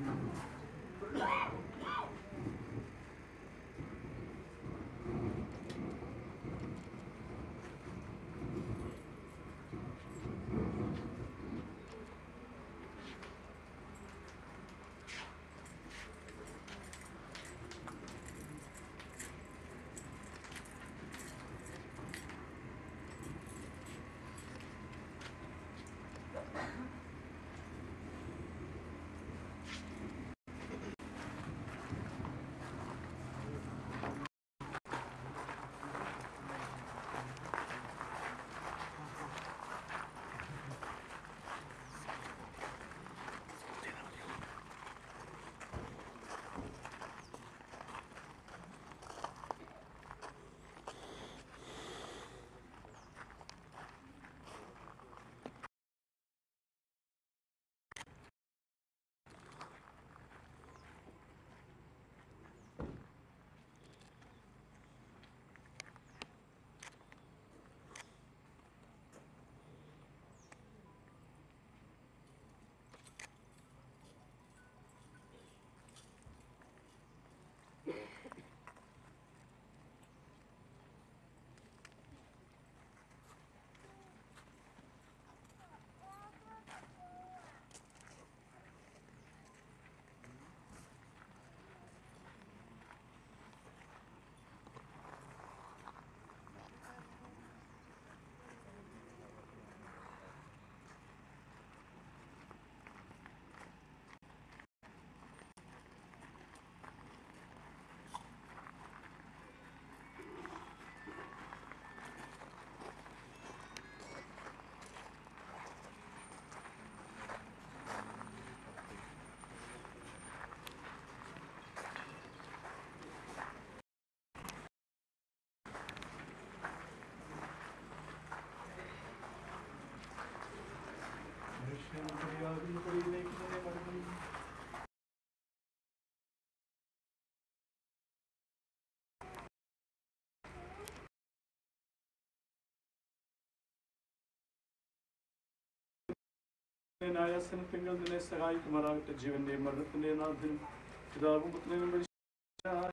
ന്യായാസനത്തിങ്കൽ നിന്നെ സഹായിക്കുമാറാകട്ടെ ജീവന്റെയും മരണത്തിന്റെയും നാഥനും പിതാവും പുത്രനും പരിശുദ്ധനായ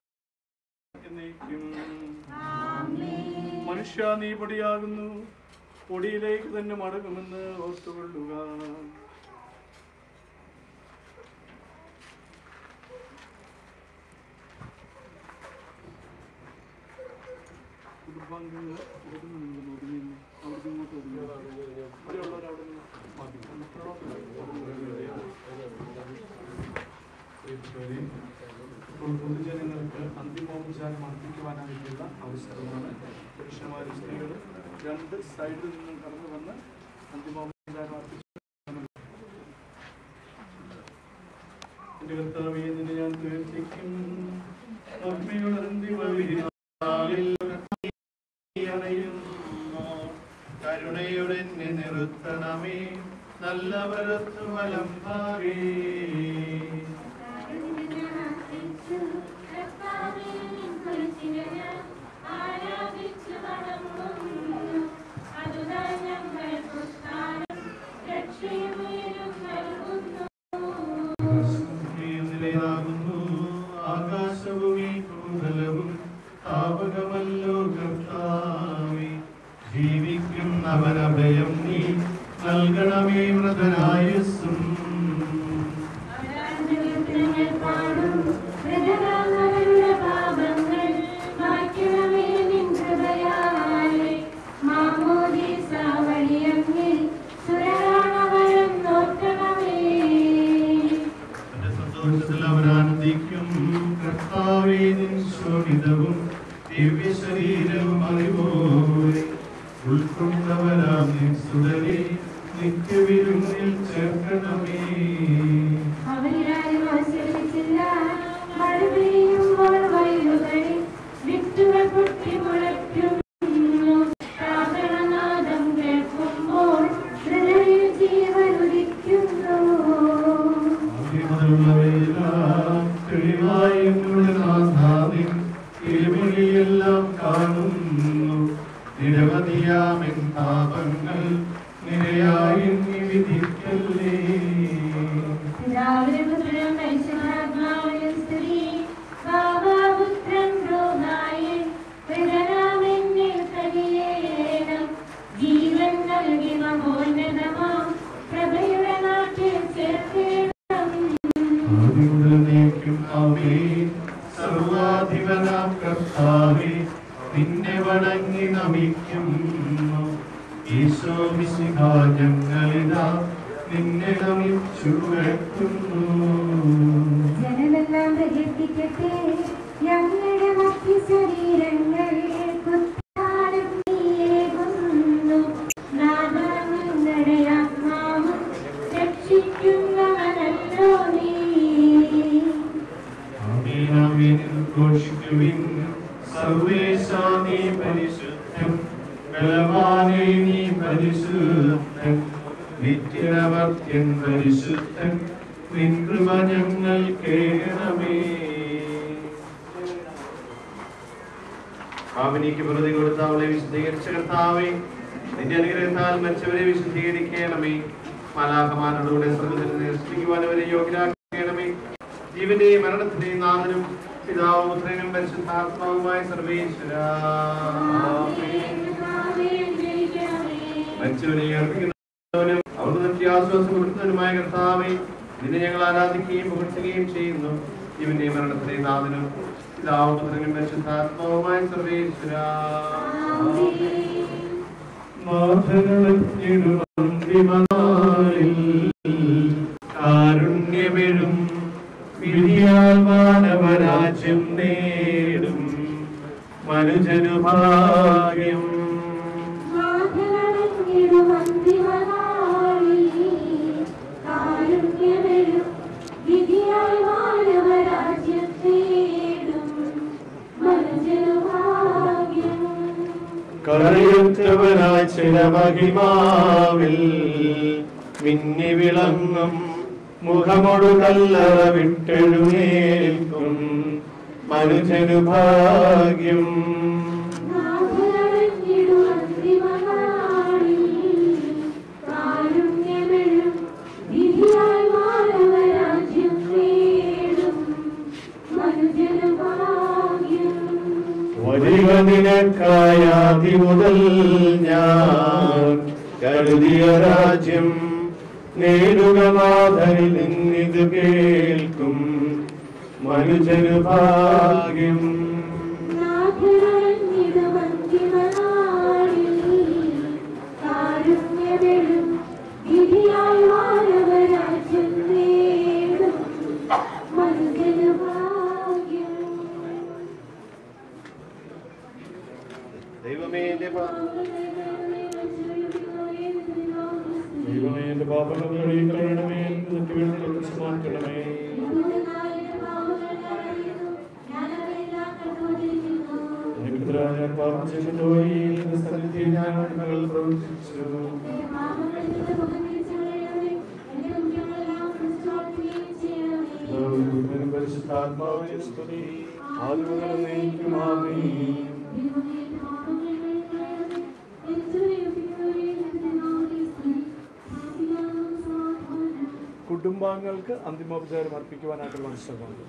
എന്നേക്കും മനുഷ്യ നീ പൊടിയാകുന്നു പൊടിയിലേക്ക് തന്നെ മടങ്ങുമെന്ന് ഓർത്തുകൊള്ളുക കുടുംബാംഗങ്ങൾ ഇവിടെ നിന്ന് ഒതുങ്ങി അവിടെ ഇങ്ങോട്ട് ഒതുങ്ങി ഇവിടെയുള്ളവർ അവിടെ നിന്ന് ഇപ്പോൾ പൊതുജനങ്ങൾക്ക് അന്തിമോപചാരം അർപ്പിക്കുവാനായിട്ടുള്ള അവസരമാണ് പുരുഷന്മാരും സ്ത്രീകളും രണ്ട് സൈഡിൽ നിന്നും കടന്നു വന്ന് അന്തിമോപചാരം അർപ്പിച്ചു എന്റെ കർത്താവെ നിന്നെ ഞാൻ തീർത്തിക്കും കരുണയുടെ നിർത്തണമേ നല്ല വരത്തു വലം പാകേ നിലയാകുന്നു ആകാശഭൂമി ഭൂതലവും താപകമല്ലോ കർത്താവേ ജീവിക്കുന്നവനഭയം നീ നൽകണമേ മൃതനായുസ്സും ും കർത്താവേ നിൻ ശോഭിതവും ദിവ്യ ശരീരവും അറിവോരെ ഉൾക്കൊണ്ടവരാം നിൻ സുതരെ നിത്യവിരുന്നിൽ ചേർക്കണമേ അവരിലാരും ആശ്രയിച്ചില്ല മഴ പെയ്യുമ്പോൾ വയലുകളിൽ വിത്തുകൾ പൊട്ടി മുളയ്ക്കുന്നു പ്രാർത്ഥനാദം കേൾക്കുമ്പോൾ ഹൃദയം ജീവൻ ഉദിക്കുന്നു ആദ്യമുള്ളവയെല്ലാം തെളിവായി എന്നുടെ നാഥാവിൻ തിരുമൊഴിയെല്ലാം കാണുന്നു നിരവധിയാമെൻ പാപങ്ങൾ നിരയായി നീ വിധിക്കല്ലേ പിതാവിനും പുത്രനും പരിശുദ്ധാത്മാവിനും സ്തുതി ബാബാപുത്രൻ രോഗായി പിതരാമെന്നിൽ കനിയേണം ജീവൻ നൽകി മഹോന്നതമാം പ്രഭയുടെ നാട്ടിൽ ചേർക്കേണം ആദിമുതലേക്കും ആമേൻ. സർവാധിപനാം കർത്താവേ നിന്നെ വണങ്ങി നമിക്കുന്നു ഈശോ മിശിഹ ഞങ്ങളിതാ നിന്നെ നമിച്ചു വെക്കുന്നു ജനമെല്ലാം പ്രകീർത്തിക്കട്ടെ ഞങ്ങളുടെ മധ്യ ശരീരങ്ങൾ കുത്താനും നീയേകുന്നു നാഥാ ഞങ്ങളുടെ ആത്മാവും രക്ഷിക്കുന്നവനല്ലോ നീ ആമേൻ ആമേൻ എന്ന് ഘോഷിക്കുവിൻ സർവേശാ നീ പരിശുദ്ധൻ ബലവാനേ നീ പരിശുദ്ധൻ നിത്യനവർത്യൻ പരിശുദ്ധൻ നിൻ കൃപ ഞങ്ങൾ കേൾക്കണമേ ഭാവനിക്ക് പ്രതി കൊടുത്ത അവളെ വിശദീകരിച്ച കർത്താവേ നിന്റെ അനുഗ്രഹത്താൽ മരിച്ചവരെ വിശദീകരിക്കണമേ മാലാഹമാനോടുകൂടെ സ്വർഗത്തിൽ നിരസിക്കുവാൻ അവരെ യോഗ്യരാക്കണമേ ജീവന്റെയും മരണത്തിന്റെയും നാഥനും പിതാവും പുത്രനും പരിശുദ്ധാത്മാവുമായ സർവേശ്വര മരിച്ചവരെ അർപ്പിക്കുന്നവനും അവിടുന്ന് നിത്യാശ്വാസം കൊടുത്തവനുമായ കർത്താവെ നിന്നെ ഞങ്ങൾ ആരാധിക്കുകയും പുകഴ്ത്തുകയും ചെയ്യുന്നു ജീവന്റെയും മരണത്തിന്റെയും നാഥനും പിതാവും പുത്രനും പരിശുദ്ധാത്മാവുമായ സർവേശ്വര കാരുണ്യമെഴും വിധിയാൽ മാനവരാജ്യം നേടും മനുജനു ഭാഗ്യം കരയുറ്റവനായി ചില മഹിമാവിൽ മിന്നി വിളങ്ങും മുഖമൊടു കല്ലറ വിട്ടെഴുന്നേൽക്കും മനുജനു ഭാഗ്യം വരിക നിനക്കായാതി മുതൽ ഞാൻ കരുതിയ രാജ്യം നേടുക നാഥനിൽ നിന്നിത് കേൾക്കും മനുജനു ഭാഗ്യം ദൈവമേ എന്റെ പാ- ദൈവമേ എന്റെ പാപങ്ങൾ കഴുകിക്കളയണമേ എനിക്ക് വേണ്ടി മാറ്റണമേ എനിക്കെതിരായ ഞാൻ പാപം ചെയ്തിട്ട് പോയി നിന്റെ സന്നിധിയിൽ ഞാൻ നന്മകൾ പ്രവർത്തിച്ചു ദൈവത്തിനും പരിശുദ്ധാത്മാവിനും സ്തുതി ആദ്യമുതൽ എന്നേക്കും ആമേൻ കുടുംബാംഗങ്ങൾക്ക് അന്തിമോപചാരം അർപ്പിക്കുവാനായിട്ടുള്ള മനസ്സിലാക്കുന്നു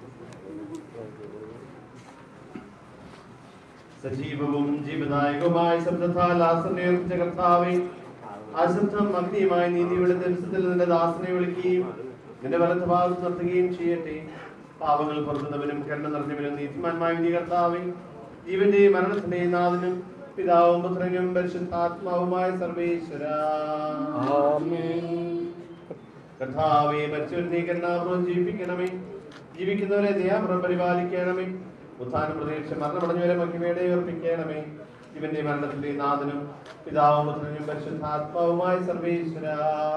സജീവവും ജീവദായകവുമായ ശബ്ദത്താൽ ആസനേർപ്പിച്ച കർത്താവെ ആ ശബ്ദം അഗ്നിയുമായി നീതിയുടെ ദിവസത്തിൽ നിന്റെ ദാസനെ വിളിക്കുകയും നിന്റെ വലത്ത് ഭാഗത്ത് നിർത്തുകയും ചെയ്യട്ടെ പാപങ്ങൾ പുറത്തുന്നവനും കരുണ നിറഞ്ഞവനും നീതിമാന്മായ വിധി കർത്താവെ ജീവന്റെയും മരണത്തിന്റെയും നാഥനും പിതാവും പുത്രനും പരിശുദ്ധാത്മാവുമായ സർവേശ്വര കർത്താവെ മരിച്ചവരെ കരുണാപൂർവ്വം ജീവിപ്പിക്കണമേ ജീവിക്കുന്നവരെ ദയാപുറം പരിപാലിക്കണമേ ഉത്ഥാനം പ്രതീക്ഷ മരണമടഞ്ഞവരെ മഹിമയുടെ ഉയർപ്പിക്കണമേ ഇവന്റെ മരണത്തിന്റെ നാഥനും പിതാവും പുത്രനും പരിശുദ്ധാത്മാവുമായ സർവേശ്വര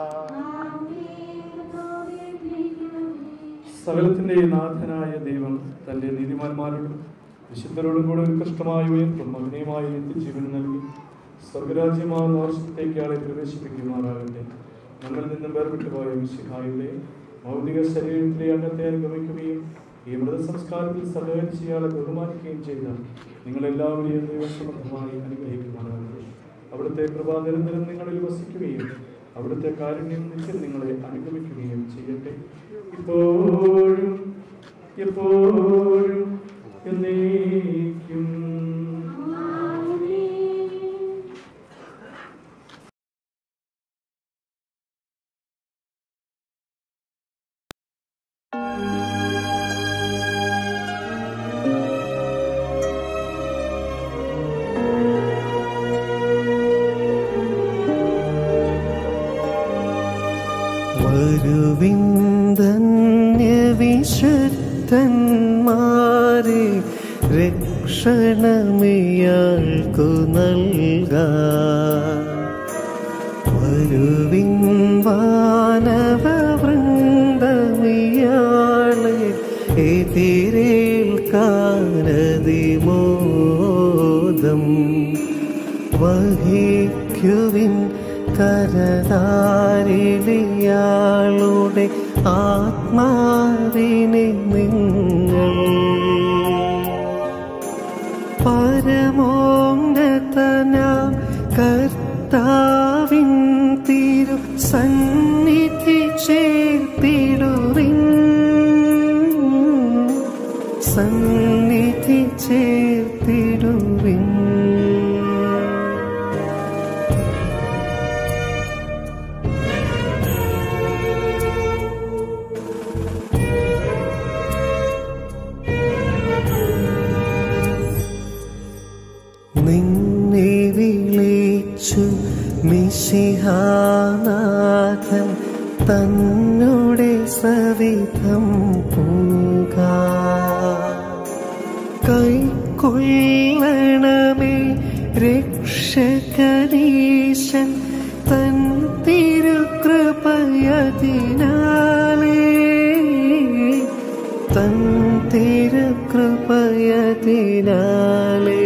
സകലത്തിന്റെ നാഥനായ ദൈവം തന്റെ നീതിമാന്മാരോടും വിശുദ്ധരോടും കൂടെ ഉത്കൃഷ്ടമായ ഉയർത്തും മകനീയമായ നിത്യജീവൻ നൽകി സ്വർഗരാജ്യമാകുന്ന വർഷത്തേക്ക് ആളെ പ്രവേശിപ്പിക്കുമാറാകട്ടെ നമ്മിൽ നിന്നും വേർപെട്ടു പോയ വിശുദ്ധായുടെ ഭൗതിക ശരീരത്തിലെ അംഗത്തെ അനുഗമിക്കുകയും ഈ മൃതസംസ്കാരത്തിൽ സഹകരിച്ച് ഇയാളെ ബഹുമാനിക്കുകയും ചെയ്ത നിങ്ങളെല്ലാവരെയും ദൈവസമർത്ഥമായി അനുഗ്രഹിക്കുമാറാകട്ടെ അവിടുത്തെ കൃപ നിരന്തരം നിങ്ങളിൽ വസിക്കുകയും അവിടുത്തെ കാരുണ്യം നിത്യം നിങ്ങളെ അനുഗമിക്കുകയും ചെയ്യട്ടെ ഇപ്പോഴും എപ്പോഴും എന്നേക്കും വരുവിന്ദന്യവിശുദ്ധന്മാരെ രക്ഷണമിയാൾക്കു നൽക വരുവിൻ വാനവ വൃന്ദമിയാളെ എതിരേൽക്കാനതിമോദം വഹിക്കുവിൻ കരതാരിളിയാളുടെ ആത്മാവിനെ നിങ്ങൾ പരമോന്നതനാം കർത്താവിൻ തിരു സന്നിധി ചേർത്തിടുവിൻ സന്നിധി ചേർത്തിടുവിൻ നിന്നെ വിളിച്ചു മിശിഹാനാഥൻ തന്നുടെ സവിധം പൂക കൈക്കൊള്ളണമേ രക്ഷകരീശൻ തൻ തിരുകൃപയതിനാലേ തൻ തിരുകൃപയതിനാലേ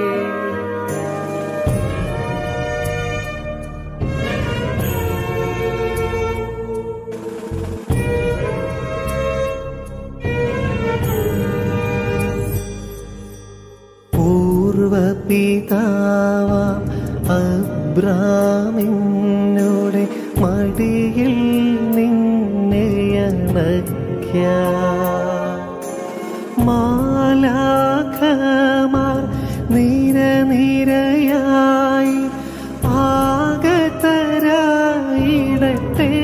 പൂർവപിതാവാം അബ്രാമിന്നോടെ മടിയിൽ നിന്നെ അണയ്ക്ക മാലാഖമാർ നിരനിരയായി ആഗതരായിടട്ടെ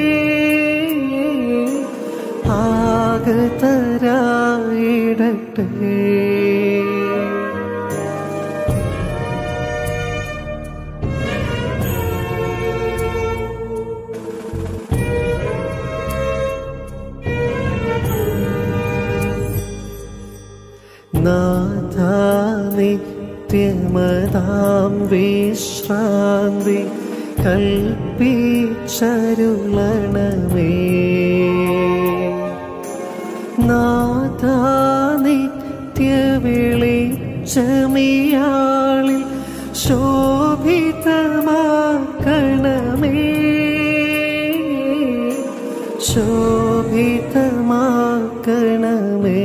ആഗതരായിടട്ടെ നാഥാനിത്യമതാം വിശ്രാന്തി കൽപ്പിച്ചരുളണമേ നാഥാനിത്യവിളിച്ചമിയാളിൽ ശോഭിതമാക്കണമേ ശോഭിതമാക്കണമേ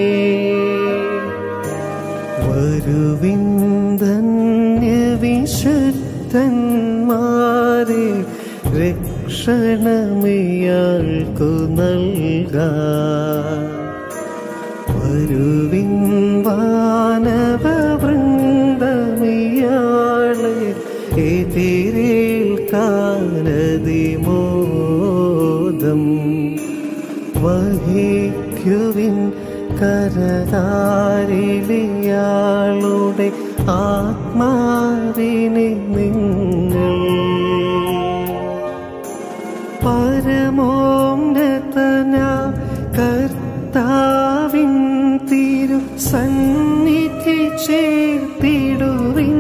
വരുവിന്ദന്യവിശുദ്ധന്മാരെ രക്ഷണമിയാൾക്കു നൽക വരുവിൻ വാനവ വൃന്ദമിയാളെ എതിരേൽക്കാനതിമോദം വഹിക്കുവിൻ കരതാരിളിയാളുടെ ആത്മാവിനെ നിങ്ങൾ പരമോന്നതന കർത്താ സന്നിധി ചേർത്തിടുവിൻ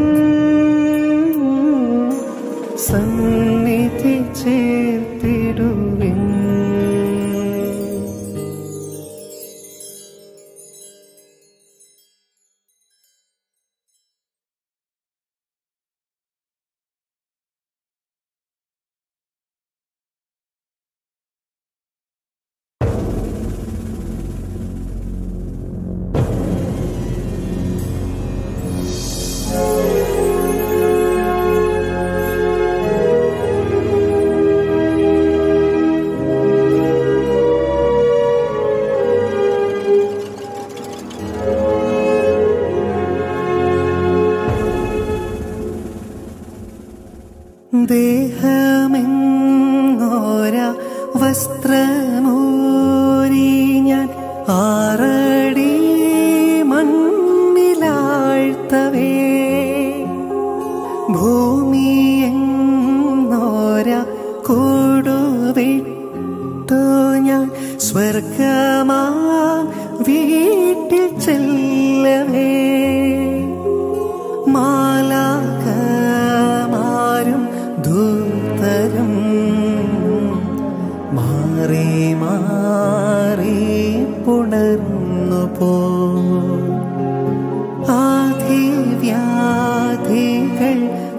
സന്നിധി ചേർത്തിടുവിൻ ദേഹമെന്നോര വസ്ത്രമൂരി ഞാൻ ആറടി മണ്ണിലാഴ്ത്തവേ ഭൂമിയെന്നോര കൂടുവിട്ടു ഞാൻ സ്വർഗമാം വീട്ടിൽ ചെല്ലവേ മാലാകമാരും ദൂതരും മാറി മാറി പുണർന്നു പോ ആധിവ്യാധികൾ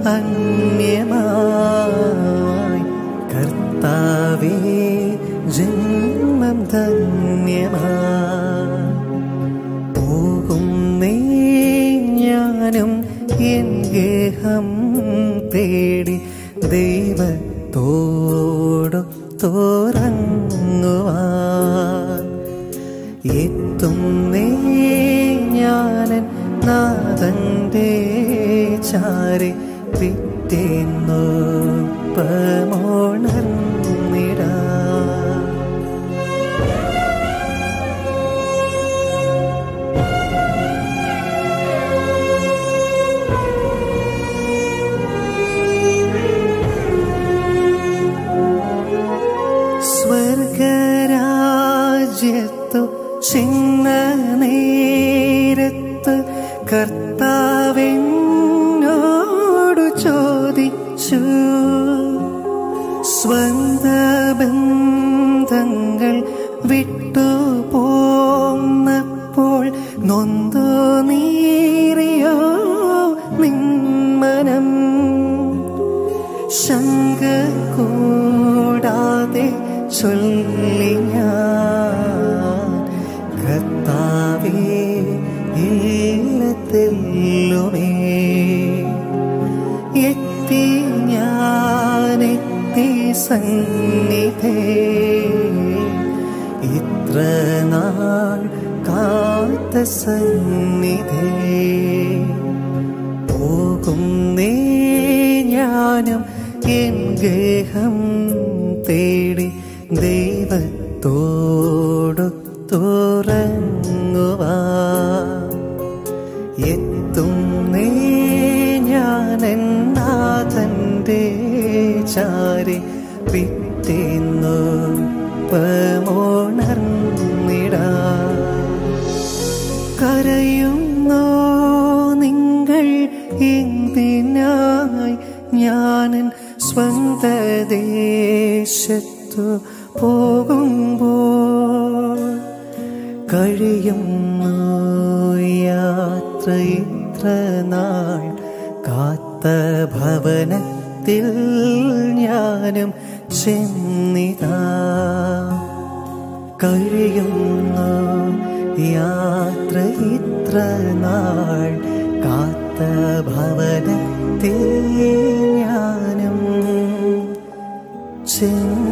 അന്യമായി കർത്താവേ ജന്മം ധന്യമായി പോകുന്നേ ഞാനും എൻ ഗേഹം തേടി ദൈവത്തോടു തോറങ്ങുവാൻ എത്തുന്നേ ഞാനൻ നാഥന്റെ ചാരി പിറ്റേന്നു പമോണർന്നിടാ സ്വർഗരാജ്യത്തു ചിന്ന നേരത്ത് കർത്താവിനോടു ചോദിച്ചു സ്വന്ത ബന്ധങ്ങൾ വിട്ടു പോന്നപ്പോൾ നൊന്തു നീറിയോ നിന്മനം ശങ്ക കൂടാതെ ചൊല്ലി ഞാൻ കർത്താവേ ഇല്ലത്തില്ലുമേ എത്തി ഞാനെത്തി സന്നിധേ ഇത്ര നാൾ കാത്ത സന്നിധേ പോകുന്നേ ഞാനും എൻ ഗേഹം തേടി ദൈവത്തോടു തുറങ്ങുവാ എത്തുന്നേ ഞാനൻ നാഥന്റെ ചാരി പിറ്റേന്നു പമോണർന്നിടാ കരയുന്നോ നിങ്ങൾ എന്തിനായി ഞാനൻ സ്വന്ത ദേശത്തു പോകുമ്പോൾ കഴിയുന്നു യാത്ര ഇത്ര നാൾ കാത്ത ഭവനത്തിൽ ഞാനും ചെന്നിതാ കഴിയുന്നു യാത്ര ഇത്ര നാൾ കാത്ത ഭവനത്തിൽ ഞാനും ചെന്നു